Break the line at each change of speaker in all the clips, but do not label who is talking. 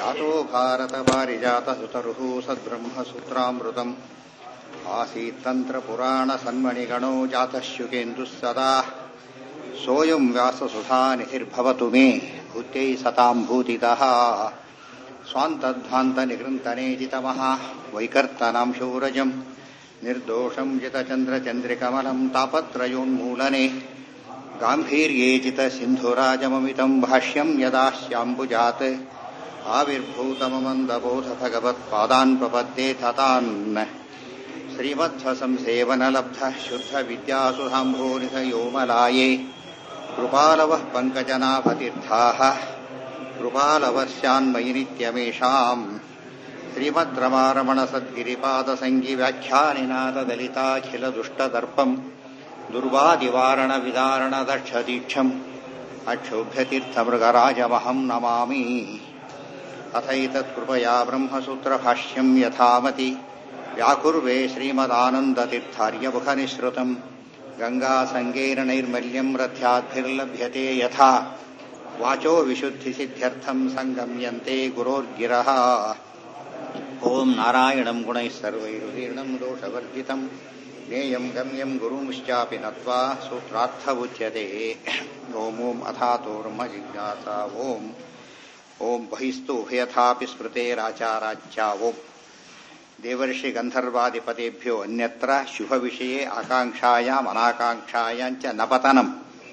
जातो भारतपारिजातसुतरुः सद्ब्रह्मसूत्रामृतम् आसीत्तन्त्रपुराणसन्मणिगणो जातः शुकेन्दुः सदा सोऽयम् व्याससुधानिधिर्भवतु मे भूत्यै सताम् भूतितः स्वान्तध्वान्तनिकृन्तनेजितमः वैकर्तनाम् शौरजम् निर्दोषम् जितचन्द्रचन्द्रिकमलम् तापत्रयोन्मूलने गाम्भीर्ये जितसिन्धुराजममितम् भाष्यम् यदास्याम्बुजात् आविर्भूतममन्दबोध भगवत्पादान् प्रपद्ये ततान् श्रीमध्वसंसेवनलब्धः शुद्धविद्यासुधाम्भोनिधयोमलाये कृपालवः पङ्कजनाभतीर्थाः कृपालवस्यान्मयि नित्यमेषाम् श्रीमद्रमारमणसद्गिरिपादसङ्गिव्याख्यानिनाथदलिताखिलदुष्टदर्पम् दुर्वादिवारणविदारणदक्षदीक्षम् अक्षोभ्यतीर्थमृगराजमहम् नमामि अथैतत्कृपया ब्रह्मसूत्रभाष्यम् यथामति व्याकुर्वे श्रीमदानन्दतीर्थार्यमुखनिःसृतम् गङ्गासङ्गेन नैर्मल्यम् रथ्याद्भिर्लभ्यते यथा वाचो विशुद्धिसिद्ध्यर्थम् सङ्गम्यन्ते गुरोर्गिरः ॐ नारायणम् गुणैः सर्वैरुदीर्णम् दोषवर्जितम् ज्ञेयम् गम्यम् गुरुंश्चापि नत्वा सूत्रार्थ उच्यते ॐ ॐ अथातो ब्रह्म जिज्ञासा ॐ ॐ बहिस्तु उभयथापि स्मृतेराचाराच्या ॐ देवर्षि गन्धर्वादिपतेभ्यो अन्यत्र शुभविषये आकाङ्क्षायाम् अनाकाङ्क्षायाम् च न पतनम्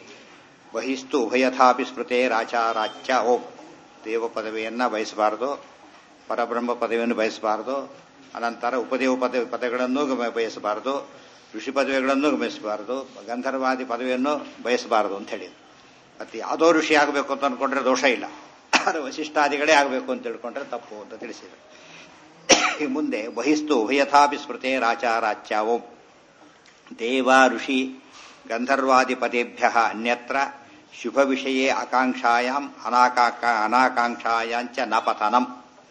ಬಹಿಸ್ತು ಉಭಯಥಾಪಿ ಸ್ಮೃತೆ ರಾಚಾರಾಚ್ಯ ಓಂ ದೇವ ಪದವಿಯನ್ನ ಬಯಸಬಾರದು ಪರಬ್ರಹ್ಮ ಪದವಿಯನ್ನು ಬಯಸಬಾರದು ಅನಂತರ ಉಪದೇವ ಪದ ಪದಗಳನ್ನು ಬಯಸಬಾರದು ಋಷಿ ಪದವಿಗಳನ್ನು ಬಯಸಬಾರದು ಗಂಧರ್ವಾದಿ ಪದವಿಯನ್ನು ಬಯಸಬಾರದು ಅಂತ ಹೇಳಿದ್ರು ಮತ್ತೆ ಯಾವುದೋ ಋಷಿ ಆಗಬೇಕು ಅಂತ ಅನ್ಕೊಂಡ್ರೆ ದೋಷ ಇಲ್ಲ ಆದರೆ ವಶಿಷ್ಠಾದಿಗಳೇ ಆಗಬೇಕು ಅಂತ ತಿಳ್ಕೊಂಡ್ರೆ ತಪ್ಪು ಅಂತ ತಿಳಿಸಿದರು ಈ ಮುಂದೆ ಬಹಿಸ್ತು ಉಭಯಥಾಪಿ ಸ್ಮೃತೆ ರಾಚಾರಾಚ್ಯ ಓಂ ದೇವ ಋಷಿ ಗಂಧರ್ವಾದಿ ಪದೇಭ್ಯ ಅನ್ಯತ್ರ ಶುಭ ವಿಷಯೇ ಆಕಾಂಕ್ಷಾಯಾಮ್ ಅನಾಕಾಂಕ್ಷ ಅನಾಕಾಂಕ್ಷಾಯಾಂಚ ನ ಪತನಂ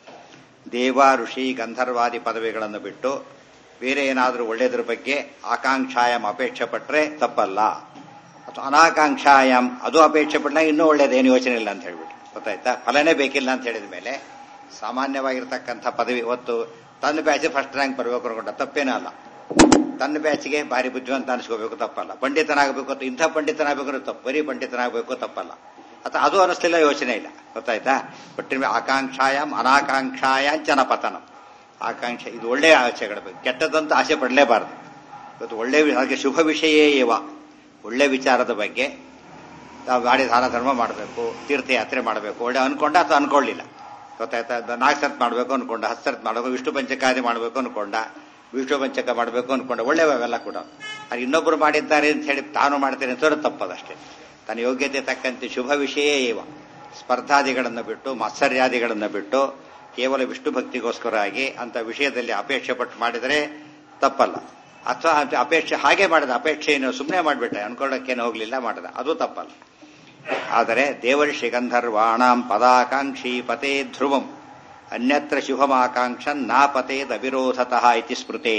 ದೇವ ಋಷಿ ಗಂಧರ್ವಾದಿ ಪದವಿಗಳನ್ನು ಬಿಟ್ಟು ಬೇರೆ ಏನಾದರೂ ಒಳ್ಳೆಯದ್ರ ಬಗ್ಗೆ ಆಕಾಂಕ್ಷಾಯಾಮ್ ಅಪೇಕ್ಷೆ ಪಟ್ಟರೆ ತಪ್ಪಲ್ಲ ಅಥವಾ ಅನಾಕಾಂಕ್ಷಾಯಾಮ್ ಅದು ಅಪೇಕ್ಷೆ ಪಟ್ಟಾಗ ಇನ್ನೂ ಒಳ್ಳೇದೇನು ಯೋಚನೆ ಇಲ್ಲ ಅಂತ ಹೇಳ್ಬಿಟ್ಟು ಗೊತ್ತಾಯ್ತಾ ಫಲನೇ ಬೇಕಿಲ್ಲ ಅಂತ ಹೇಳಿದ ಮೇಲೆ ಸಾಮಾನ್ಯವಾಗಿರ್ತಕ್ಕಂಥ ಪದವಿ ಇವತ್ತು ತನ್ನ ಬ್ಯಾಚ್ ಫಸ್ಟ್ ರ್ಯಾಂಕ್ ಬರಬೇಕು ಅನ್ಕೊಂಡ ತಪ್ಪೇನೂ ಅಲ್ಲ ತನ್ನ ಬ್ಯಾಚ್ಗೆ ಭಾರಿ ಬುದ್ಧಿವಂತ ಅನಿಸ್ಕೋಬೇಕು ತಪ್ಪಲ್ಲ ಪಂಡಿತನಾಗಬೇಕು ಅಂತ ಇಂಥ ಪಂಡಿತನಾಗಬೇಕು ತಪ್ಪು ಬರೀ ಪಂಡಿತನಾಗಬೇಕು ತಪ್ಪಲ್ಲ ಅಥವಾ ಅದು ಅನಿಸ್ಲಿಲ್ಲ ಯೋಚನೆ ಇಲ್ಲ ಗೊತ್ತಾಯ್ತಾ ಒಟ್ಟಿನ ಆಕಾಂಕ್ಷಾಯಾಮ್ ಅನಾಕಾಂಕ್ಷಾಯಾಂಚನ ಪತನ ಆಕಾಂಕ್ಷೆ ಇದು ಒಳ್ಳೆಯ ಆಸೆಗಳ ಬಗ್ಗೆ ಕೆಟ್ಟದಂತ ಆಸೆ ಪಡಲೇಬಾರದು ಇವತ್ತು ಒಳ್ಳೆ ಹಾಗೆ ಶುಭ ವಿಷಯೇ ಇವ ಒಳ್ಳೆ ವಿಚಾರದ ಬಗ್ಗೆ ನಾವು ಗಾಡಿ ದಾನ ಧರ್ಮ ಮಾಡಬೇಕು ತೀರ್ಥಯಾತ್ರೆ ಮಾಡಬೇಕು ಒಳ್ಳೆ ಅನ್ಕೊಂಡ ಅಥವಾ ಅನ್ಕೊಳ್ಳಿಲ್ಲ ಗೊತ್ತಾಯ್ತಾ ನಾಲ್ಕು ಸರ್ತ್ ಮಾಡಬೇಕು ಅನ್ಕೊಂಡ ಹತ್ತು ಸರ್ತ್ ಮಾಡಬೇಕು ವಿಷ್ಣು ಪಂಚಕಾದಿ ಮಾಡಬೇಕು ಅನ್ಕೊಂಡ ವಿಷ್ಣು ಪಂಚಕ ಮಾಡಬೇಕು ಅನ್ಕೊಂಡ ಒಳ್ಳೆಯವೆಲ್ಲ ಕೂಡ ಅದು ಇನ್ನೊಬ್ಬರು ಮಾಡಿದ್ದಾರೆ ಅಂತ ಹೇಳಿ ತಾನು ಮಾಡ್ತೇನೆ ಅಂತ ತಪ್ಪದಷ್ಟೇ ತನ್ನ ಯೋಗ್ಯತೆ ತಕ್ಕಂತೆ ಶುಭ ವಿಷಯೇ ಇವ ಸ್ಪರ್ಧಾದಿಗಳನ್ನು ಬಿಟ್ಟು ಮಾತ್ಸರ್ಯಾದಿಗಳನ್ನು ಬಿಟ್ಟು ಕೇವಲ ವಿಷ್ಣು ಭಕ್ತಿಗೋಸ್ಕರ ಆಗಿ ಅಂತ ವಿಷಯದಲ್ಲಿ ಅಪೇಕ್ಷೆ ಪಟ್ಟು ಮಾಡಿದರೆ ತಪ್ಪಲ್ಲ ಅಥವಾ ಅಪೇಕ್ಷೆ ಹಾಗೆ ಮಾಡಿದ ಅಪೇಕ್ಷೆಯನ್ನು ಸುಮ್ಮನೆ ಮಾಡಿಬಿಟ್ಟೆ ಅನ್ಕೊಳ್ಳೋಕ್ಕೇನು ಹೋಗ್ಲಿಲ್ಲ ಮಾಡಿದ ಅದು ತಪ್ಪಲ್ಲ ಆದರೆ ದೇವರ್ಷಿ ಗಂಧರ್ವಾಣಾಂ ಪದಾಕಾಂಕ್ಷಿ ಪತೆ ಧ್ರುವಂ ಅನ್ಯತ್ರ ಶುಭಮಾಕಾಂಕ್ಷನ್ ನಾಪತೇದವಿರೋಧತಃ ಇತಿ ಸ್ಮೃತೆ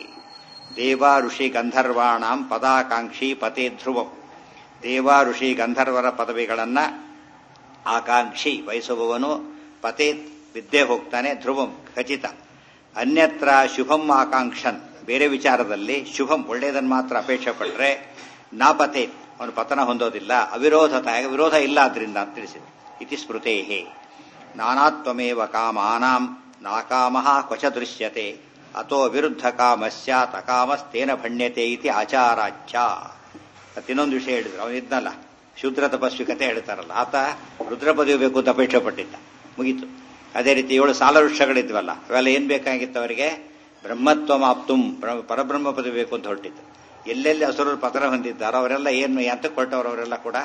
ದೇವ ಋಷಿ ಗಂಧರ್ವಾಣಾಂ ಪದಾಕಾಂಕ್ಷಿ ಪತೆ ಧ್ರುವಂ ದೇವ ಋಷಿ ಗಂಧರ್ವರ ಪದವಿಗಳನ್ನ ಆಕಾಂಕ್ಷಿ ಬಯಸುವವನು ಪತೆ ವಿದ್ಯೆ ಹೋಗ್ತಾನೆ ಧ್ರುವಂ ಖಚಿತ ಅನ್ಯತ್ರ ಶುಭಂ ಆಕಾಂಕ್ಷನ್ ಬೇರೆ ವಿಚಾರದಲ್ಲಿ ಶುಭಂ ಒಳ್ಳೆಯದನ್ನು ಮಾತ್ರ ಅಪೇಕ್ಷೆ ಪಟ್ಟರೆ ನಾಪತೆ ಅವನು ಪತನ ಹೊಂದೋದಿಲ್ಲ ಅವಿರೋಧತ ವಿರೋಧ ಇಲ್ಲ ಆದ್ರಿಂದ ಅಂತ ತಿಳಿಸಿದೆ ಇತಿ ಸ್ಮೃತೆ ನಾನಾತ್ವಮೇವ ಕಾಮಾನಾಂ ನಾಕಾಮಃ ಕ್ವಚ ದೃಶ್ಯತೆ ಅಥೋ ವಿರುದ್ಧ ಕಾಮಸ್ಯಾತ್ ಅಕಾಮಸ್ತೇನ ಭಣ್ಯತೆ ಇತಿ ಆಚಾರಾಚ್ಯ ಇನ್ನೊಂದು ವಿಷಯ ಹೇಳಿದ್ರು ಅವನಿದ್ನಲ್ಲ ಶೂದ್ರ ತಪಸ್ವಿ ಕತೆ ಹೇಳ್ತಾರಲ್ಲ ಆತ ರುದ್ರ ಪದವಿ ಬೇಕು ಅಂತ ಅಪೇಕ್ಷೆ ಪಟ್ಟಿದ್ದ ಮುಗೀತು ಅದೇ ರೀತಿ ಏಳು ಸಾಲ ವೃಕ್ಷಗಳಿದ್ವಲ್ಲ ಅವೆಲ್ಲ ಏನ್ ಬೇಕಾಗಿತ್ತು ಅವರಿಗೆ ಬ್ರಹ್ಮತ್ವ ಮಾಪ್ತುಂ ಪರಬ್ರಹ್ಮ ಪದವಿ ಬೇಕು ಅಂತ ಹೊರಟಿತ್ತು ಎಲ್ಲೆಲ್ಲಿ ಹಸುರರು ಪತನ ಹೊಂದಿದ್ದಾರೋ ಅವರೆಲ್ಲ ಏನು ಎಂತಕ್ಕೆ ಹೊರಟವರು ಅವರೆಲ್ಲ ಕೂಡ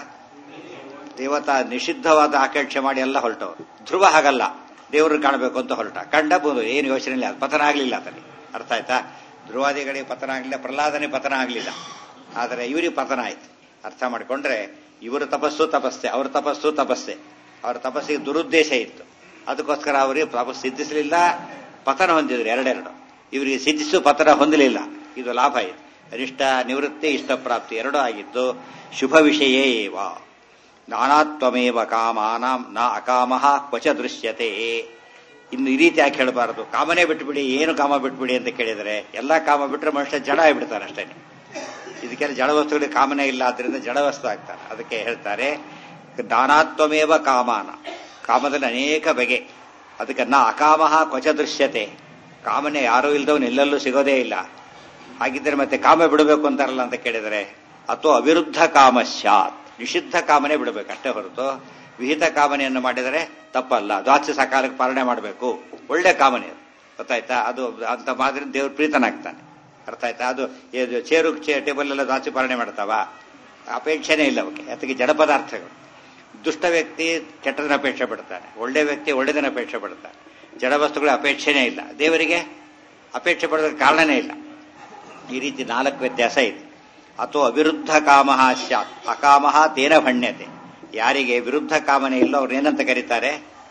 ದೇವತಾ ನಿಷಿದ್ಧವಾದ ಆಕಾಂಕ್ಷೆ ಮಾಡಿ ಎಲ್ಲ ಹೊರಟವರು ಧ್ರುವ ಹಾಗಲ್ಲ ದೇವ್ರನ್ನ ಕಾಣಬೇಕು ಅಂತ ಹೊರಟ ಕಂಡ ಬೋದು ಏನು ಯೋಚನೆ ಇಲ್ಲ ಪತನ ಆಗಲಿಲ್ಲ ಆತನಿಗೆ ಅರ್ಥ ಆಯ್ತಾ ಧ್ರುವಾದಿಗಳಿಗೆ ಪತನ ಆಗಲಿಲ್ಲ ಪ್ರಹ್ಲಾದನೇ ಪತನ ಆಗಲಿಲ್ಲ ಆದರೆ ಇವರಿಗೆ ಪತನ ಆಯ್ತು ಅರ್ಥ ಮಾಡಿಕೊಂಡ್ರೆ ಇವರ ತಪಸ್ಸು ತಪಸ್ಸೆ ಅವ್ರ ತಪಸ್ಸು ತಪಸ್ಸೆ ಅವ್ರ ತಪಸ್ಸಿಗೆ ದುರುದ್ದೇಶ ಇತ್ತು ಅದಕ್ಕೋಸ್ಕರ ಅವರಿಗೆ ತಪಸ್ಸು ಸಿದ್ಧಿಸಲಿಲ್ಲ ಪತನ ಹೊಂದಿದ್ರು ಎರಡೆರಡು ಇವರಿಗೆ ಸಿದ್ಧಿಸು ಪತನ ಹೊಂದಲಿಲ್ಲ ಇದು ಲಾಭ ಇದೆ ಅನಿಷ್ಟ ನಿವೃತ್ತಿ ಇಷ್ಟಪ್ರಾಪ್ತಿ ಎರಡೂ ಆಗಿದ್ದು ಶುಭ ವಿಷಯೇ ಏವ ನಾನಾತ್ವಮೇವ ಕಾಮಾನಾಂ ನ ಅಕಾಮಃ ಕ್ವಚ ದೃಶ್ಯತೆ ಇನ್ನು ಈ ರೀತಿ ಯಾಕೆ ಹೇಳಬಾರದು ಕಾಮನೇ ಬಿಟ್ಬಿಡಿ ಏನು ಕಾಮ ಬಿಟ್ಬಿಡಿ ಅಂತ ಕೇಳಿದರೆ ಎಲ್ಲಾ ಕಾಮ ಬಿಟ್ರೆ ಮನುಷ್ಯ ಜಡ ಆಗಿಬಿಡ್ತಾನೆ ಅಷ್ಟೇ ಇದಕ್ಕೆಲ್ಲ ಜಡ ವಸ್ತುಗಳಿಗೆ ಕಾಮನೇ ಇಲ್ಲ ಆದ್ರಿಂದ ಜಡ ವಸ್ತು ಆಗ್ತಾನೆ ಅದಕ್ಕೆ ಹೇಳ್ತಾರೆ ನಾನಾತ್ವಮೇವ ಕಾಮಾನ ಕಾಮದಲ್ಲಿ ಅನೇಕ ಬಗೆ ಅದಕ್ಕೆ ನಾ ಅಕಾಮಹ ಕ್ವಚ ದೃಶ್ಯತೆ ಕಾಮನೆ ಯಾರೂ ಇಲ್ದವನು ಎಲ್ಲೆಲ್ಲೂ ಸಿಗೋದೇ ಇಲ್ಲ ಹಾಗಿದ್ರೆ ಮತ್ತೆ ಕಾಮ ಬಿಡಬೇಕು ಅಂತಾರಲ್ಲ ಅಂತ ಕೇಳಿದರೆ ಅಥವಾ ಅವಿರುದ್ಧ ಕಾಮ ಸ್ಯಾತ್ ನಿಷಿದ್ಧ ಕಾಮನೆ ಬಿಡಬೇಕು ಅಷ್ಟೇ ಹೊರತು ವಿಹಿತ ಕಾಮನೆಯನ್ನು ಮಾಡಿದರೆ ತಪ್ಪಲ್ಲ ದ್ವಾಚ ಸಕಾಲಕ್ಕೆ ಪಾಲನೆ ಮಾಡಬೇಕು ಒಳ್ಳೆ ಕಾಮನೆ ಅದು ಗೊತ್ತಾಯ್ತಾ ಅದು ಅಂತ ಮಾತ್ರ ದೇವ್ರು ಪ್ರೀತನಾಗ್ತಾನೆ ಅರ್ಥ ಆಯ್ತಾ ಅದು ಇದು ಚೇರು ಚೇ ಟೇಬಲ್ ಎಲ್ಲ ದ್ವಾಚಿ ಪಾಲನೆ ಮಾಡ್ತಾವ ಅಪೇಕ್ಷೆನೇ ಇಲ್ಲ ಅವಕ್ಕೆ ಅದಕ್ಕೆ ಜಡ ಪದಾರ್ಥಗಳು ದುಷ್ಟ ವ್ಯಕ್ತಿ ಕೆಟ್ಟದನ್ನ ಅಪೇಕ್ಷೆ ಪಡ್ತಾನೆ ಒಳ್ಳೆ ವ್ಯಕ್ತಿ ಒಳ್ಳೆದನ್ನ ಅಪೇಕ್ಷೆ ಪಡ್ತಾನೆ ಜಡ ವಸ್ತುಗಳ ಅಪೇಕ್ಷೆನೇ ಇಲ್ಲ ದೇವರಿಗೆ ಅಪೇಕ್ಷೆ ಪಡೋದಕ್ಕೆ ಕಾರಣನೇ ಇಲ್ಲ ಈ ರೀತಿ ನಾಲ್ಕು ವ್ಯತ್ಯಾಸ ಇದೆ ಅಥವಾ ಅವಿರುದ್ಧ ಕಾಮ ಸ್ಯಾತ್ ಅಕಾಮಹ ತೇನ ಭಣ್ಯತೆ ಯಾರಿಗೆ ವಿರುದ್ಧ ಕಾಮನೆ ಇಲ್ಲೋ ಅವ್ರು ಏನಂತ ಕರೀತಾರೆ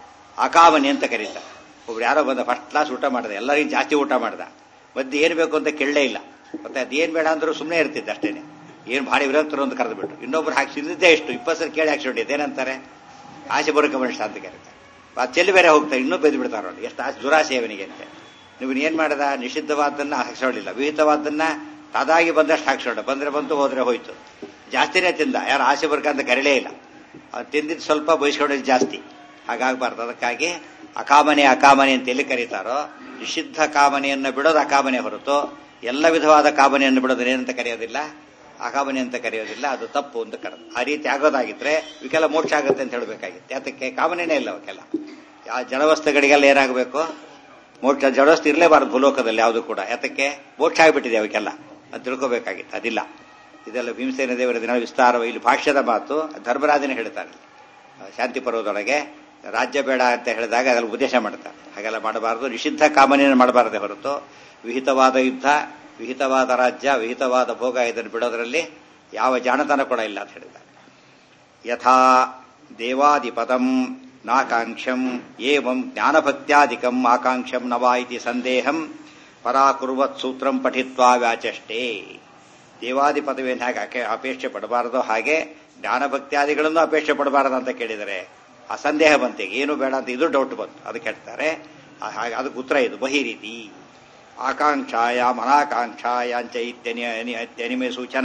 ಅಕಾಮನೆ ಅಂತ ಕರೀತಾರೆ ಒಬ್ರು ಯಾರೋ ಬಂದ ಫಸ್ಟ್ ಕ್ಲಾಸ್ ಊಟ ಮಾಡಿದ ಎಲ್ಲರಿಗೂ ಜಾಸ್ತಿ ಊಟ ಮಾಡ್ದ ಮಧ್ಯೆ ಏನು ಬೇಕು ಅಂತ ಕೇಳಲೇ ಇಲ್ಲ ಮತ್ತೆ ಅದೇನು ಬೇಡ ಅಂದ್ರೂ ಸುಮ್ಮನೆ ಇರ್ತಿದ್ದೆ ಅಷ್ಟೇನೆ ಏನು ಭಾರಿ ವಿರೋಧರು ಅಂತ ಕರೆದ್ಬಿಟ್ಟು ಇನ್ನೊಬ್ರು ಹಾಕ್ಸಿದ್ದೇ ಎಷ್ಟು ಇಪ್ಪತ್ತು ಸಲ ಕೇಳಿ ಹಾಕ್ಸಿಬಿಟ್ಟಿದ್ದೆ ಏನಂತಾರೆ ಆಸೆ ಬರೋಕೆ ಮನುಷ್ಯ ಅಂತ ಕರೀತಾರೆ ಆ ಚೆಲ್ಲಿ ಬೇರೆ ಹೋಗ್ತಾರೆ ಇನ್ನೂ ಬೆದ್ದು ಬಿಡ್ತಾರೆ ನೋಡಿ ಎಷ್ಟು ಆಸೆ ದುರಾಸೆ ಅವನಿಗೆ ಅಂತ ನೀವು ಏನ್ ಮಾಡದ ನಿಷಿದ್ಧವಾದನ್ನ ಹಾಕ್ಸೋಳಿಲ್ಲ ವಿಹಿತವಾದನ್ನ ತಾದಾಗಿ ಬಂದಷ್ಟು ಹಾಕ್ಸೋಣ ಬಂದ್ರೆ ಬಂತು ಹೋದ್ರೆ ಹೋಯ್ತು ಜಾಸ್ತಿನೇ ತಿಂದ ಯಾರು ಆಸೆ ಬರ್ಕಂತ ಕರೀಲೇ ಇಲ್ಲ ಅವ್ನು ತಿಂದಿದ್ದು ಸ್ವಲ್ಪ ಬಯಸ್ಕೊಳ್ಳೋದು ಜಾಸ್ತಿ ಹಾಗಾಗಬಾರ್ದು ಅದಕ್ಕಾಗಿ ಅಕಾಮನೆ ಅಕಾಮನೆ ಅಂತ ಎಲ್ಲಿ ಕರೀತಾರೋ ನಿಷಿದ್ಧ ಕಾಮನೆಯನ್ನು ಬಿಡೋದು ಅಕಾಮನೆ ಹೊರತು ಎಲ್ಲ ವಿಧವಾದ ಕಾಮನೆಯನ್ನು ಬಿಡೋದು ಏನಂತ ಕರೆಯೋದಿಲ್ಲ ಅಕಾಮನೆ ಅಂತ ಕರೆಯೋದಿಲ್ಲ ಅದು ತಪ್ಪು ಅಂತ ಕರೆದು ಆ ರೀತಿ ಆಗೋದಾಗಿದ್ರೆ ಇವಕ್ಕೆಲ್ಲ ಮೋಕ್ಷ ಆಗುತ್ತೆ ಅಂತ ಹೇಳಬೇಕಾಗಿತ್ತು ಅದಕ್ಕೆ ಕಾಮನೆನೇ ಇಲ್ಲ ಅವಕ್ಕೆಲ್ಲ ಯಾವ ಜಡವಸ್ತುಗಳಿಗೆಲ್ಲ ಏನಾಗಬೇಕು ಮೋಕ್ಷ ಜಡವಸ್ತು ಇರಲೇಬಾರದು ಭೂಲೋಕದಲ್ಲಿ ಯಾವುದು ಕೂಡ ಯಾತಕ್ಕೆ ಮೋಕ್ಷ ಆಗಿಬಿಟ್ಟಿದೆ ಅವಕ್ಕೆಲ್ಲ ಅದು ತಿಳ್ಕೋಬೇಕಾಗಿತ್ತು ಅದಿಲ್ಲ ಇದೆಲ್ಲ ಭೀಮಸೇನ ದೇವರ ದಿನ ವಿಸ್ತಾರ ಇಲ್ಲಿ ಭಾಷ್ಯದ ಮಾತು ಧರ್ಮರಾಜನೇ ಹೇಳ್ತಾನೆ ಶಾಂತಿ ಪರ್ವದೊಳಗೆ ರಾಜ್ಯ ಬೇಡ ಅಂತ ಹೇಳಿದಾಗ ಅದರಲ್ಲಿ ಉದ್ದೇಶ ಮಾಡ್ತಾರೆ ಹಾಗೆಲ್ಲ ಮಾಡಬಾರದು ನಿಷಿದ್ಧ ಕಾಮನೆಯನ್ನು ಮಾಡಬಾರದೆ ಹೊರತು ವಿಹಿತವಾದ ಯುದ್ಧ ವಿಹಿತವಾದ ರಾಜ್ಯ ವಿಹಿತವಾದ ಭೋಗ ಇದನ್ನು ಬಿಡೋದ್ರಲ್ಲಿ ಯಾವ ಜಾಣತನ ಕೂಡ ಇಲ್ಲ ಅಂತ ಹೇಳಿದ್ದಾರೆ ಯಥಾ ದೇವಾದಿಪದಂ ನಾಕಾಂಕ್ಷಂ ಏವಂ ಜ್ಞಾನಭಕ್ತ್ಯಾದಿಕಂ ಆಕಾಂಕ್ಷಂ ನವಾ ಇತಿ ಸಂದೇಹಂ ಪರಾಕುರ್ವತ್ ಸೂತ್ರಂ ಪಠಿತ್ವಾ ವ್ಯಾಚಷ್ಟೇ ದೇವಾದಿ ಪದವಿಯನ್ನು ಹೇಗೆ ಆಕೆ ಅಪೇಕ್ಷೆ ಪಡಬಾರದೋ ಹಾಗೆ ಜ್ಞಾನಭಕ್ತ್ಯಾದಿಗಳನ್ನು ಅಪೇಕ್ಷೆ ಪಡಬಾರದು ಅಂತ ಕೇಳಿದರೆ ಆ ಸಂದೇಹ ಬಂತೆ ಏನು ಬೇಡ ಅಂತ ಇದು ಡೌಟ್ ಬಂತು ಅದಕ್ಕೆ ಹೇಳ್ತಾರೆ ಹಾಗೆ ಅದಕ್ಕೆ ಉತ್ತರ ಇದು ಬಹಿ ರೀತಿ ಆಕಾಂಕ್ಷಾಯ ಮನಾಕಾಂಕ್ಷಾಯಾಂಚ ಇತ್ಯನಿಮೆ ಸೂಚನ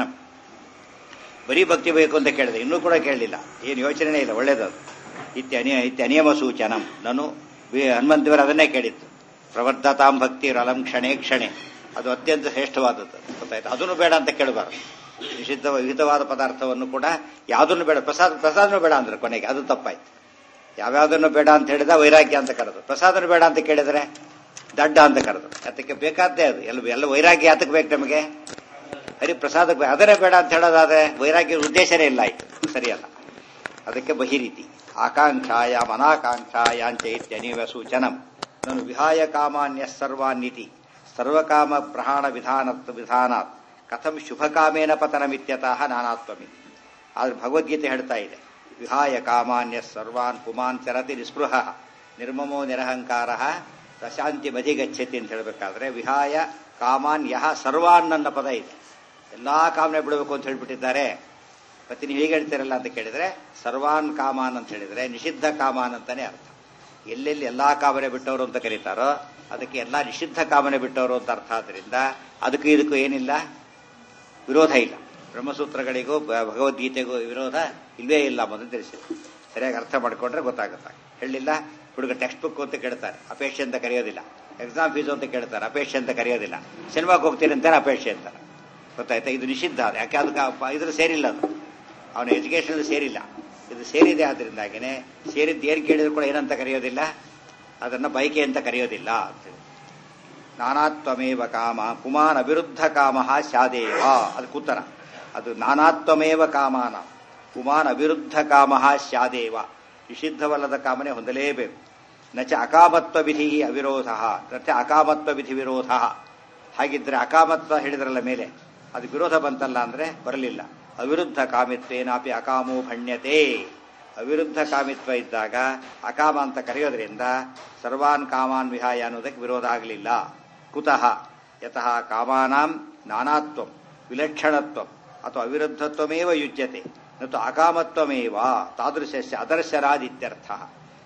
ಬರೀ ಭಕ್ತಿ ಬೇಕು ಅಂತ ಕೇಳಿದೆ ಇನ್ನೂ ಕೂಡ ಕೇಳಲಿಲ್ಲ ಏನು ಯೋಚನೆ ಇಲ್ಲ ಒಳ್ಳೇದದು ಇತ್ಯನಿ ಇತ್ಯನಿಯಮ ಸೂಚನಂ ನಾನು ಹನುಮಂತವರು ಅದನ್ನೇ ಕೇಳಿತ್ತು ಪ್ರವರ್ಧತಾಂ ಭಕ್ತಿ ರಲಂ ಕ್ಷಣೆ ಕ್ಷಣೆ ಅದು ಅತ್ಯಂತ ಶ್ರೇಷ್ಠವಾದದ್ದು ಗೊತ್ತಾಯ್ತು ಅದನ್ನು ಬೇಡ ಅಂತ ಕೇಳಬಾರದು ನಿಷಿದ್ಧ ವಿಹಿತವಾದ ಪದಾರ್ಥವನ್ನು ಕೂಡ ಯಾವುದನ್ನು ಬೇಡ ಪ್ರಸಾದ ಪ್ರಸಾದನೂ ಬೇಡ ಅಂದ್ರೆ ಕೊನೆಗೆ ಅದು ತಪ್ಪಾಯ್ತು ಯಾವ್ಯಾವುದನ್ನು ಬೇಡ ಅಂತ ಹೇಳಿದ ವೈರಾಗ್ಯ ಅಂತ ಕರೆದು ಪ್ರಸಾದನು ಬೇಡ ಅಂತ ಕೇಳಿದರೆ ದಡ್ಡ ಅಂತ ಕರೆದು ಅದಕ್ಕೆ ಬೇಕಾದ್ದೇ ಅದು ಎಲ್ಲ ಎಲ್ಲ ವೈರಾಗ್ಯ ಯಾತಕ್ಕೆ ಬೇಕು ನಮಗೆ ಹರಿ ಪ್ರಸಾದಕ್ಕೆ ಅದನ್ನೇ ಬೇಡ ಅಂತ ಹೇಳೋದಾದ್ರೆ ವೈರಾಗ್ಯ ಉದ್ದೇಶನೇ ಇಲ್ಲ ಆಯ್ತು ಸರಿಯಲ್ಲ ಅದಕ್ಕೆ ಬಹಿರೀತಿ ಆಕಾಂಕ್ಷಾಯ ಮನಾಕಾಂಕ್ಷಾಯಾಂಚ ಇತ್ಯನಿವ ಸೂಚನಂ ನಾನು ವಿಹಾಯ ಕಾಮಾನ್ಯ ಸರ್ವಾನ್ನಿತಿ ಸರ್ವಕಾಮ ಪ್ರಹಾಣ ವಿಧಾನ ವಿಧಾನಾತ್ ಕಥಂ ಶುಭಕಾಮೇನ ಪತನಮಿತ್ಯತಃ ನಾನಾತ್ವಮಿತಿ ಆದ್ರೆ ಭಗವದ್ಗೀತೆ ಹೇಳ್ತಾ ಇದೆ ವಿಹಾಯ ಕಾಮಾನ್ಯ ಸರ್ವಾನ್ ಪುಮಾನ್ ಚರತಿ ನಿಸ್ಪೃಹ ನಿರ್ಮಮೋ ನಿರಹಂಕಾರ ಪ್ರಶಾಂತಿ ಮಧಿಗಚ್ಚತಿ ಅಂತ ಹೇಳಬೇಕಾದ್ರೆ ವಿಹಾಯ ಕಾಮಾನ್ ಯಹ ಸರ್ವಾನ್ ನನ್ನ ಪದ ಇದೆ ಎಲ್ಲಾ ಕಾಮನೆ ಬಿಡಬೇಕು ಅಂತ ಹೇಳ್ಬಿಟ್ಟಿದ್ದಾರೆ ಮತ್ತೆ ನೀವು ಹೇಗೆ ಹೇಳ್ತೀರಲ್ಲ ಅಂತ ಕೇಳಿದ್ರೆ ಸರ್ವಾನ್ ಕಾಮಾನ್ ಅಂತ ಹೇಳಿದ್ರೆ ನಿಷಿದ್ಧ ಕಾಮಾನ್ ಅಂತಾನೆ ಅರ್ಥ ಎಲ್ಲೆಲ್ಲಿ ಎಲ್ಲಾ ಕಾಮನೆ ಬಿಟ್ಟವರು ಅಂತ ಕರೀತಾರೋ ಅದಕ್ಕೆ ಎಲ್ಲಾ ನಿಷಿದ್ಧ ಕಾಮನೆ ಬಿಟ್ಟವರು ಅಂತ ಅರ್ಥ ಆದ್ರಿಂದ ಅದಕ್ಕೂ ಇದಕ್ಕೂ ಏನಿಲ್ಲ ವಿರೋಧ ಇಲ್ಲ ಬ್ರಹ್ಮಸೂತ್ರಗಳಿಗೂ ಭಗವದ್ಗೀತೆಗೂ ವಿರೋಧ ಇಲ್ವೇ ಇಲ್ಲ ಮೊದಲು ತಿಳಿಸಿ ಸರಿಯಾಗಿ ಅರ್ಥ ಮಾಡ್ಕೊಂಡ್ರೆ ಗೊತ್ತಾಗುತ್ತೆ ಹೇಳಿಲ್ಲ ಹುಡುಗ ಟೆಕ್ಸ್ಟ್ ಬುಕ್ ಅಂತ ಕೇಳ್ತಾರೆ ಅಪೇಕ್ಷೆ ಅಂತ ಕರೆಯೋದಿಲ್ಲ ಎಕ್ಸಾಮ್ ಫೀಸ್ ಅಂತ ಕೇಳ್ತಾರೆ ಅಪೇಕ್ಷೆ ಅಂತ ಕರೆಯೋದಿಲ್ಲ ಸಿನಿಮಾಗೆ ಹೋಗ್ತೀನಿ ಅಂತಾರೆ ಅಪೇಕ್ಷೆ ಅಂತಾರೆ ಗೊತ್ತಾಯ್ತಾ ಇದು ನಿಷಿದ್ಧ ಯಾಕೆ ಅದಕ್ಕೆ ಇದ್ರ ಸೇರಿಲ್ಲ ಅದು ಅವನ ಎಜುಕೇಶನ್ ಸೇರಿಲ್ಲ ಇದು ಸೇರಿದೆ ಆದ್ರಿಂದಾಗಿನೇ ಸೇರಿದ್ದು ಏನು ಕೇಳಿದ್ರು ಕೂಡ ಏನಂತ ಕರೆಯೋದಿಲ್ಲ ಅದನ್ನ ಬೈಕೆ ಅಂತ ಕರೆಯೋದಿಲ್ಲ ಅಂತೇಳಿ ನಾನಾತ್ವಮೇವ ಕಾಮ ಪುಮಾನ್ ಅವಿರುದ್ಧ ಕಾಮ ಸ್ಯಾದೇವ ಅದಕ್ಕೆ ಉತ್ತರ ಅದು ನಾನಾತ್ವಮೇವ ಕಾಮಾನ ಪುಮಾನ್ ಅವಿರುದ್ಧ ಕಾಮ ಸ್ಯಾದೇವ ನಿಷಿದ್ಧವಲ್ಲದ ಕಾಮನೆ ಹೊಂದಲೇಬೇಕು ನಚ ಅಕಾಮತ್ವ ವಿಧಿ ಅವಿರೋಧ ನಚ ಅಕಾಮತ್ವ ವಿಧಿ ವಿರೋಧ ಹಾಗಿದ್ರೆ ಅಕಾಮತ್ವ ಹೇಳಿದ್ರಲ್ಲ ಮೇಲೆ ಅದು ವಿರೋಧ ಬಂತಲ್ಲ ಅಂದ್ರೆ ಬರಲಿಲ್ಲ ಅವಿರುದ್ಧ ಕಾಮಿತ್ವೇನಾಪಿ ಅಕಾಮೋ ಭಣ್ಯತೆ ಅವಿರುದ್ಧ ಕಾಮಿತ್ವ ಇದ್ದಾಗ ಅಕಾಮ ಅಂತ ಕರೆಯೋದ್ರಿಂದ ಸರ್ವಾನ್ ಕಾಮಾನ್ ವಿಹಾಯ ಅನ್ನೋದಕ್ಕೆ ವಿರೋಧ ಆಗಲಿಲ್ಲ ಕುತಃ ಯತಃ ಕಾಮಾನಾಂ ನಾನಾತ್ವಂ ವಿಲಕ್ಷಣತ್ವಂ ಅಥವಾ ಅವಿರುದ್ಧತ್ವಮೇವ ಯುಜ್ಯತೆ ಮತ್ತು ಅಕಾಮತ್ವಮೇವ ತಾದೃಶಸ್ಯ ಅದರ್ಶರಾದಿತ್ಯರ್ಥ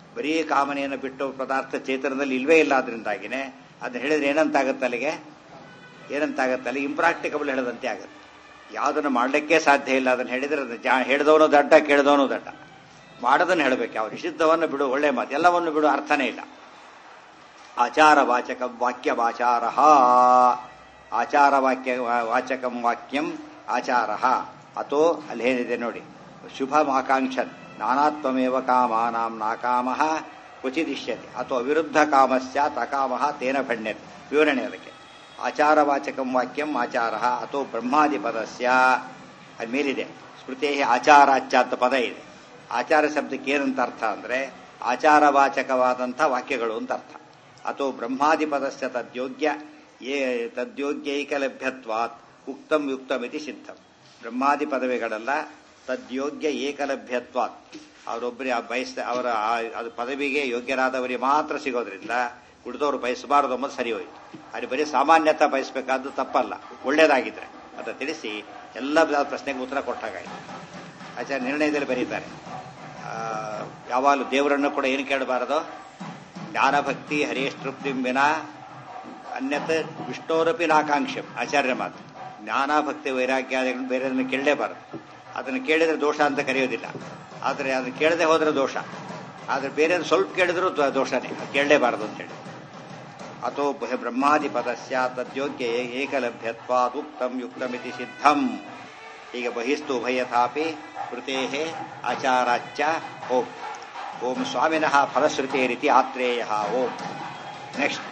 ಬರೀ ಕಾಮನೆಯನ್ನು ಬಿಟ್ಟು ಪದಾರ್ಥ ಚೇತನದಲ್ಲಿ ಇಲ್ವೇ ಇಲ್ಲ ಅದರಿಂದಾಗಿನೇ ಅದನ್ನ ಹೇಳಿದ್ರೆ ಏನಂತಾಗುತ್ತೆ ಅಲ್ಲಿಗೆ ಏನಂತಾಗುತ್ತೆ ಅಲ್ಲಿ ಇಂಪ್ರಾಕ್ಟಿಕಬಲ್ ಹೇಳದಂತೆ ಆಗುತ್ತೆ ಯಾವುದನ್ನು ಮಾಡಲಿಕ್ಕೆ ಸಾಧ್ಯ ಇಲ್ಲ ಅದನ್ನು ಹೇಳಿದ್ರೆ ಅದು ಜಾ ಹೇಳಿದವನು ದಡ್ಡ ಕೇಳಿದವನು ದಡ್ಡ ಮಾಡೋದನ್ನು ಹೇಳಬೇಕು ಯಾವ ನಿಷಿದ್ಧವನ್ನು ಬಿಡು ಒಳ್ಳೆ ಮಾತು ಎಲ್ಲವನ್ನು ಬಿಡು ಅರ್ಥನೇ ಇಲ್ಲ ಆಚಾರ ವಾಚಕ ವಾಕ್ಯ ವಾಚಾರ ಆಚಾರ ವಾಕ್ಯ ವಾಚಕಂ ವಾಕ್ಯಂ ಆಚಾರ ಅಥೋ ಅಲ್ಲಿ ಏನಿದೆ ನೋಡಿ ಶುಭ ಆಕಾಂಕ್ಷನ್ ನಾನಾತ್ವಮೇವ ಕಾಮಾನಾಂ ನಾಕಾಮ ಕ್ವಚಿದಿಶ್ಯತೆ ಅಥವಾ ವಿರುದ್ಧ ಕಾಮಸ್ಯಾತ್ ಅಕಾಮ ತೇನ ಭಣ್ಯತೆ ವಿವರಣೆ ಅದಕ್ಕೆ ಆಚಾರವಾಚಕಂ ವಾಕ್ಯಂ ಆಚಾರ ಅಥೋ ಬ್ರಹ್ಮಾದಿಪದಸ್ಯ ಅದು ಮೇಲಿದೆ ಸ್ಮೃತಿ ಆಚಾರಾಚ್ಯ ಅಂತ ಪದ ಇದೆ ಆಚಾರ ಶಬ್ದಕ್ಕೆ ಏನಂತ ಅರ್ಥ ಅಂದ್ರೆ ಆಚಾರವಾಚಕವಾದಂಥ ವಾಕ್ಯಗಳು ಅಂತ ಅರ್ಥ ಅಥೋ ಬ್ರಹ್ಮಾದಿಪದಸ್ಯ ತದ್ಯೋಗ್ಯ ಏ ತದ್ಯೋಗ್ಯೈಕಲಭ್ಯತ್ವಾತ್ ಉಕ್ತಂ ಯುಕ್ತಮಿತಿ ಸಿದ್ಧಂ ಬ್ರಹ್ಮಾದಿ ಪದವಿಗಳೆಲ್ಲ ತದ್ಯೋಗ್ಯ ಏಕಲಭ್ಯತ್ವಾತ್ ಅವರೊಬ್ಬರಿ ಬಯಸ ಅವರ ಆ- ಅದು ಪದವಿಗೆ ಯೋಗ್ಯರಾದವರಿಗೆ ಮಾತ್ರ ಸಿಗೋದ್ರಿಂದ ಉಳಿದವರು ಬಯಸಬಾರದು ಎಂಬುದು ಸರಿ ಹೋಯಿತು ಅಲ್ಲಿ ಬರೀ ಸಾಮಾನ್ಯತ ಬಯಸಬೇಕಾದ್ದು ತಪ್ಪಲ್ಲ ಒಳ್ಳೇದಾಗಿದ್ರೆ ಅಂತ ತಿಳಿಸಿ ಎಲ್ಲ ವಿಧದ ಪ್ರಶ್ನೆಗೆ ಉತ್ತರ ಕೊಟ್ಟಾಗಾಯ್ತು ಆಚಾರ್ಯ ನಿರ್ಣಯದಲ್ಲಿ ಬರೀತಾರೆ ಆ, ಯಾವಾಗಲೂ ದೇವರನ್ನು ಕೂಡ ಏನು ಕೇಳಬಾರದು ಜ್ಞಾನಭಕ್ತಿ ಹರೇಷ್ಟೃಪ್ತಿಂ ವಿನ ಅನ್ಯತ ವಿಷ್ಣೋರಪಿ ನಾಕಾಂಕ್ಷೆ ಆಚಾರ್ಯ ಮಾತು ಜ್ಞಾನ ಭಕ್ತಿ ವೈರಾಗ್ಯಾದಿಗಳನ್ನು ಬೇರೆದನ್ನು ಕೇಳಲೇಬಾರದು ಅದನ್ನು ಕೇಳಿದ್ರೆ ದೋಷ ಅಂತ ಕರೆಯೋದಿಲ್ಲ ಆದರೆ ಅದನ್ನು ಕೇಳದೆ ಹೋದ್ರೆ ದೋಷ ಆದರೆ ಬೇರೆ ಸ್ವಲ್ಪ ಕೇಳಿದ್ರು ದ- ದೋಷನೇ ಅದು ಕೇಳಲೇಬಾರದು ಅಂತೇಳಿ ಅಥೋ ಬಹ ಬ್ರಹ್ಮಾದಿ ಪದಸ್ಯ ತದ್ಯೋಗ್ಯ ಏಕಲಭ್ಯತ್ವಾದ್ ಉಕ್ತಂ ಯುಕ್ತಮಿತಿ ಸಿದ್ಧಂ ಈಗ ಬಹಿಸ್ತು ಉಭಯಥಾಪಿ ಕೃತೇ ಆಚಾರಾಚ್ಯ ಓಂ ಓಂ ಸ್ವಾಮಿನಃ ಫಲಶ್ರುತೇ ರೀತಿ ಆತ್ರೇಯ ಓಂ ನೆಕ್ಸ್ಟ್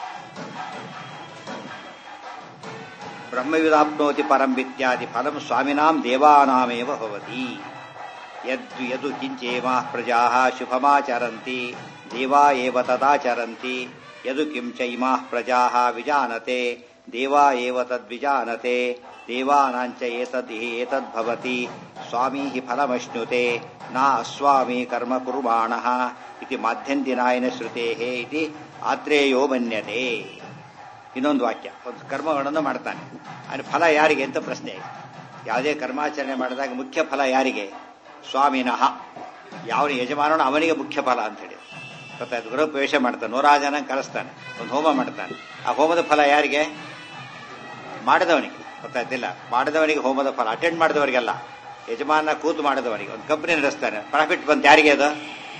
ಬ್ರಹ್ಮವಿದಾಪ್ನೋತಿ ಪರಂ ವಿದ್ಯಾದಿ ಫಲಂ ಸ್ವಾಮಿನಾಂ ದೇವಾನಾಮೇವ ಭವತಿ ಯದ್ ಯದು ಕಿಂಚೇಮಾಃ ಪ್ರಜಾಃ ಶುಭಮಾಚರಂತಿ ದೇವಾ ಏವ ತದಾಚರಂತಿ ಯದು ಕಿಂ ಚೈಮಾಃ ಪ್ರಜಾಃ ವಿಜಾನತೆ ದೇವಾ ಏವ ತದ್ವಿಜಾನತೆ ದೇವಾನಾಂಚ ಏತದ್ ಏತದ್ಭವತಿ ಸ್ವಾಮೀ ಹಿ ಫಲಮಶ್ನುತೆ ನಾ ಅಸ್ವಾಮಿ ಕರ್ಮ ಕುರ್ಮಾಣಃ ಇತಿ ಮಾಧ್ಯಂತಿನಾಯನ ಶ್ರುತೇಃ ಇತಿ ಆತ್ರೇಯೋ ಮನ್ಯತೆ ಇನ್ನೊಂದು ವಾಕ್ಯ ಒಂದು ಕರ್ಮಗಳನ್ನು ಮಾಡ್ತಾನೆ ಅಲ್ಲಿ ಫಲ ಯಾರಿಗೆ ಅಂತ ಪ್ರಶ್ನೆ ಇದೆ ಯಾವುದೇ ಕರ್ಮಾಚರಣೆ ಮಾಡಿದಾಗ ಮುಖ್ಯ ಫಲ ಯಾರಿಗೆ ಸ್ವಾಮಿನಃ ಯಾವ ಯಜಮಾನನು ಅವನಿಗೆ ಮುಖ್ಯ ಫಲ ಅಂತ ಹೇಳಿ ಗೊತ್ತಾಯ್ತು ಗೃಹ ಪ್ರವೇಶ ಮಾಡ್ತಾನೆ ನೂರಾರು ಜನ ಕರೆಸ್ತಾನೆ ಒಂದು ಹೋಮ ಮಾಡ್ತಾನೆ ಆ ಹೋಮದ ಫಲ ಯಾರಿಗೆ ಮಾಡಿದವನಿಗೆ ಗೊತ್ತಾಯ್ತಿಲ್ಲ ಮಾಡಿದವನಿಗೆ ಹೋಮದ ಫಲ ಅಟೆಂಡ್ ಮಾಡಿದವರಿಗೆಲ್ಲ ಯಜಮಾನ ಕೂತು ಮಾಡಿದವನಿಗೆ ಒಂದು ಕಂಪನಿ ನಡೆಸ್ತಾನೆ ಪ್ರಾಫಿಟ್ ಬಂತು ಯಾರಿಗೆ ಅದು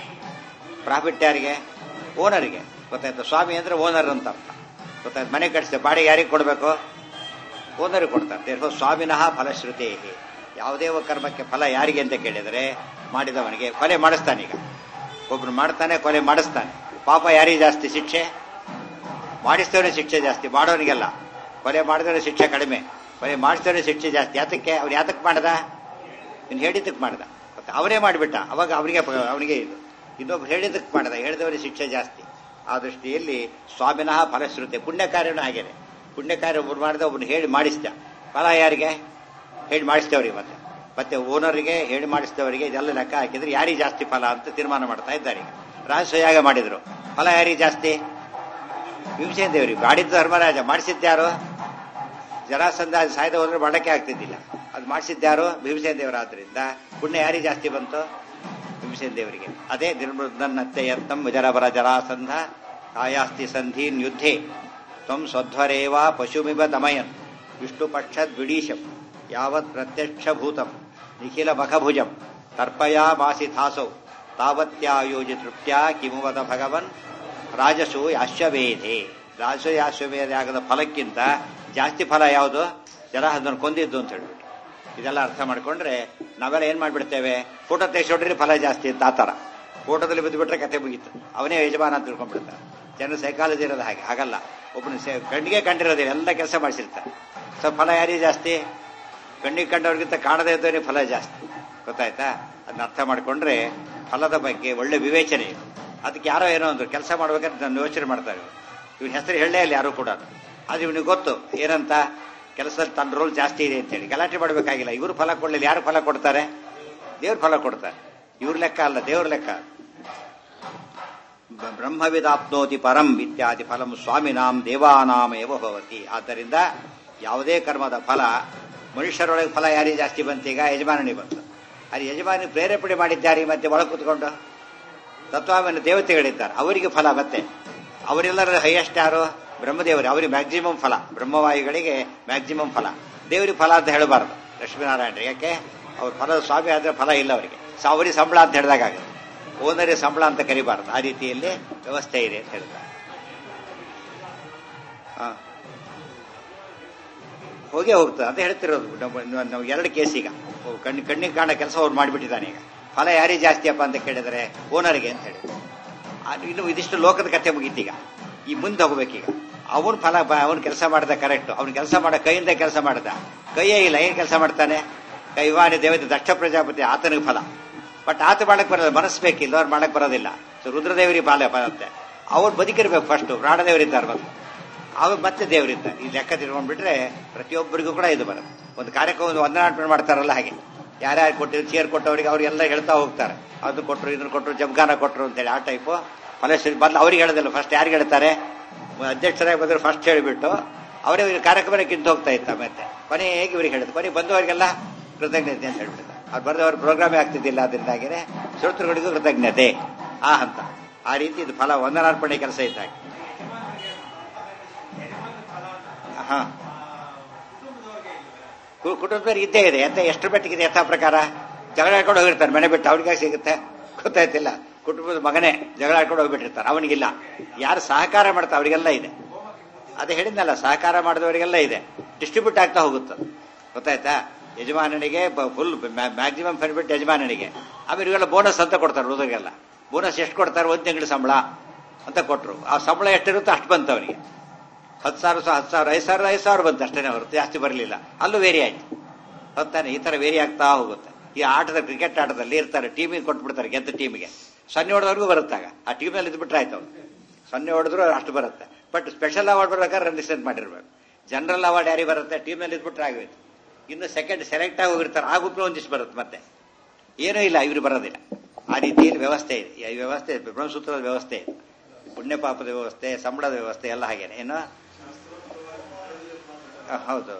ಪ್ರಾಫಿಟ್ ಯಾರಿಗೆ ಓನರಿಗೆ ಗೊತ್ತಾಯ್ತು ಸ್ವಾಮಿ ಅಂದ್ರೆ ಓನರ್ ಅಂತ ಅರ್ಥ ಗೊತ್ತಾಯ್ತು ಮನೆ ಕಟ್ಟಿಸ್ತೇವೆ ಬಾಡಿಗೆ ಯಾರಿಗೆ ಕೊಡಬೇಕು ಓನರಿಗೆ ಕೊಡ್ತಾರೆ ದೇರ್ಫೋ ಸ್ವಾಮಿನಃ ಫಲಶ್ರುತೇ ಯಾವುದೇ ಒಬ್ಬ ಕರ್ಮಕ್ಕೆ ಫಲ ಯಾರಿಗೆ ಅಂತ ಕೇಳಿದರೆ ಮಾಡಿದವನಿಗೆ ಕೊಲೆ ಮಾಡಿಸ್ತಾನೀಗ ಒಬ್ರು ಮಾಡ್ತಾನೆ ಕೊಲೆ ಮಾಡಿಸ್ತಾನೆ ಪಾಪ ಯಾರಿಗೆ ಜಾಸ್ತಿ ಶಿಕ್ಷೆ ಮಾಡಿಸ್ತವನೇ ಶಿಕ್ಷೆ ಜಾಸ್ತಿ ಮಾಡೋನಿಗೆಲ್ಲ ಕೊಲೆ ಮಾಡಿದವನೇ ಶಿಕ್ಷೆ ಕಡಿಮೆ ಕೊಲೆ ಮಾಡಿಸ್ತವನೇ ಶಿಕ್ಷೆ ಜಾಸ್ತಿ ಯಾತಕ್ಕೆ ಅವ್ರು ಯಾತಕ್ಕೆ ಮಾಡ್ದ ಇನ್ನು ಹೇಳಿದ್ದಕ್ಕೆ ಮಾಡ್ದ ಮತ್ತೆ ಅವರೇ ಮಾಡಿಬಿಟ್ಟ ಅವಾಗ ಅವನಿಗೆ ಅವನಿಗೆ ಇದು ಇನ್ನೊಬ್ರು ಹೇಳಿದ್ದಕ್ಕೆ ಮಾಡ್ದ ಹೇಳಿದವನಿಗೆ ಶಿಕ್ಷೆ ಜಾಸ್ತಿ ಆ ದೃಷ್ಟಿಯಲ್ಲಿ ಸ್ವಾಮಿನಃ ಫಲಶ್ರುತೆ ಪುಣ್ಯ ಕಾರ್ಯನೂ ಹಾಗೇನೆ ಪುಣ್ಯ ಕಾರ್ಯ ಒಬ್ರು ಮಾಡಿದ ಒಬ್ರು ಹೇಳಿ ಮಾಡಿಸ್ದ ಫಲ ಯಾರಿಗೆ ಹೇಳಿ ಮಾಡಿಸ್ತವ್ರಿಗೆ ಮತ್ತೆ ಮತ್ತೆ ಓನರಿಗೆ ಹೇಳಿ ಮಾಡಿಸಿದವರಿಗೆ ಇದೆಲ್ಲ ಲೆಕ್ಕ ಹಾಕಿದ್ರೆ ಯಾರಿಗೆ ಜಾಸ್ತಿ ಫಲ ಅಂತ ತೀರ್ಮಾನ ಮಾಡ್ತಾ ಇದ್ದಾರೆ ಈಗ ರಹಸ್ಯಯಾಗ ಮಾಡಿದ್ರು ಫಲ ಯಾರಿಗೆ ಜಾಸ್ತಿ ಭೀಮಸೇನ ದೇವರಿಗೆ ಮಾಡಿದ್ದು ಧರ್ಮರಾಜ ಮಾಡಿಸಿದ್ದ್ಯಾರು ಜರಾಸಂಧ ಸಾಯ್ದ ಹೋದ್ರೆ ಮಾಡಕ್ಕೆ ಆಗ್ತಿದ್ದಿಲ್ಲ ಅದು ಮಾಡಿಸಿದ್ದ್ಯಾರು ಭೀಮಸೇನ ದೇವರಾದ್ರಿಂದ ಪುಣ್ಯ ಯಾರಿಗೆ ಜಾಸ್ತಿ ಬಂತು ಭೀಮಸೇನ ದೇವರಿಗೆ ಅದೇ ನಿರ್ಮೃದನ್ನತ್ತೆ ಯತ್ನಂ ವಿಜರಬರ ಜರಾಸಂಧ ಕಾಯಾಸ್ತಿ ಸಂಧೀನ್ ಯುದ್ಧೆ ತ್ವಂ ಸ್ವಧ್ವರೇವ ಪಶುಮಿವ ದಮಯನ್ ವಿಷ್ಣು ಪಕ್ಷದ್ವಿಡೀಶಂ ಯಾವತ್ ಪ್ರತ್ಯಕ್ಷಭೂತಂ ನಿಖಿಲ ಮಖಭುಜಂ ತರ್ಪಯಾಮಾಸಿ ಥಾಸೌ ತಾವತ್ಯಾಯೋಜಿ ತೃಪ್ತ್ಯಾ ಕಿಮುವದ ಭಗವನ್ ರಾಜಸು ಯಾಶ್ವವೇಧೆ ರಾಜಸು ಯಾಶ್ವವೇಧ ಆಗದ ಫಲಕ್ಕಿಂತ ಜಾಸ್ತಿ ಫಲ ಯಾವುದು ಜನ ಅದನ್ನು ಕೊಂದಿದ್ದು ಅಂತ ಹೇಳ್ಬಿಟ್ಟು ಇದೆಲ್ಲ ಅರ್ಥ ಮಾಡ್ಕೊಂಡ್ರೆ ನಾವೆಲ್ಲ ಏನ್ ಮಾಡ್ಬಿಡ್ತೇವೆ ಫೋಟೋ ತೆಗೆಸೋಡ್ರಿ ಫಲ ಜಾಸ್ತಿ ಅಂತ ಆ ಥರ ಫೋಟೋದಲ್ಲಿ ಬಿದ್ದುಬಿಟ್ರೆ ಕತೆ ಮುಗೀತು ಅವನೇ ಯಜಮಾನ ಅಂತ ತಿಳ್ಕೊಂಡ್ಬಿಡ್ತಾರೆ ಜನ ಸೈಕಾಲಜಿ ಇರೋದು ಹಾಗೆ ಹಾಗಲ್ಲ ಒಬ್ಬನ ಕಣ್ಣಿಗೆ ಕಂಡಿರೋದಿಲ್ಲ ಎಲ್ಲ ಕೆಲಸ ಮಾಡಿಸಿರ್ತಾರೆ ಸೊ ಫಲ ಯಾರಿಗೆ ಜಾಸ್ತಿ ಕಣ್ಣಿಗೆ ಕಂಡವ್ರಿಗಿಂತ ಕಾಣದೇ ಇದ್ದವರಿಗೆ ಫಲ ಜಾಸ್ತಿ ಗೊತ್ತಾಯ್ತಾ ಅದನ್ನ ಅರ್ಥ ಮಾಡ್ಕೊಂಡ್ರೆ ಫಲದ ಬಗ್ಗೆ ಒಳ್ಳೆ ವಿವೇಚನೆ ಇದೆ ಅದಕ್ಕೆ ಯಾರೋ ಏನೋ ಅಂದ್ರು ಕೆಲಸ ಮಾಡ್ಬೇಕಾದ್ರೆ ನಾನು ಯೋಚನೆ ಮಾಡ್ತಾರೆ ಇವನ ಹೆಸರು ಹೇಳಲೇ ಇಲ್ಲ ಯಾರು ಕೂಡ ಆದ್ರೆ ಇವನಿಗೆ ಗೊತ್ತು ಏನಂತ ಕೆಲಸದಲ್ಲಿ ತನ್ನ ರೋಲ್ ಜಾಸ್ತಿ ಇದೆ ಅಂತೇಳಿ ಗಲಾಟೆ ಮಾಡಬೇಕಾಗಿಲ್ಲ ಇವರು ಫಲ ಕೊಡಲಿಲ್ಲ ಯಾರು ಫಲ ಕೊಡ್ತಾರೆ ದೇವ್ರ ಫಲ ಕೊಡ್ತಾರೆ ಇವ್ರ ಲೆಕ್ಕ ಅಲ್ಲ ದೇವ್ರ ಲೆಕ್ಕ ಬ- ಬ್ರಹ್ಮವಿದಾಪ್ನೋತಿ ಪರಂ ಇತ್ಯಾದಿ ಫಲಂ ಸ್ವಾಮಿನಾಂ ದೇವಾನಾಮೇವ ಭವತಿ ಆದ್ದರಿಂದ ಯಾವುದೇ ಕರ್ಮದ ಫಲ ಮನುಷ್ಯರೊಳಗೆ ಫಲ ಯಾರಿಗೆ ಜಾಸ್ತಿ ಬಂತೀಗ ಯಜಮಾನನಿಗೆ ಬಂತು ಅಲ್ಲಿ ಯಜಮಾನಿ ಪ್ರೇರೇಪಣೆ ಮಾಡಿದ್ದಾರೆ ಮತ್ತೆ ಒಳಗೆ ಕೂತ್ಕೊಂಡು ತತ್ವಾಭಿಮಾನಿ ದೇವತೆಗಳಿದ್ದಾರೆ ಅವರಿಗೆ ಫಲ ಮತ್ತೆ ಅವರೆಲ್ಲರ ಹೈಯೆಸ್ಟ್ ಯಾರು ಬ್ರಹ್ಮದೇವರು ಅವರಿಗೆ ಮ್ಯಾಕ್ಸಿಮಮ್ ಫಲ ಬ್ರಹ್ಮವಾಯುಗಳಿಗೆ ಮ್ಯಾಕ್ಸಿಮಮ್ ಫಲ ದೇವರಿಗೆ ಫಲ ಅಂತ ಹೇಳಬಾರ್ದು ಲಕ್ಷ್ಮೀನಾರಾಯಣ ಯಾಕೆ ಅವ್ರ ಫಲದ ಸ್ವಾಮಿ ಆದ್ರೆ ಫಲ ಇಲ್ಲ ಅವರಿಗೆ ಸೊ ಅವರಿಗೆ ಸಂಬಳ ಅಂತ ಹೇಳಿದಾಗ ಆಗುತ್ತೆ ಓನರಿಗೆ ಸಂಬಳ ಅಂತ ಕರಿಬಾರ್ದು ಆ ರೀತಿಯಲ್ಲಿ ವ್ಯವಸ್ಥೆ ಇದೆ ಅಂತ ಹೇಳ್ತಾರೆ ಹಾ ಹೋಗೇ ಹೋಗ್ತದೆ ಅಂತ ಹೇಳ್ತಿರೋದು ನಮ್ಮ- ನಾವು ಎರಡು ಕೇಸ್ ಈಗ ಒಬ್ಬ ಕಣ್ಣು ಕಣ್ಣಿಗೆ ಕಾಣೋ ಕೆಲಸ ಅವ್ರು ಮಾಡಿಬಿಟ್ಟಿದ್ದಾನೆ ಈಗ ಫಲ ಯಾರಿಗೆ ಜಾಸ್ತಿಯಪ್ಪ ಅಂತ ಕೇಳಿದರೆ ಓನರ್ಗೆ ಅಂತ ಹೇಳಿ ಆ, ಇನ್ನು ಇದಿಷ್ಟು ಲೋಕದ ಕಥೆ ಮುಗೀತೀಗ ಈ ಮುಂದೆ ಹೋಗ್ಬೇಕೀಗ ಅವನ್ ಫಲ ಅವನ್ ಕೆಲಸ ಮಾಡ್ದ ಕರೆಕ್ಟ್ ಅವ್ನ ಕೆಲಸ ಮಾಡ ಕೈಯಿಂದ ಕೆಲಸ ಮಾಡ್ದ ಕೈಯೇ ಇಲ್ಲ ಏನ್ ಕೆಲಸ ಮಾಡ್ತಾನೆ ಕೈವಾನಿ ದೇವತೆ ದಕ್ಷ ಪ್ರಜಾಪತಿ ಆತನಿಗೆ ಫಲ ಬಟ್ ಆತ ಮಾಡಕ್ ಬರೋದು ಮನಸ್ಸು ಬೇಕಿಲ್ಲ ಅವ್ರು ಮಾಡಕ್ ಬರೋದಿಲ್ಲ ಸೊ ರುದ್ರದೇವರಿಗೆ ಫಲ ಬರುತ್ತೆ ಅವ್ರು ಬದುಕಿರ್ಬೇಕು ಫಸ್ಟ್ ಪ್ರಾಣದೇವರಿದ್ದಾರೆ ಬಂದು ಅವಾಗ ಮತ್ತೆ ದೇವರಿದ್ದಾರೆ ಈ ಲೆಕ್ಕ ತಿಳ್ಕೊಂಡ್ಬಿಟ್ರೆ ಪ್ರತಿಯೊಬ್ಬರಿಗೂ ಕೂಡ ಇದು ಬರುತ್ತೆ ಒಂದು ಕಾರ್ಯಕ್ರಮ ಒಂದು ವಂದನಾರ್ಪಣೆ ಮಾಡ್ತಾರಲ್ಲ ಹಾಗೆ ಯಾರ್ಯಾರು ಕೊಟ್ಟಿದ್ರು ಚೇರ್ ಕೊಟ್ಟವರಿಗೆ ಅವರಿಗೆಲ್ಲ ಹೇಳ್ತಾ ಹೋಗ್ತಾರೆ ಅದು ಕೊಟ್ಟರು ಇದನ್ನ ಕೊಟ್ಟರು ಜಮ್ಗಾನ ಕೊಟ್ಟರು ಅಂತೇಳಿ ಆ ಟೈಪು ಫಲಶ್ರೀ ಬದಲು ಅವ್ರಿಗೆ ಹೇಳೋದಿಲ್ಲ ಫಸ್ಟ್ ಯಾರಿಗೆ ಹೇಳ್ತಾರೆ ಅಧ್ಯಕ್ಷರಾಗಿ ಬಂದ್ರೆ ಫಸ್ಟ್ ಹೇಳಿಬಿಟ್ಟು ಅವರೇ ಇವ್ರ ಕಾರ್ಯಕ್ರಮ ಕಿಂತ ಹೋಗ್ತಾ ಇತ್ತ ಮತ್ತೆ ಕೊನೆಗೆ ಇವ್ರಿಗೆ ಹೇಳಿದ್ರು ಕೊನೆಗೆ ಬಂದವರಿಗೆಲ್ಲ ಕೃತಜ್ಞತೆ ಅಂತ ಹೇಳ್ಬಿಡ್ತಾರೆ ಅವ್ರು ಬರೆದವ್ರ ಪ್ರೋಗ್ರಾಮೇ ಆಗ್ತಿದ್ದಿಲ್ಲ ಅದರಿಂದಾಗಿನೇ ಶ್ರೋತೃಗಳಿಗೂ ಕೃತಜ್ಞತೆ ಆ ಹಂತ ಆ ರೀತಿ ಇದು ಫಲ ವಂದನಾರ್ಪಣೆ ಕೆಲಸ ಇದ್ದಾಗ ಹಾ ಕು- ಕುಟುಂಬದವ್ರಿಗೆ ಇದ್ದೇ ಇದೆ ಎಂತ ಎಷ್ಟು ಮಟ್ಟಿಗಿದೆ ಯಥಾ ಪ್ರಕಾರ ಜಗಳ ಆಡ್ಕೊಂಡು ಹೋಗಿರ್ತಾರೆ ಮನೆ ಬಿಟ್ಟು ಅವ್ರಿಗೆ ಸಿಗುತ್ತೆ ಗೊತ್ತಾಯ್ತಿಲ್ಲ ಕುಟುಂಬದ ಮಗನೇ ಜಗಳ ಆಡ್ಕೊಂಡು ಹೋಗ್ಬಿಟ್ಟಿರ್ತಾರೆ ಅವನಿಗಿಲ್ಲ ಯಾರು ಸಹಕಾರ ಮಾಡ್ತಾರೆ ಅವರಿಗೆಲ್ಲ ಇದೆ ಅದೇ ಹೇಳಿದ್ನಲ್ಲ ಸಹಕಾರ ಮಾಡಿದವರಿಗೆಲ್ಲ ಇದೆ ಡಿಸ್ಟ್ರಿಬ್ಯೂಟ್ ಆಗ್ತಾ ಹೋಗುತ್ತೆ ಗೊತ್ತಾಯ್ತಾ ಯಜಮಾನನಿಗೆ ಫುಲ್ ಮ್ಯಾಕ್ಸಿಮಮ್ ಬೆನಿಫಿಟ್ ಯಜಮಾನನಿಗೆ ಆಮೇಲೆ ಇವೆಲ್ಲ ಬೋನಸ್ ಅಂತ ಕೊಡ್ತಾರೆ ಹುಡುಗರಿಗೆಲ್ಲ ಬೋನಸ್ ಎಷ್ಟು ಕೊಡ್ತಾರೆ ಒಂದು ತಿಂಗಳ ಸಂಬಳ ಅಂತ ಕೊಟ್ಟರು ಆ ಸಂಬಳ ಎಷ್ಟಿರುತ್ತೋ ಅಷ್ಟು ಬಂತು ಅವನಿಗೆ ಹತ್ತು ಸಾವಿರ ಸಹ ಹತ್ತು ಸಾವಿರ ಐದು ಸಾವಿರ ಐದು ಸಾವಿರ ಬಂತು ಅಷ್ಟೇನೆ ಹೊರತು ಜಾಸ್ತಿ ಬರಲಿಲ್ಲ ಅಲ್ಲೂ ವೇರಿ ಆಯ್ತು ಹೊತ್ತಾನೆ ಈ ತರ ವೇರಿ ಆಗ್ತಾ ಹೋಗುತ್ತೆ ಈ ಆಟದ ಕ್ರಿಕೆಟ್ ಆಟದಲ್ಲಿ ಇರ್ತಾರೆ ಟೀಮಿಗೆ ಕೊಟ್ಬಿಡ್ತಾರೆ ಗೆದ್ದ ಟೀಮಿಗೆ ಸೊನ್ನೆ ಹೊಡೆದವ್ರಿಗೂ ಬರುತ್ತಾಗ ಆ ಟೀಮ್ನಲ್ಲಿ ಇದ್ಬಿಟ್ರೆ ಆಯ್ತು ಅವ್ರು ಸೊನ್ನೆ ಹೊಡೆದ್ರು ಅಷ್ಟು ಬರುತ್ತೆ ಬಟ್ ಸ್ಪೆಷಲ್ ಅವಾರ್ಡ್ ಬರ್ಬೇಕಾದ್ರೆ ರನ್ ಡಿಸೈಡ್ ಮಾಡಿರ್ಬೇಕು ಜನರಲ್ ಅವಾರ್ಡ್ ಯಾರಿಗೆ ಬರುತ್ತೆ ಟೀಮ್ನಲ್ಲಿ ಇದ್ಬಿಟ್ರೆ ಆಗೋಯ್ತು ಇನ್ನು ಸೆಕೆಂಡ್ ಸೆಲೆಕ್ಟ್ ಆಗಿ ಹೋಗಿರ್ತಾರೆ ಆ ಗುಂಪು ಒಂದಿಷ್ಟು ಬರುತ್ತೆ ಮತ್ತೆ ಏನೂ ಇಲ್ಲ ಇವ್ರು ಬರೋದಿಲ್ಲ ಆ ರೀತಿಯಲ್ಲಿ ವ್ಯವಸ್ಥೆ ಇದೆ ಈ ವ್ಯವಸ್ಥೆ ಬ್ರಹ್ಮಸೂತ್ರದ ವ್ಯವಸ್ಥೆ ಇದೆ ಪುಣ್ಯ ಪಾಪದ ವ್ಯವಸ್ಥೆ ಸಂಬಳದ ವ್ಯವಸ್ಥೆ ಎಲ್ಲ ಹಾಗೇನೆ ಏನು ಆ, ಹೌದು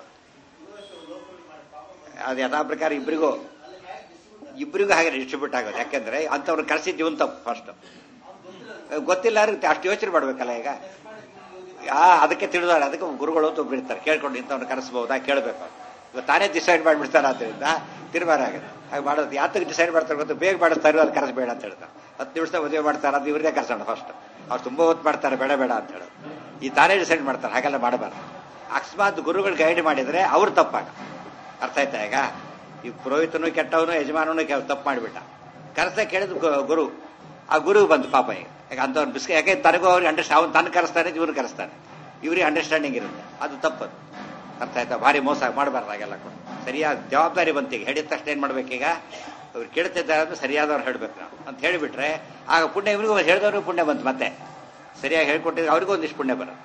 ಅದು ಯಥಾ ಪ್ರಕಾರ ಇಬ್ಬರಿಗೂ ಇಬ್ಬರಿಗೂ ಹಾಗೆ ಡಿಸ್ಟ್ರಿಬ್ಯೂಟ್ ಆಗೋದು ಯಾಕೆಂದ್ರೆ ಅಂಥವ್ರು ಕರೆಸಿದ್ದೀವಿ ಅಂತ ಫಸ್ಟ್ ಗೊತ್ತಿಲ್ಲ ಅವ್ರಿಗೆ ಅಷ್ಟು ಯೋಚನೆ ಮಾಡ್ಬೇಕಲ್ಲ ಈಗ ಆ ಅದಕ್ಕೆ ತಿಳಿದಾರೆ ಅದಕ್ಕೆ ಗುರುಗಳು ಅಂತ ಒಬ್ರು ಇರ್ತಾರೆ ಕೇಳ್ಕೊಂಡು ಇಂಥವ್ರು ಕರೆಸ್ಬಹುದಾ ಕೇಳಬೇಕು ಇವಾಗ ತಾನೇ ಡಿಸೈಡ್ ಮಾಡಿಬಿಡ್ತಾರೆ ಆದ್ದರಿಂದ ತೀರ್ಮಾನ ಆಗುತ್ತೆ ಹಾಗೆ ಮಾಡೋದು ಯಾತಕ್ಕೆ ಡಿಸೈಡ್ ಮಾಡ್ತಾರೆ ಗೊತ್ತು ಬೇಗ ಮಾಡಿಸ್ತಾರೆ ಅದು ಕರೆಸಬೇಡ ಅಂತ ಹೇಳ್ತಾರೆ ಹತ್ತು ನಿಮಿಷದ ಮದುವೆ ಮಾಡ್ತಾರೆ ಅದು ಇವ್ರದೇ ಕರ್ಸೋಣ ಫಸ್ಟ್ ಅವ್ರು ತುಂಬಾ ಹೊತ್ತು ಮಾಡ್ತಾರೆ ಬೇಡ ಬೇಡ ಅಂತ ಹೇಳೋದು ಈ ತಾನೇ ಡಿಸೈಡ್ ಮಾಡ್ತಾರೆ ಹಾಗೆಲ್ಲ ಮಾಡಬಾರ್ದು ಅಕಸ್ಮಾತ್ ಗುರುಗಳು ಗೈಡ್ ಮಾಡಿದ್ರೆ ಅವ್ರು ತಪ್ಪಾಗ ಅರ್ಥ ಆಯ್ತಾ ಈಗ ಈ ಪುರೋಹಿತನು ಕೆಟ್ಟವನು ಯಜಮಾನನು ಕೆ- ತಪ್ಪು ಮಾಡಿಬಿಟ್ಟ ಕರೆಸ ಕೇಳಿದ್ ಗು- ಗುರು ಆ ಗುರು ಬಂತು ಪಾಪ ಈಗ ಯಾಕೆ ಅಂಥವ್ರು ಬಿಸ್ಕ ಯಾಕೆ ತನಗೂ ಅವ್ರಿಗೆ ಅಂಡರ್ಸ್ಟ್ ಅವ್ನು ತನ್ನ ಕರೆಸ್ತಾನೆ ಇವ್ರು ಕರೆಸ್ತಾನೆ ಇವ್ರಿಗೆ ಅಂಡರ್ಸ್ಟ್ಯಾಂಡಿಂಗ್ ಇರುತ್ತೆ ಅದು ತಪ್ಪದು ಅರ್ಥ ಆಯ್ತಾ ಭಾರಿ ಮೋಸ ಮಾಡಬಾರ್ದು ಹಾಗೆಲ್ಲ ಕೂಡ ಸರಿಯಾದ ಜವಾಬ್ದಾರಿ ಬಂತೀಗ ಹೇಳಿದ ತಕ್ಷಣ ಏನ್ ಮಾಡ್ಬೇಕೀಗ ಅವ್ರು ಕೇಳ್ತಿದ್ದಾರೆ ಅಂದ್ರೆ ಸರಿಯಾದವ್ರು ಹೇಳ್ಬೇಕು ನಾವು ಅಂತ ಹೇಳಿಬಿಟ್ರೆ ಆಗ ಪುಣ್ಯ ಇವ್ರಿಗೂ ಹೇಳಿದವ್ರಿಗೂ ಪುಣ್ಯ ಬಂತು ಮತ್ತೆ ಸರಿಯಾಗಿ ಹೇಳ್ಕೊಟ್ಟಿದ್ರೆ ಅವ್ರಿಗೂ ಒಂದಿಷ್ಟು ಪುಣ್ಯ ಬರುತ್ತೆ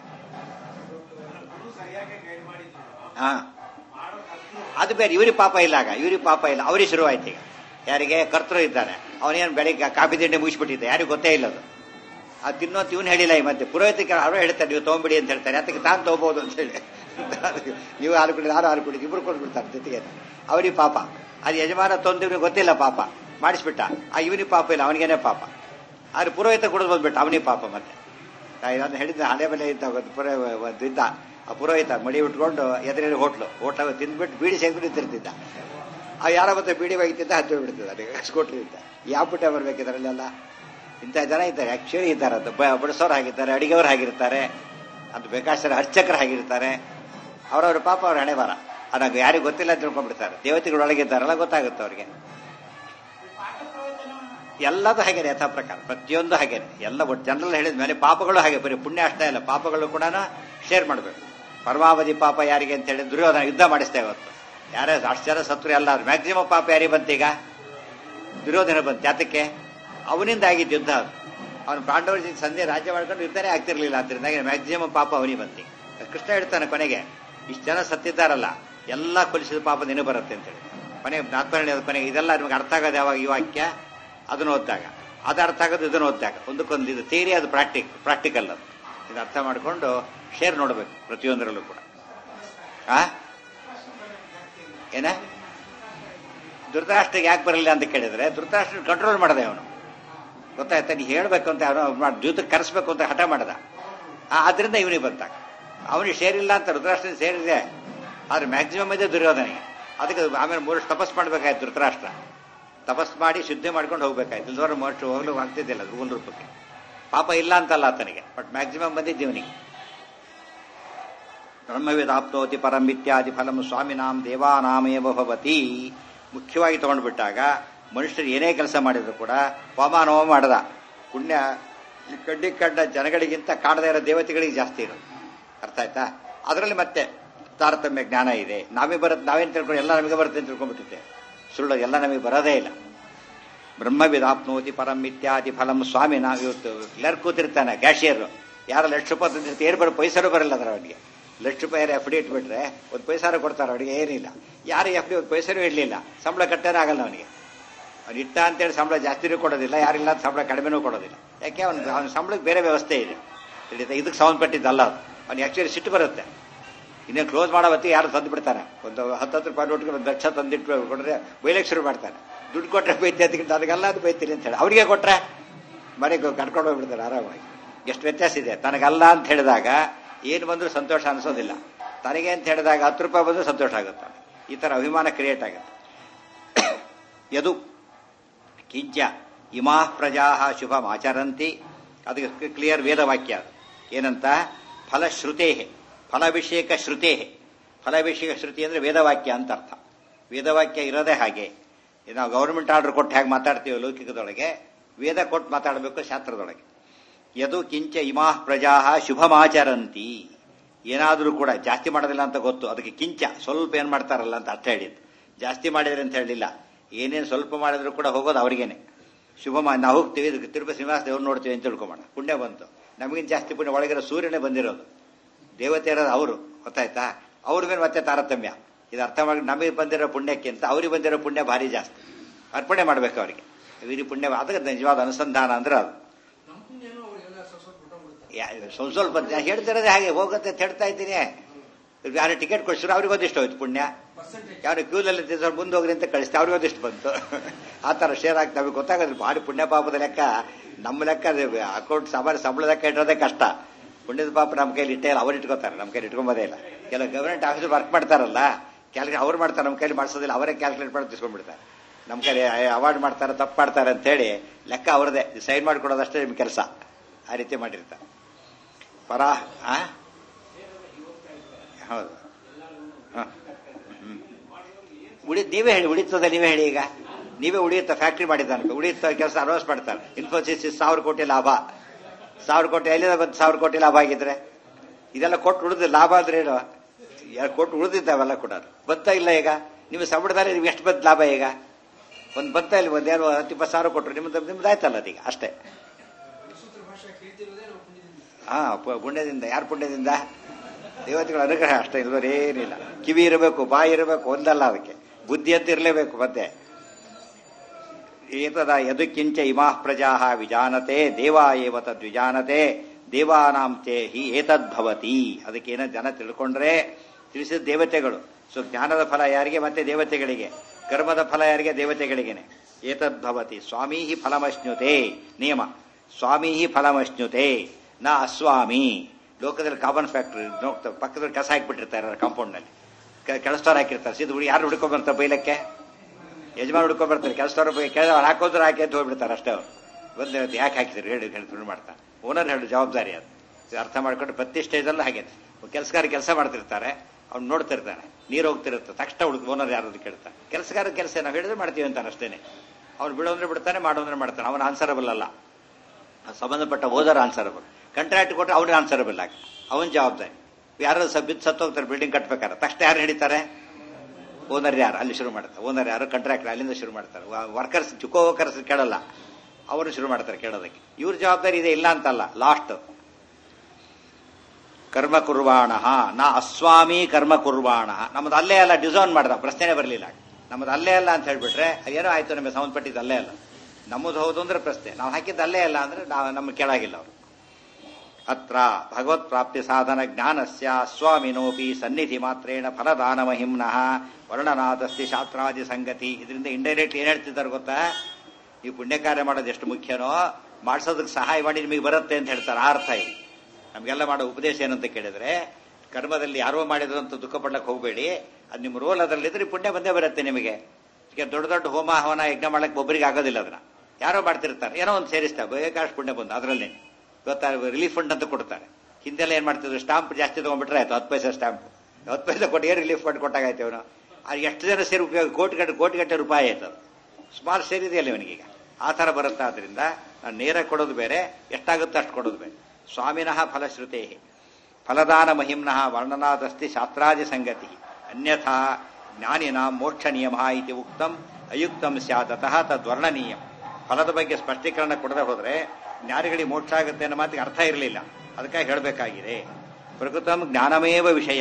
ಹಾ ಅದು ಬೇರೆ ಇವ್ರಿಗೆ ಪಾಪ ಇಲ್ಲ ಆಗ ಇವ್ರಿಗೆ ಪಾಪ ಇಲ್ಲ ಅವ್ರಿಗೆ ಶುರುವಾಯ್ತು ಈಗ ಯಾರಿಗೆ ಕರ್ತರು ಇದ್ದಾನೆ ಅವನೇನು ಬೆಳಿಗ್ಗೆ ಕಾಫಿ ತಿಂಡಿ ಮುಗಿಸ್ಬಿಟ್ಟಿದ್ದೆ ಯಾರಿಗೂ ಗೊತ್ತೇ ಇಲ್ಲ ಅದು ಅದು ತಿನ್ನೋಂತ ಇವನು ಹೇಳಿಲ್ಲ ಈ ಮಧ್ಯೆ ಪುರೋಹಿತಕ್ಕೆ ಅವರು ಹೇಳ್ತಾರೆ ನೀವು ತೊಗೊಂಬಿಡಿ ಅಂತ ಹೇಳ್ತಾರೆ ಅದಕ್ಕೆ ತಾನು ತೊಗೋಬಹುದು ಅಂತ ಹೇಳಿ ನೀವು ಹಾಲು ಕುಡಿದು ಯಾರು ಹಾಲು ಕುಡಿದು ಇಬ್ರು ಕೊಟ್ಬಿಡ್ತಾರೆ ಜೊತೆಗೆ ಅವ್ರಿಗೆ ಪಾಪ ಅದು ಯಜಮಾನ ತೊಂದಿವ್ರಿಗೆ ಗೊತ್ತಿಲ್ಲ ಪಾಪ ಮಾಡಿಸ್ಬಿಟ್ಟ ಆ ಇವನಿಗೆ ಪಾಪ ಇಲ್ಲ ಅವನಿಗೇನೆ ಪಾಪ ಆದ್ರೆ ಪುರೋಹಿತ ಕುಡಿದು ಬಂದ್ಬಿಟ್ಟ ಅವನಿಗೆ ಪಾಪ ಮತ್ತೆ ಅದನ್ನ ಹೇಳಿದ್ದ ಹಳೆ ಮೇಲೆ ಇದ್ದ ಒಂದು ಪುರ ಒಂದು ಇದ್ದ ಆ ಪುರೋಹಿತ ಮಡಿ ಉಟ್ಕೊಂಡು ಎದುರಲ್ಲಿ ಹೋಟ್ಲು ಹೋಟ್ಲ ತಿಂದ್ಬಿಟ್ಟು ಬೀಡಿ ಸೇರ್ಬಿಟ್ಟು ನಿಂತಿರ್ತಿದ್ದ ಆ ಯಾರ ಮತ್ತೆ ಬೀಡಿ ಬೈತಿದ್ದ ಹತ್ತು ಬಿಡ್ತಿದ್ದ ಅದಕ್ಕೆ ಕೊಟ್ಟಿದ್ದ ಯಾವ ಪುಟ್ಟ ಬರ್ಬೇಕು ಇದರಲ್ಲೆಲ್ಲ ಇಂಥ ಜನ ಇದ್ದಾರೆ ಆಕ್ಚುಲಿ ಇದ್ದಾರೆ ಅದು ಬ- ಬಡಿಸೋರು ಆಗಿರ್ತಾರೆ ಅಡಿಗೆಯವರು ಆಗಿರ್ತಾರೆ ಅದು ಬೇಕಾದ್ರೆ ಅರ್ಚಕರು ಆಗಿರ್ತಾರೆ ಅವರವ್ರ ಪಾಪ ಅವ್ರ ಹಣೆ ಬರ ಅದಾಗ ಯಾರಿಗೂ ಗೊತ್ತಿಲ್ಲ ಅಂತ ತಿಳ್ಕೊಂಡ್ಬಿಡ್ತಾರೆ ದೇವತೆಗಳೊಳಗಿದ್ದಾರಲ್ಲ ಗೊತ್ತಾಗುತ್ತೆ ಅವ್ರಿಗೆ ಎಲ್ಲದೂ ಹಾಗೇನೆ ಯಥಾ ಪ್ರಕಾರ ಪ್ರತಿಯೊಂದು ಹಾಗೇನೆ ಎಲ್ಲ ಒಟ್ಟು ಜನರಲ್ ಹೇಳಿದ ಮೇಲೆ ಪಾಪಗಳು ಹಾಗೆ ಬರೀ ಪುಣ್ಯ ಅಷ್ಟೇ ಇಲ್ಲ ಪಾಪಗಳು ಕೂಡ ಶೇರ್ ಮಾಡಬೇಕು ಪರಮಾವಧಿ ಪಾಪ ಯಾರಿಗೆ ಅಂತ ಹೇಳಿ ದುರ್ಯೋಧನ ಯುದ್ಧ ಮಾಡಿಸ್ತಾ ಇವತ್ತು ಯಾರೇ ಅಷ್ಟು ಜನ ಸತ್ರು ಎಲ್ಲ ಮ್ಯಾಕ್ಸಿಮಮ್ ಪಾಪ ಯಾರಿಗೆ ಬಂತೀಗ ದುರ್ಯೋಧನ ಬಂತು ಯಾತಕ್ಕೆ ಅವನಿಂದ ಆಗಿದ್ದು ಯುದ್ಧ ಅದು ಅವನು ಪಾಂಡವರ ಜೊತೆ ಸಂಧೆ ರಾಜ್ಯ ಮಾಡ್ಕೊಂಡು ಯುದ್ಧನೇ ಆಗ್ತಿರ್ಲಿಲ್ಲ ಅದರಿಂದ ಮ್ಯಾಕ್ಸಿಮಮ್ ಪಾಪ ಅವನಿಗೆ ಬಂತಿ ಕೃಷ್ಣ ಹೇಳ್ತಾನೆ ಕೊನೆಗೆ ಇಷ್ಟು ಜನ ಸತ್ತಿದ್ದಾರಲ್ಲ ಎಲ್ಲ ಕೊಲಿಸಿದ ಪಾಪ ನಿನಗೆ ಬರುತ್ತೆ ಅಂತೇಳಿ ಕೊನೆಗೆ ನಾಲ್ಕನೇ ಕೊನೆಗೆ ಇದೆಲ್ಲ ನಿಮಗೆ ಅರ್ಥ ಆಗೋದು ಯಾವಾಗ ಈ ವಾಕ್ಯ ಅದನ್ನು ಓದಿದಾಗ ಅದು ಅರ್ಥ ಆಗೋದು ಇದನ್ನು ಓದಿದಾಗ ಒಂದಕ್ಕೊಂದು ಇದು ಥಿಯರಿ ಅದು ಪ್ರಾಕ್ಟಿಕ್ ಪ್ರಾಕ್ಟಿಕಲ್ ಅದು ಇದು ಅರ್ಥ ಮಾಡಿಕೊಂಡು ಶೇರ್ ನೋಡಬೇಕು ಪ್ರತಿಯೊಂದರಲ್ಲೂ ಕೂಡ ಆ ಏನ ಧೃತರಾಷ್ಟ್ರಕ್ಕೆ ಯಾಕೆ ಬರಲಿಲ್ಲ ಅಂತ ಕೇಳಿದ್ರೆ ಧೃತರಾಷ್ಟ್ರ ಕಂಟ್ರೋಲ್ ಮಾಡದೆ ಅವನು ಗೊತ್ತಾಯ್ತಾ ನೀ ಹೇಳ್ಬೇಕು ಅಂತ ಅವನು ಜೂತಕ್ಕೆ ಕರೆಸ್ಬೇಕು ಅಂತ ಹಠ ಮಾಡ್ದ ಆ, ಆದ್ರಿಂದ ಇವನಿಗೆ ಬಂತ ಅವನಿಗೆ ಶೇರ್ ಇಲ್ಲ ಅಂತ ಧೃತರಾಷ್ಟ್ರ ಸೇರಿದೆ ಆದ್ರೆ ಮ್ಯಾಕ್ಸಿಮಮ್ ಇದೆ ದುರ್ಯೋಧನಿಗೆ ಅದಕ್ಕೆ ಆಮೇಲೆ ಮೂರು ವರ್ಷ ತಪಸ್ ಮಾಡ್ಬೇಕಾಯ್ತು ಧೃತರಾಷ್ಟ್ರ ತಪಸ್ ಮಾಡಿ ಶುದ್ಧಿ ಮಾಡ್ಕೊಂಡು ಹೋಗ್ಬೇಕಾಯ್ತು ಇಲ್ದವ್ರು ಮೋಸ್ಟ್ ಹೋಗ್ಲು ಆಗ್ತಿದ್ದಿಲ್ಲ ರೂಲ್ ರೂಪಕ್ಕೆ ಪಾಪ ಇಲ್ಲ ಅಂತಲ್ಲ ಆತನಿಗೆ ಬಟ್ ಮ್ಯಾಕ್ಸಿಮಮ್ ಬಂದಿದ್ದು ಇವನಿಗೆ ಬ್ರಹ್ಮವೇದಾಪ್ನೋತಿ ಪರಂ ಇತ್ಯಾದಿ ಫಲಂ ಸ್ವಾಮಿನಾಂ ದೇವಾನಾಮೇವ ಭವತಿ ಮುಖ್ಯವಾಗಿ ತಗೊಂಡ್ಬಿಟ್ಟಾಗ ಮನುಷ್ಯರು ಏನೇ ಕೆಲಸ ಮಾಡಿದ್ರು ಕೂಡ ಹೋಮಾನೋಮ ಮಾಡದ ಪುಣ್ಯ ಈ ಕಡ್ಡಿಗೆ ಕಂಡ ಜನಗಳಿಗಿಂತ ಕಾಡದೇ ಇರೋ ದೇವತೆಗಳಿಗೆ ಜಾಸ್ತಿ ಇರೋದು ಅರ್ಥ ಆಯ್ತಾ ಅದರಲ್ಲಿ ಮತ್ತೆ ತಾರತಮ್ಯ ಜ್ಞಾನ ಇದೆ ನಾವೇ ಬರುತ್ತೆ ನಾವೇನು ತಿಳ್ಕೊಂಡು ಎಲ್ಲ ನಮಗೆ ಬರುತ್ತೆ ಅಂತ ತಿಳ್ಕೊಂಡ್ಬಿಟ್ಟಿದ್ದೆ ಸುಳ್ಳು ಎಲ್ಲ ನಮಗೆ ಬರೋದೇ ಇಲ್ಲ ಬ್ರಹ್ಮವಿದಾಪ್ನೋತಿ ಪರಂ ಇತ್ಯಾದಿ ಫಲಂ ಸ್ವಾಮಿ ನಾವು ಇವತ್ತು ಎಲ್ಲರೂ ಕೂತಿರ್ತಾನೆ ಕ್ಯಾಶಿಯರ್ ಯಾರು ಲಕ್ಷ ರೂಪಾಯಿ ತಂದಿರ್ತಾರೆ ಏನು ಬರೋ ಪೈಸರೂ ಬರಲ್ಲ ಅದರ ಅವನಿಗೆ ಲಕ್ಷ ರೂಪಾಯಿ ಎಫ್ ಡಿ ಇಟ್ಬಿಟ್ರೆ ಒಂದು ಪೈಸಾರು ಕೊಡ್ತಾರೆ ಅವನಿಗೆ ಏನಿಲ್ಲ ಯಾರು ಎಫ್ ಡಿ ಒಂದು ಪೈಸರೂ ಇಡಲಿಲ್ಲ ಸಂಬಳ ಕಟ್ಟೇನೇ ಆಗಲ್ಲ ಅವನಿಗೆ ಅವ್ನು ಇಟ್ಟ ಅಂತೇಳಿ ಸಂಬಳ ಜಾಸ್ತಿನೂ ಕೊಡೋದಿಲ್ಲ ಯಾರಿಲ್ಲ ಅಂತ ಸಂಬಳ ಕಡಿಮೆನೂ ಕೊಡೋದಿಲ್ಲ ಯಾಕೆ ಅವ್ನ ಅವನ ಸಂಬಳಕ್ಕೆ ಬೇರೆ ವ್ಯವಸ್ಥೆ ಇದೆ ತಿಳಿತಾ ಇದಕ್ಕೆ ಸಂಬಂಧಪಟ್ಟಿದ್ದಲ್ಲ ಅದು ಅವ್ನಿಗೆ ಆಕ್ಚುಲಿ ಸಿಟ್ಟು ಬರುತ್ತೆ ಇನ್ನೇನು ಕ್ಲೋಸ್ ಮಾಡೋ ಹೊತ್ತಿಗೆ ಯಾರು ತಂದು ಬಿಡ್ತಾನೆ ಒಂದು ಹತ್ತು ಹತ್ತು ರೂಪಾಯಿ ನೋಟ್ಗೆ ಒಂದು ಲಕ್ಷ ತಂದಿಟ್ಟು ಕೊಟ್ಟರೆ ಬೈಲಕ್ಕೆ ಶುರು ಮಾಡ್ತಾನೆ ದುಡ್ಡು ಕೊಟ್ಟರೆ ಬೈತಿ ಅದಕ್ಕೆ ನನಗೆಲ್ಲ ಅದು ಬೈತೀನಿ ಅಂತ ಹೇಳಿ ಅವರಿಗೆ ಕೊಟ್ರೆ ಮನೆಗೆ ಕರ್ಕೊಂಡು ಹೋಗ್ಬಿಡ್ತಾರೆ ಆರಾಮಾಗಿ ಎಷ್ಟು ವ್ಯತ್ಯಾಸ ಇದೆ ತನಗಲ್ಲ ಅಂತ ಹೇಳಿದಾಗ ಏನು ಬಂದರೂ ಸಂತೋಷ ಅನಿಸೋದಿಲ್ಲ ತನಗೆ ಅಂತ ಹೇಳಿದಾಗ ಹತ್ತು ರೂಪಾಯಿ ಬಂದರೂ ಸಂತೋಷ ಆಗುತ್ತೆ ಈ ಥರ ಅಭಿಮಾನ ಕ್ರಿಯೇಟ್ ಆಗುತ್ತೆ ಯದು ಕಿಂಚ ಇಮಾ ಪ್ರಜಾ ಶುಭಮಾಚರಂತಿ ಅದಕ್ಕೆ ಕ್ಲಿಯರ್ ವೇದವಾಕ್ಯ ಅದು. ಏನಂತ ಫಲಶ್ರುತೇ ಫಲಾಭಿಷೇಕ ಶ್ರುತೇ ಫಲಾಭಿಷೇಕ ಶ್ರುತಿ ಅಂದ್ರೆ ವೇದವಾಕ್ಯ ಅಂತ ಅರ್ಥ ವೇದವಾಕ್ಯ ಇರೋದೇ ಹಾಗೆ ಇದು ನಾವು ಗೌರ್ಮೆಂಟ್ ಆರ್ಡರ್ ಕೊಟ್ಟು ಹೇಗೆ ಮಾತಾಡ್ತೀವಿ ಲೌಕಿಕದೊಳಗೆ ವೇದ ಕೊಟ್ಟು ಮಾತಾಡಬೇಕು ಶಾಸ್ತ್ರದೊಳಗೆ ಯದು ಕಿಂಚ ಇಮಾ ಪ್ರಜಾ ಶುಭಮಾಚರಂತಿ ಏನಾದರೂ ಕೂಡ ಜಾಸ್ತಿ ಮಾಡೋದಿಲ್ಲ ಅಂತ ಗೊತ್ತು ಅದಕ್ಕೆ ಕಿಂಚ ಸ್ವಲ್ಪ ಏನ್ ಮಾಡ್ತಾರಲ್ಲ ಅಂತ ಅರ್ಥ ಹೇಳಿದ್ದು ಜಾಸ್ತಿ ಮಾಡಿದ್ರೆ ಅಂತ ಹೇಳಿಲ್ಲ ಏನೇನು ಸ್ವಲ್ಪ ಮಾಡಿದ್ರು ಕೂಡ ಹೋಗೋದು ಅವ್ರಿಗೇನೆ ಶುಭ ಮಾ ನಾವು ಹೋಗ್ತೀವಿ ಇದಕ್ಕೆ ತಿರುಪತಿ ಶ್ರೀನಿವಾಸ ದೇವ್ರು ನೋಡ್ತೀವಿ ಅಂತ ತಿಳ್ಕೊಬೋಣ ಪುಣ್ಯ ಬಂತು ನಮಗಿಂತ ಜಾಸ್ತಿ ಪುಣ್ಯ ಒಳಗಿರೋ ಸೂರ್ಯನೇ ಬಂದಿರೋದು ದೇವತೆ ಇರೋದು ಅವರು ಗೊತ್ತಾಯ್ತಾ ಅವ್ರ ಮೇಲೆ ಮತ್ತೆ ತಾರತಮ್ಯ ಇದು ಅರ್ಥ ಮಾಡಿ ನಮಗೆ ಬಂದಿರೋ ಪುಣ್ಯಕ್ಕಿಂತ ಅವ್ರಿಗೆ ಬಂದಿರೋ ಪುಣ್ಯ ಭಾರಿ ಜಾಸ್ತಿ ಅರ್ಪಣೆ ಮಾಡ್ಬೇಕು ಅವರಿಗೆ ಇವ್ರಿಗೆ ಪುಣ್ಯ ಅದಕ್ಕೆ ನಿಜವಾದ ಅನುಸಂಧಾನ ಅಂದ್ರೆ ಅದು ಯಾ- ಸ್ವಲ್ಪ ಸ್ವಲ್ಪ ನಾ ಹೇಳ್ತಿರೋದೇ ಹಾಗೆ ಹೋಗುತ್ತೆ ಅಂತ ಹೇಳ್ತಾ ಇದ್ದೀನಿ ಯಾರು ಟಿಕೆಟ್ ಕೊಡ್ಸಿದ್ರು ಅವ್ರಿಗೆ ಒಂದಿಷ್ಟು ಹೋಯ್ತು ಪುಣ್ಯ ಯಾರು ಕ್ಯೂನಲ್ಲಿ ಸ್ವಲ್ಪ ಮುಂದೆ ಹೋಗ್ರಿ ಅಂತ ಕಳಿಸ್ತಾ ಅವ್ರಿಗೆ ಒಂದಿಷ್ಟು ಬಂತು ಆ ಥರ ಶೇರ್ ಆಗ್ತಾ ನಮಗೆ ಗೊತ್ತಾಗೋದಿಲ್ಲ ಭಾರಿ ಪುಣ್ಯ ಪಾಪದ ಲೆಕ್ಕ ನಮ್ಮ ಲೆಕ್ಕ ಅಕೌಂಟ್ ಸಾಮಾನ್ಯ ಸಂಬಳ ಲೆಕ್ಕ ಇಟ್ಟೋದೇ ಕಷ್ಟ ಪುಣ್ಯದ ಪಾಪ ನಮ್ಮ ಕೈಲಿ ಇಟ್ಟೇ ಇಲ್ಲ ಅವ್ರು ಇಟ್ಕೋತಾರೆ ನಮ್ಮ ಕೈಲಿ ಇಟ್ಕೊಂಬೋದೇ ಇಲ್ಲ ಕೆಲವು ಗವರ್ಮೆಂಟ್ ಆಫೀಸರ್ ವರ್ಕ್ ಮಾಡ್ತಾರಲ್ಲ ಕ್ಯಾಲ್ಕುಲೇಟ್ ಅವ್ರು ಮಾಡ್ತಾರೆ ನಮ್ಮ ಕೈಲಿ ಮಾಡಿಸೋದಿಲ್ಲ ಅವರೇ ಕ್ಯಾಲ್ಕುಲೇಟ್ ಮಾಡಿ ತಿಸ್ಕೊಂಡ್ಬಿಡ್ತಾರೆ ನಮ್ಮ ಕೈಲಿ ಅವಾರ್ಡ್ ಮಾಡ್ತಾರೆ ತಪ್ಪು ಮಾಡ್ತಾರೆ ಅಂತ ಹೇಳಿ ಲೆಕ್ಕ ಅವ್ರದೇ ಸೈನ್ ಮಾಡಿಕೊಡೋದಷ್ಟೇ ನಿಮ್ಮ ಕೆಲಸ ಆ ರೀತಿ ಮಾಡಿರ್ತಾರೆ ಪರ ಆ? ಹೌದು ಹ. ಹ್ಮ್. ಉಳಿ ನೀವೇ ಹೇಳಿ ಉಳಿತದ ನೀವೇ ಹೇಳಿ ಈಗ ನೀವೇ ಉಳಿಯುತ್ತ ಫ್ಯಾಕ್ಟ್ರಿ ಮಾಡಿದ್ದಾನೆ ಉಳಿಯುತ್ತ ಕೆಲಸ ಅನೌನ್ಸ್ ಮಾಡ್ತಾರೆ ಇನ್ಫೋಸಿಸ್ ಸಾವಿರ ಕೋಟಿ ಲಾಭ ಸಾವಿರ ಕೋಟಿ ಎಲ್ಲಿಂದ ಬಂತು ಸಾವಿರ ಕೋಟಿ ಲಾಭ ಆಗಿದ್ರೆ ಇದೆಲ್ಲ ಕೊಟ್ಟು ಉಳಿದ ಲಾಭ ಅಂದ್ರೆ ಏನು ಯಾರು ಕೊಟ್ಟು ಉಳಿದಿದ್ದಾವೆಲ್ಲ ಕೂಡ ಬಂತ ಇಲ್ಲ ಈಗ ನೀವು ಸಂಬಳದಲ್ಲಿ ನೀವು ಎಷ್ಟು ಬಂತು ಲಾಭ ಈಗ ಒಂದು ಬಂತ ಇಲ್ಲಿ ಒಂದು ಯಾರು ಹತ್ತು ಇಪ್ಪತ್ತು ಸಾವಿರ ಕೊಟ್ಟರು ನಿಮ್ದು ನಿಮ್ದು ಆಯ್ತಲ್ಲ ಅದೀಗ ಅಷ್ಟೇ ಹಾ ಪು- ಪುಣ್ಯದಿಂದ ಯಾರ ಪುಣ್ಯದಿಂದ ದೇವತೆಗಳ ಅನುಗ್ರಹ ಅಷ್ಟೇ ಇಲ್ವರ ಏನಿಲ್ಲ ಕಿವಿ ಇರಬೇಕು ಬಾಯಿ ಇರಬೇಕು ಒಂದಲ್ಲ ಅದಕ್ಕೆ ಬುದ್ಧಿ ಅಂತ ಇರಲೇಬೇಕು ಮತ್ತೆ ಏತದ ಯದುಕಿಂಚ ಇಮಾ ಪ್ರಜಾ ವಿಜಾನತೆ ದೇವಾ ಏವ ತದ್ವಿಜಾನತೆ ದೇವಾನಾಂ ತೇ ಹಿ ಏತದ್ಭವತಿ ಅದಕ್ಕೆ ಏನೋ ಜನ ತಿಳ್ಕೊಂಡ್ರೆ ತಿಳಿಸಿದ ದೇವತೆಗಳು ಸೊ ಜ್ಞಾನದ ಫಲ ಯಾರಿಗೆ ಮತ್ತೆ ದೇವತೆಗಳಿಗೆ ಕರ್ಮದ ಫಲ ಯಾರಿಗೆ ದೇವತೆಗಳಿಗೇನೆ ಏತದ್ಭವತಿ ಸ್ವಾಮೀ ಫಲಮಶ್ನುತೆ ನಿಯಮ ಸ್ವಾಮೀ ಫಲಮಶ್ನುತೆ ನ ಅಸ್ವಾಮಿ ಲೋಕದಲ್ಲಿ ಕಾಮನ್ ಫ್ಯಾಕ್ಟ್ರಿ ಪಕ್ಕದಲ್ಲಿ ಕಸ ಹಾಕಿಬಿಟ್ಟಿರ್ತಾರೆ ಕಾಂಪೌಂಡ್ನಲ್ಲಿ ಕೆಲಸದವ್ರು ಹಾಕಿರ್ತಾರೆ ಸಿದ್ದು ಹುಡುಗಿ ಯಾರು ಹುಡ್ಕೊಂಡ್ ಬರ್ತಾರೆ ಬೈಲಕ್ಕೆ ಯಜಮಾನ್ ಹುಡ್ಕೊಂಡ್ ಬರ್ತಾರೆ ಕೆಲಸದವ್ರು ಬೈ ಕೇಳ ಹಾಕೋದ್ರು ಹಾಕಿ ಅಂತ ಹೋಗ್ಬಿಡ್ತಾರೆ ಅಷ್ಟೇ ಅವ್ರು ಬಂದು ಹೇಳ್ತಾರೆ, ಯಾಕೆ ಹಾಕಿದ್ರು ಹೇಳಿ ಹೇಳಿ ಶುರು ಮಾಡ್ತಾರೆ ಓನರ್ ಹೇಳು ಜವಾಬ್ದಾರಿ ಅದು ಇದು ಅರ್ಥ ಮಾಡ್ಕೊಂಡು ಪ್ರತಿ ಸ್ಟೇಜಲ್ಲೂ ಹಾಗೆ ಕೆಲಸಗಾರ ಕೆಲಸ ಮಾಡ್ತಿರ್ತಾರೆ ಅವ್ನು ನೋಡ್ತಿರ್ತಾನೆ ನೀರು ಹೋಗ್ತಿರುತ್ತೆ ತಕ್ಷಣ ಹುಡುಗ ಓನರ್ ಯಾರಾದ್ರು ಕೇಳ್ತಾನೆ ಕೆಲಸಗಾರ ಕೆಲಸ ನಾವು ಹೇಳಿದ್ರೆ ಮಾಡ್ತೀವಿ ಅಂತಾನೆ ಅಷ್ಟೇನೆ ಅವ್ನು ಬಿಡೋದ್ರೆ ಬಿಡ್ತಾನೆ ಮಾಡೋದ್ರೆ ಮಾಡ್ತಾನೆ ಅವನು ಆನ್ಸರಬಲ್ ಅಲ್ಲ ಸಂಬಂಧಪಟ್ಟ ಓದರ್ ಆನ್ಸರಬಲ್ ಕಾಂಟ್ರಾಕ್ಟ್ ಕೊಟ್ಟರೆ ಅವ್ನಿಗೆ ಆನ್ಸರಬಲ್ ಆಗಿ ಅವನ ಜವಾಬ್ದಾರಿ ಯಾರು ಬಿದ್ದು ಸತ್ತೋಗ್ತಾರೆ ಬಿಲ್ಡಿಂಗ್ ಕಟ್ಬೇಕಾರೆ ತಕ್ಷಣ ಯಾರು ಹಿಡಿತಾರೆ ಓನರ್ ಯಾರು ಅಲ್ಲಿ ಶುರು ಮಾಡ್ತಾರೆ ಓನರ್ ಯಾರು ಕಾಂಟ್ರಾಕ್ಟ್ ಅಲ್ಲಿಂದ ಶುರು ಮಾಡ್ತಾರೆ ವರ್ಕರ್ಸ್ ಚುಕೋ ವರ್ಕರ್ಸ್ ಕೇಳಲ್ಲ ಅವರು ಶುರು ಮಾಡ್ತಾರೆ ಕೇಳೋದಕ್ಕೆ ಇವ್ರ ಜವಾಬ್ದಾರಿ ಇದೆ ಇಲ್ಲ ಅಂತಲ್ಲ ಲಾಸ್ಟ್ ಕರ್ಮ ಕುರ್ವಾಣ ನಾ ಅಸ್ವಾಮಿ ಕರ್ಮ ಕುರ್ವಾಣ ನಮ್ಮದು ಅಲ್ಲೇ ಅಲ್ಲ ಡಿಸೈನ್ ಮಾಡ್ದ ಪ್ರಶ್ನೆನೇ ಬರಲಿಲ್ಲ ನಮ್ಮದು ಅಲ್ಲೇ ಅಲ್ಲ ಅಂತ ಹೇಳ್ಬಿಟ್ರೆ ಏನೋ ಆಯ್ತು ನಮಗೆ ಸಂಬಂಧಪಟ್ಟಿದ್ದು ಅಲ್ಲೇ ಅಲ್ಲ ನಮ್ಮದು ಹೌದು ಅಂದ್ರೆ ಪ್ರಶ್ನೆ ನಾವು ಹಾಕಿದ್ದು ಅಲ್ಲೇ ಅಲ್ಲ ಅಂದ್ರೆ ನಾವು ನಮ್ಗೆ ಕೇಳಾಗಿಲ್ಲ ಅವರು ಅತ್ರ ಭಗವತ್ ಪ್ರಾಪ್ತಿ ಸಾಧನ ಜ್ಞಾನಸ್ಯ ಸ್ವಾಮಿನೋಪಿ ಸನ್ನಿಧಿ ಮಾತ್ರೇಣ ಫಲದಾನ ಮಹಿಮ್ನಃ ವರ್ಣನಾದಸ್ತಿ ಶಾಸ್ತ್ರಾದಿ ಸಂಗತಿ ಇದರಿಂದ ಇಂಡೈರೆಕ್ಟ್ ಏನ್ ಹೇಳ್ತಿದ್ದಾರೆ ಗೊತ್ತಾ ಈ ಪುಣ್ಯ ಕಾರ್ಯ ಮಾಡೋದು ಎಷ್ಟು ಮುಖ್ಯನೋ ಮಾಡಿಸೋದಕ್ಕೆ ಸಹಾಯ ಮಾಡಿ ನಿಮಗೆ ಬರುತ್ತೆ ಅಂತ ಹೇಳ್ತಾರೆ ಆ ಅರ್ಥ ಇದು ನಮಗೆಲ್ಲ ಮಾಡೋ ಉಪದೇಶ ಏನಂತ ಕೇಳಿದ್ರೆ ಕರ್ಮದಲ್ಲಿ ಯಾರೋ ಮಾಡಿದ್ರು ಅಂತ ದುಃಖ ಪಡ್ಲಕ್ಕೆ ಹೋಗಬೇಡಿ ಅದು ನಿಮ್ಮ ರೋಲ್ ಅದರಲ್ಲಿದ್ರೆ ಪುಣ್ಯ ಬಂದೇ ಬರುತ್ತೆ ನಿಮಗೆ ಈಗ ದೊಡ್ಡ ದೊಡ್ಡ ಹೋಮ ಹವನ ಯಜ್ಞ ಮಾಡಕ್ಕೆ ಒಬ್ಬರಿಗೆ ಆಗೋದಿಲ್ಲ ಅದನ್ನ ಯಾರೋ ಮಾಡ್ತಿರ್ತಾರೆ ಏನೋ ಒಂದು ಸೇರಿಸ್ತಾರೆ ಬೇಕಾಷ್ಟು ಪುಣ್ಯ ಬಂದು ಅದರಲ್ಲಿ ಗೊತ್ತಾ ರಿಲೀಫ್ ಫಂಡ್ ಅಂತ ಕೊಡ್ತಾರೆ ಹಿಂದೆಲ್ಲ ಏನ್ ಮಾಡ್ತಿದ್ರು ಸ್ಟಾಂಪ್ ಜಾಸ್ತಿ ತಗೊಂಡ್ಬಿಟ್ರೆ ಆಯ್ತು ಹತ್ತು ಪೈಸೆ ಸ್ಟಾಂಪ್ ಹತ್ತು ಪೈಸೆ ಕೊಟ್ಟು ಏನು ರಿಲೀಫ್ ಫಂಡ್ ಕೊಟ್ಟಾಗಾಯ್ತು ಅವನು ಅದು ಎಷ್ಟು ಜನ ಸೇರಿ ಉಪಯೋಗ ಕೋಟಿ ಗಟ್ಟೆ ಕೋಟಿ ಗಟ್ಟೆ ರೂಪಾಯಿ ಆಯ್ತು ಅದು ಸುಮಾರು ಸೇರಿದೆಯಲ್ಲ ಇವನಿಗೀಗ ಆ ಥರ ಬರುತ್ತಾ ಆದ್ರಿಂದ ನಾನು ನೇರ ಕೊಡೋದು ಬೇರೆ ಎಷ್ಟಾಗುತ್ತೋ ಅಷ್ಟು ಕೊಡೋದು ಬೇರೆ ಸ್ವಾಮಿನಃ ಫಲಶ್ರುತೇ ಫಲದಾನ ಮಹಿಮ್ನಃ ವರ್ಣನಾದಸ್ತಿ ಶಾಸ್ತ್ರಾದಿ ಸಂಗತಿ ಅನ್ಯಥಾ ಜ್ಞಾನಿನ ಮೋಕ್ಷ ನಿಯಮ ಇತಿ ಉಕ್ತಂ ಅಯುಕ್ತಂ ಸ್ಯಾದತಃ ತದ್ವರ್ಣನೀಯಂ ಫಲದ ಬಗ್ಗೆ ಸ್ಪಷ್ಟೀಕರಣ ಕೊಡದೆ ಹೋದ್ರೆ ಜ್ಞಾನಿಗಳಿಗೆ ಮೋಕ್ಷ ಆಗುತ್ತೆ ಅನ್ನೋ ಮಾತಿಗೆ ಅರ್ಥ ಇರಲಿಲ್ಲ ಅದಕ್ಕಾಗಿ ಹೇಳಬೇಕಾಗಿದೆ ಪ್ರಕೃತಂ ಜ್ಞಾನಮೇವ ವಿಷಯ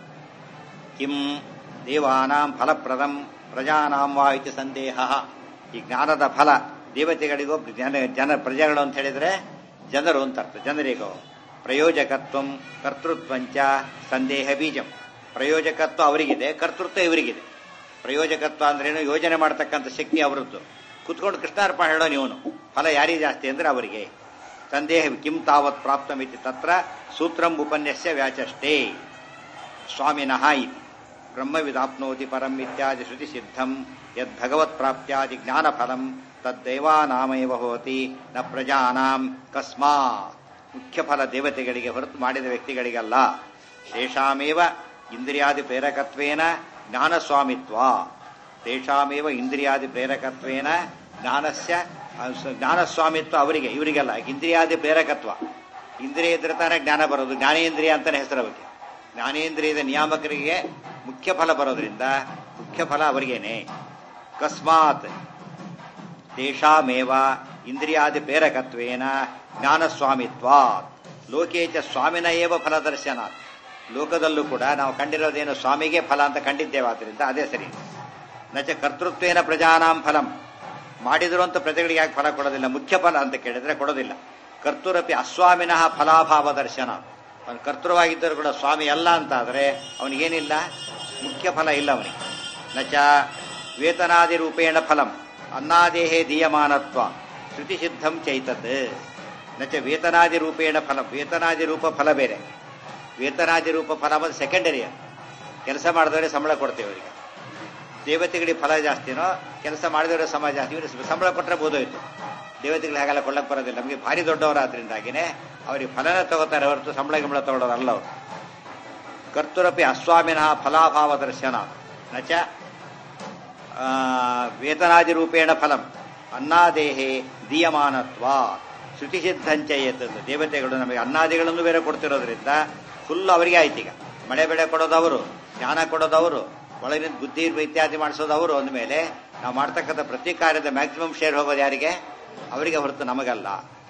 ಕಿಂ ದೇವಾನಾಂ ಫಲಪ್ರದಂ ಪ್ರಜಾನಾಂ ವಾ ಇತಿ ಸಂದೇಹ ಈ ಜ್ಞಾನದ ಫಲ ದೇವತೆಗಳಿಗೋ ಜನ ಜನ ಪ್ರಜೆಗಳು ಅಂತ ಹೇಳಿದ್ರೆ ಜನರು ಅಂತ ಅರ್ಥ ಜನರಿಗೋ ಪ್ರಯೋಜಕತ್ವಂ ಕರ್ತೃತ್ವಂಚ ಸಂದೇಹ ಬೀಜಂ ಪ್ರಯೋಜಕತ್ವ ಅವರಿಗಿದೆ ಕರ್ತೃತ್ವ ಇವರಿಗಿದೆ ಪ್ರಯೋಜಕತ್ವ ಅಂದ್ರೇನು ಯೋಜನೆ ಮಾಡತಕ್ಕಂಥ ಶಕ್ತಿ ಅವರದ್ದು ಕುತ್ಕೊಂಡು ಕೃಷ್ಣಾರ್ಪಣ ಹೇಳೋ ನೀವನು ಫಲ ಯಾರಿಗೆ ಜಾಸ್ತಿ ಅಂದ್ರೆ ಅವರಿಗೆ ಸಂದೇಹ ಕಿಂ ತಾವತ್ ಪ್ರಾಪ್ತಮಿತಿ ತತ್ರ ಸೂತ್ರಂ ಉಪನ್ಯಸ್ಯ ವ್ಯಾಚಷ್ಟೇ ಸ್ವಾಮಿನಃ ಇತಿ ಬ್ರಹ್ಮವಿದಾಪ್ನೋತಿ ಪರಂ ಇತ್ಯಾದಿ ಶ್ರುತಿ ಸಿದ್ಧಂ ಯದ್ ಭಗವತ್ ಪ್ರಾಪ್ತ್ಯಾದಿ ಜ್ಞಾನಫಲಂ ತದ್ದೇವಾನಾಮೇವ ಹೋತಿ ನ ಪ್ರಜಾನಾಂ ಕಸ್ಮಾತ್ ಮುಖ್ಯ ಫಲ ದೇವತೆಗಳಿಗೆ ಹೊರತು ಮಾಡಿದ ವ್ಯಕ್ತಿಗಳಿಗಲ್ಲ ತೇಷಾಮೇವ ಇಂದ್ರಿಯಾದಿ ಪ್ರೇರಕತ್ವೇನ ಜ್ಞಾನಸ್ವಾಮಿತ್ವ ತೇಷಾಮೇವ ಇಂದ್ರಿಯಾದಿ ಪ್ರೇರಕತ್ವೇನ ಜ್ಞಾನಸ್ಯ ಜ್ಞಾನಸ್ವಾಮಿತ್ವ ಅವರಿಗೆ ಇವರಿಗೆಲ್ಲ ಇಂದ್ರಿಯಾದಿ ಪ್ರೇರಕತ್ವ ಇಂದ್ರಿಯ ಇದ್ರೆ ತಾನೇ ಜ್ಞಾನ ಬರೋದು ಜ್ಞಾನೇಂದ್ರಿಯ ಅಂತಾನೆ ಹೆಸರು ಬಗ್ಗೆ ಜ್ಞಾನೇಂದ್ರಿಯದ ನಿಯಾಮಕರಿಗೆ ಮುಖ್ಯ ಫಲ ಬರೋದ್ರಿಂದ ಮುಖ್ಯ ಫಲ ಅವರಿಗೇನೆ ಅಕಸ್ಮಾತ್ ತೇಷಾಮೇವ ಇಂದ್ರಿಯಾದಿ ಪ್ರೇರಕತ್ವೇನ ಜ್ಞಾನಸ್ವಾಮಿತ್ವ ಲೋಕೇ ಚ ಸ್ವಾಮಿನ ಏವ ಫಲದರ್ಶನ ಲೋಕದಲ್ಲೂ ಕೂಡ ನಾವು ಕಂಡಿರೋದೇನು ಸ್ವಾಮಿಗೆ ಫಲ ಅಂತ ಕಂಡಿದ್ದೇವೆ ಆದ್ರಿಂದ ಅದೇ ಸರಿ ನಚ ಕರ್ತೃತ್ವೇನ ಪ್ರಜಾನಾಂ ಫಲಂ ಮಾಡಿದ್ರು ಅಂತ ಪ್ರಜೆಗಳಿಗೆ ಯಾಕೆ ಫಲ ಕೊಡೋದಿಲ್ಲ ಮುಖ್ಯ ಫಲ ಅಂತ ಕೇಳಿದ್ರೆ ಕೊಡೋದಿಲ್ಲ ಕರ್ತೃರಪಿ ಅಸ್ವಾಮಿನಃ ಫಲಾಭಾವ ದರ್ಶನ ಅವನು ಕರ್ತೃವಾಗಿದ್ದರೂ ಕೂಡ ಸ್ವಾಮಿ ಅಲ್ಲ ಅಂತ ಆದ್ರೆ ಅವನಿಗೇನಿಲ್ಲ ಮುಖ್ಯ ಫಲ ಇಲ್ಲ ಅವನಿಗೆ ನಚ ವೇತನಾದಿ ರೂಪೇಣ ಫಲಂ ಅನ್ನಾದೇಹೇ ದೀಯಮಾನತ್ವ ಶ್ರುತಿ ಸಿದ್ಧಂ ಚೈತದ್ ನಚ ವೇತನಾದಿ ರೂಪೇಣ ಫಲ ವೇತನಾದಿ ರೂಪ ಫಲ ಬೇರೆ ವೇತನಾದಿ ರೂಪ ಫಲ ಬಂದು ಸೆಕೆಂಡರಿ ಕೆಲಸ ಮಾಡಿದವರೆ ಸಂಬಳ ಕೊಡ್ತೇವೆ ಅವರಿಗೆ ದೇವತೆಗಳಿಗೆ ಫಲ ಜಾಸ್ತಿನೋ ಕೆಲಸ ಮಾಡಿದವರ ಸಮ ಜಾಸ್ತಿ ಇವ್ರಿಗೆ ಸಂಬಳ ಕೊಟ್ಟರೆ ಬೋಧೋಯ್ತು ದೇವತೆಗಳು ಹಾಗೆಲ್ಲ ಕೊಳ್ಳಕ್ಕೆ ಬರೋದಿಲ್ಲ ನಮಗೆ ಭಾರಿ ದೊಡ್ಡವರಾದ್ರಿಂದಾಗಿನೇ ಅವರಿಗೆ ಫಲನ ತಗೋತಾರೆ ಹೊರತು ಸಂಬಳ ಗಿಂಬಳ ತಗೊಳ್ಳೋರಲ್ಲ ಅವರು ಕರ್ತೃರಪಿ ಅಸ್ವಾಮಿನಃ ಫಲಾಭಾವ ದರ್ಶನ ನಚ ವೇತನಾದಿ ರೂಪೇಣ ಫಲಂ ಅನ್ನಾದೇಹೇ ದೀಯಮಾನತ್ವ ಶ್ರುತಿ ಸಿದ್ಧಂಚಯತ್ ದೇವತೆಗಳು ನಮಗೆ ಅನ್ನಾದಿಗಳನ್ನು ಬೇರೆ ಕೊಡ್ತಿರೋದ್ರಿಂದ ಫುಲ್ ಅವರಿಗೆ ಆಯ್ತು ಈಗ ಮಳೆ ಬೆಳೆ ಕೊಡೋದವರು ಜ್ಞಾನ ಕೊಡೋದವರು ಒಳಗಿನ ಬುದ್ಧಿ ಇತ್ಯಾದಿ ಮಾಡಿಸೋದವರು ಅಂದಮೇಲೆ ನಾವು ಮಾಡ್ತಕ್ಕಂಥ ಪ್ರತಿ ಕಾರ್ಯದ ಮ್ಯಾಕ್ಸಿಮಮ್ ಶೇರ್ ಹೋಗೋದು ಯಾರಿಗೆ ಅವರಿಗೆ ಹೊರತು ನಮಗಲ್ಲ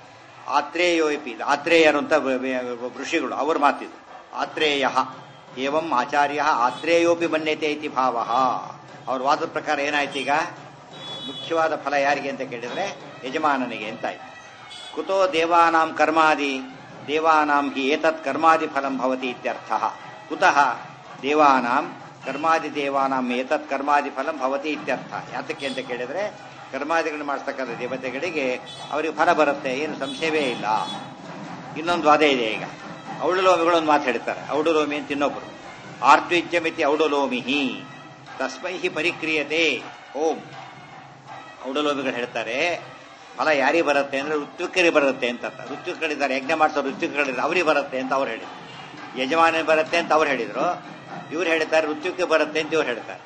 ಆತ್ರೇಯೋಪಿ ಆತ್ರೇಯರು ಅಂತ ಋಷಿಗಳು ಅವ್ರ ಮಾತಿದು ಆತ್ರೇಯ ಏವಂ ಆಚಾರ್ಯ ಆತ್ರೇಯೋಪಿ ಮನ್ಯತೆ ಇತಿ ಭಾವ ಅವ್ರ ವಾದದ ಪ್ರಕಾರ ಏನಾಯ್ತು ಈಗ ಮುಖ್ಯವಾದ ಫಲ ಯಾರಿಗೆ ಅಂತ ಕೇಳಿದ್ರೆ ಯಜಮಾನನಿಗೆ ಅಂತಾಯ್ತು ಕುತೋ ದೇವಾನಾಂ ಕರ್ಮಾದಿ ದೇವಾನಾಂ ಹಿ ಏತತ್ ಕರ್ಮಾದಿ ಫಲಂ ಭವತಿ ಇತ್ಯರ್ಥ ಕುತಃ ದೇವಾನಾಂ ಕರ್ಮಾದಿ ದೇವಾನಾಂ ಏತತ್ ಕರ್ಮಾದಿ ಫಲಂ ಭವತಿ ಇತ್ಯರ್ಥ ಯಾತಕ್ಕೆ ಅಂತ ಕೇಳಿದ್ರೆ ಕರ್ಮಾದಿಗಳನ್ನು ಮಾಡಿಸ್ತಕ್ಕಂಥ ದೇವತೆಗಳಿಗೆ ಅವರಿಗೆ ಫಲ ಬರುತ್ತೆ ಏನು ಸಂಶಯವೇ ಇಲ್ಲ ಇನ್ನೊಂದು ವಾದ ಇದೆ ಈಗ ಔಡುಲೋಮಿಗಳೊಂದು ಮಾತು ಹೇಳ್ತಾರೆ ಔಡುಲೋಮಿ ಅಂತ ಇನ್ನೊಬ್ರು ಆರ್ತ್ವಿಜ್ಯಮಿತಿ ಔಡುಲೋಮಿಹಿ ತಸ್ಮೈ ಹಿ ಪರಿಕ್ರಿಯತೆ ಓಂ ಔಡಲೋಮಿಗಳು ಹೇಳ್ತಾರೆ ಫಲ ಯಾರಿಗೆ ಬರುತ್ತೆ ಅಂದ್ರೆ ಋತ್ವಿಕರಿಗೆ ಬರುತ್ತೆ ಅಂತ ಋತ್ವಿಕರಿದ್ದಾರೆ ಯಜ್ಞ ಮಾಡಿಸೋ ಋತ್ವಿಕರಿದ್ದಾರೆ ಅವ್ರಿಗೆ ಬರುತ್ತೆ ಅಂತ ಅವ್ರು ಹೇಳಿದ್ರು ಯಜಮಾನ ಬರುತ್ತೆ ಅಂತ ಅವ್ರು ಹೇಳಿದ್ರು ಇವ್ರು ಹೇಳ್ತಾರೆ ಋತ್ವಿಕ ಬರುತ್ತೆ ಅಂತ ಇವ್ರು ಹೇಳ್ತಾರೆ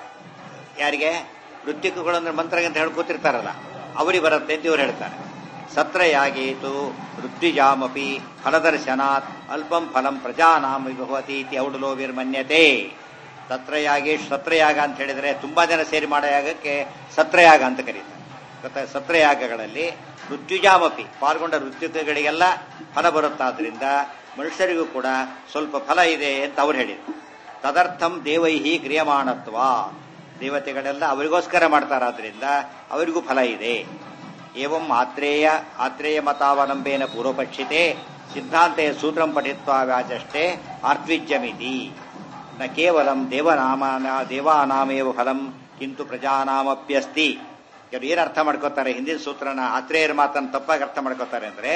ಯಾರಿಗೆ ಋತ್ವಿಕಗಳು ಅಂದ್ರೆ ಮಂತ್ರ ಅಂತ ಹೇಳ್ಕೊತಿರ್ತಾರಲ್ಲ ಅವರಿಗೆ ಬರುತ್ತೆ ಅಂತ ಇವ್ರು ಹೇಳ್ತಾರೆ ಸತ್ರಯಾಗೇತು ಋತ್ವಿಜಾಮಪಿ ಫಲದರ್ಶನಾತ್ ಅಲ್ಪಂ ಫಲಂ ಪ್ರಜಾನಾಮ ಭವತಿ ಇತಿ ಔಡಲೋವಿರ್ಮನ್ಯತೆ ಸತ್ರಯಾಗೇಶ್ ಸತ್ರಯಾಗ ಅಂತ ಹೇಳಿದ್ರೆ ತುಂಬಾ ಜನ ಸೇರಿ ಮಾಡೋ ಯಾಗಕ್ಕೆ ಸತ್ರಯಾಗ ಅಂತ ಕರೀತಾರೆ ಗೊತ್ತಾ ಸತ್ರಯಾಗಗಳಲ್ಲಿ ಋತ್ಯುಜಾಮಪಿ ಪಾಲ್ಗೊಂಡ ಋತ್ಯುಕಗಳಿಗೆಲ್ಲ ಫಲ ಬರುತ್ತಾದ್ರಿಂದ ಮನುಷ್ಯರಿಗೂ ಕೂಡ ಸ್ವಲ್ಪ ಫಲ ಇದೆ ಅಂತ ಅವ್ರು ಹೇಳಿದ್ರು ತದರ್ಥಂ ದೇವೈಹಿ ಕ್ರಿಯಮಾಣತ್ವ ದೇವತೆಗಳೆಲ್ಲ ಅವರಿಗೋಸ್ಕರ ಮಾಡ್ತಾರಾದ್ರಿಂದ ಅವರಿಗೂ ಫಲ ಇದೆ ಏವಂ ಆತ್ರೇಯ ಆತ್ರೇಯ ಮತಾವಲಂಬೇನ ಪೂರ್ವಪಕ್ಷಿತೆ ಸಿದ್ಧಾಂತೆ ಸೂತ್ರಂ ಪಠಿತ್ವ ವ್ಯಾಚಷ್ಟೇ ಆರ್ತ್ವಿಜ್ಯಮಿತಿ ನ ಕೇವಲಂ ದೇವನಾಮ ದೇವಾನಾಮೇವ ಫಲಂ ಕಿಂತು ಪ್ರಜಾನಾಮಪ್ಯಸ್ತಿ ಇವ್ರು ಏನು ಅರ್ಥ ಮಾಡ್ಕೋತಾರೆ ಹಿಂದಿನ ಸೂತ್ರನ ಆತ್ರೇಯರ ಮಾತನ್ನು ತಪ್ಪಾಗಿ ಅರ್ಥ ಮಾಡ್ಕೋತಾರೆ ಅಂದ್ರೆ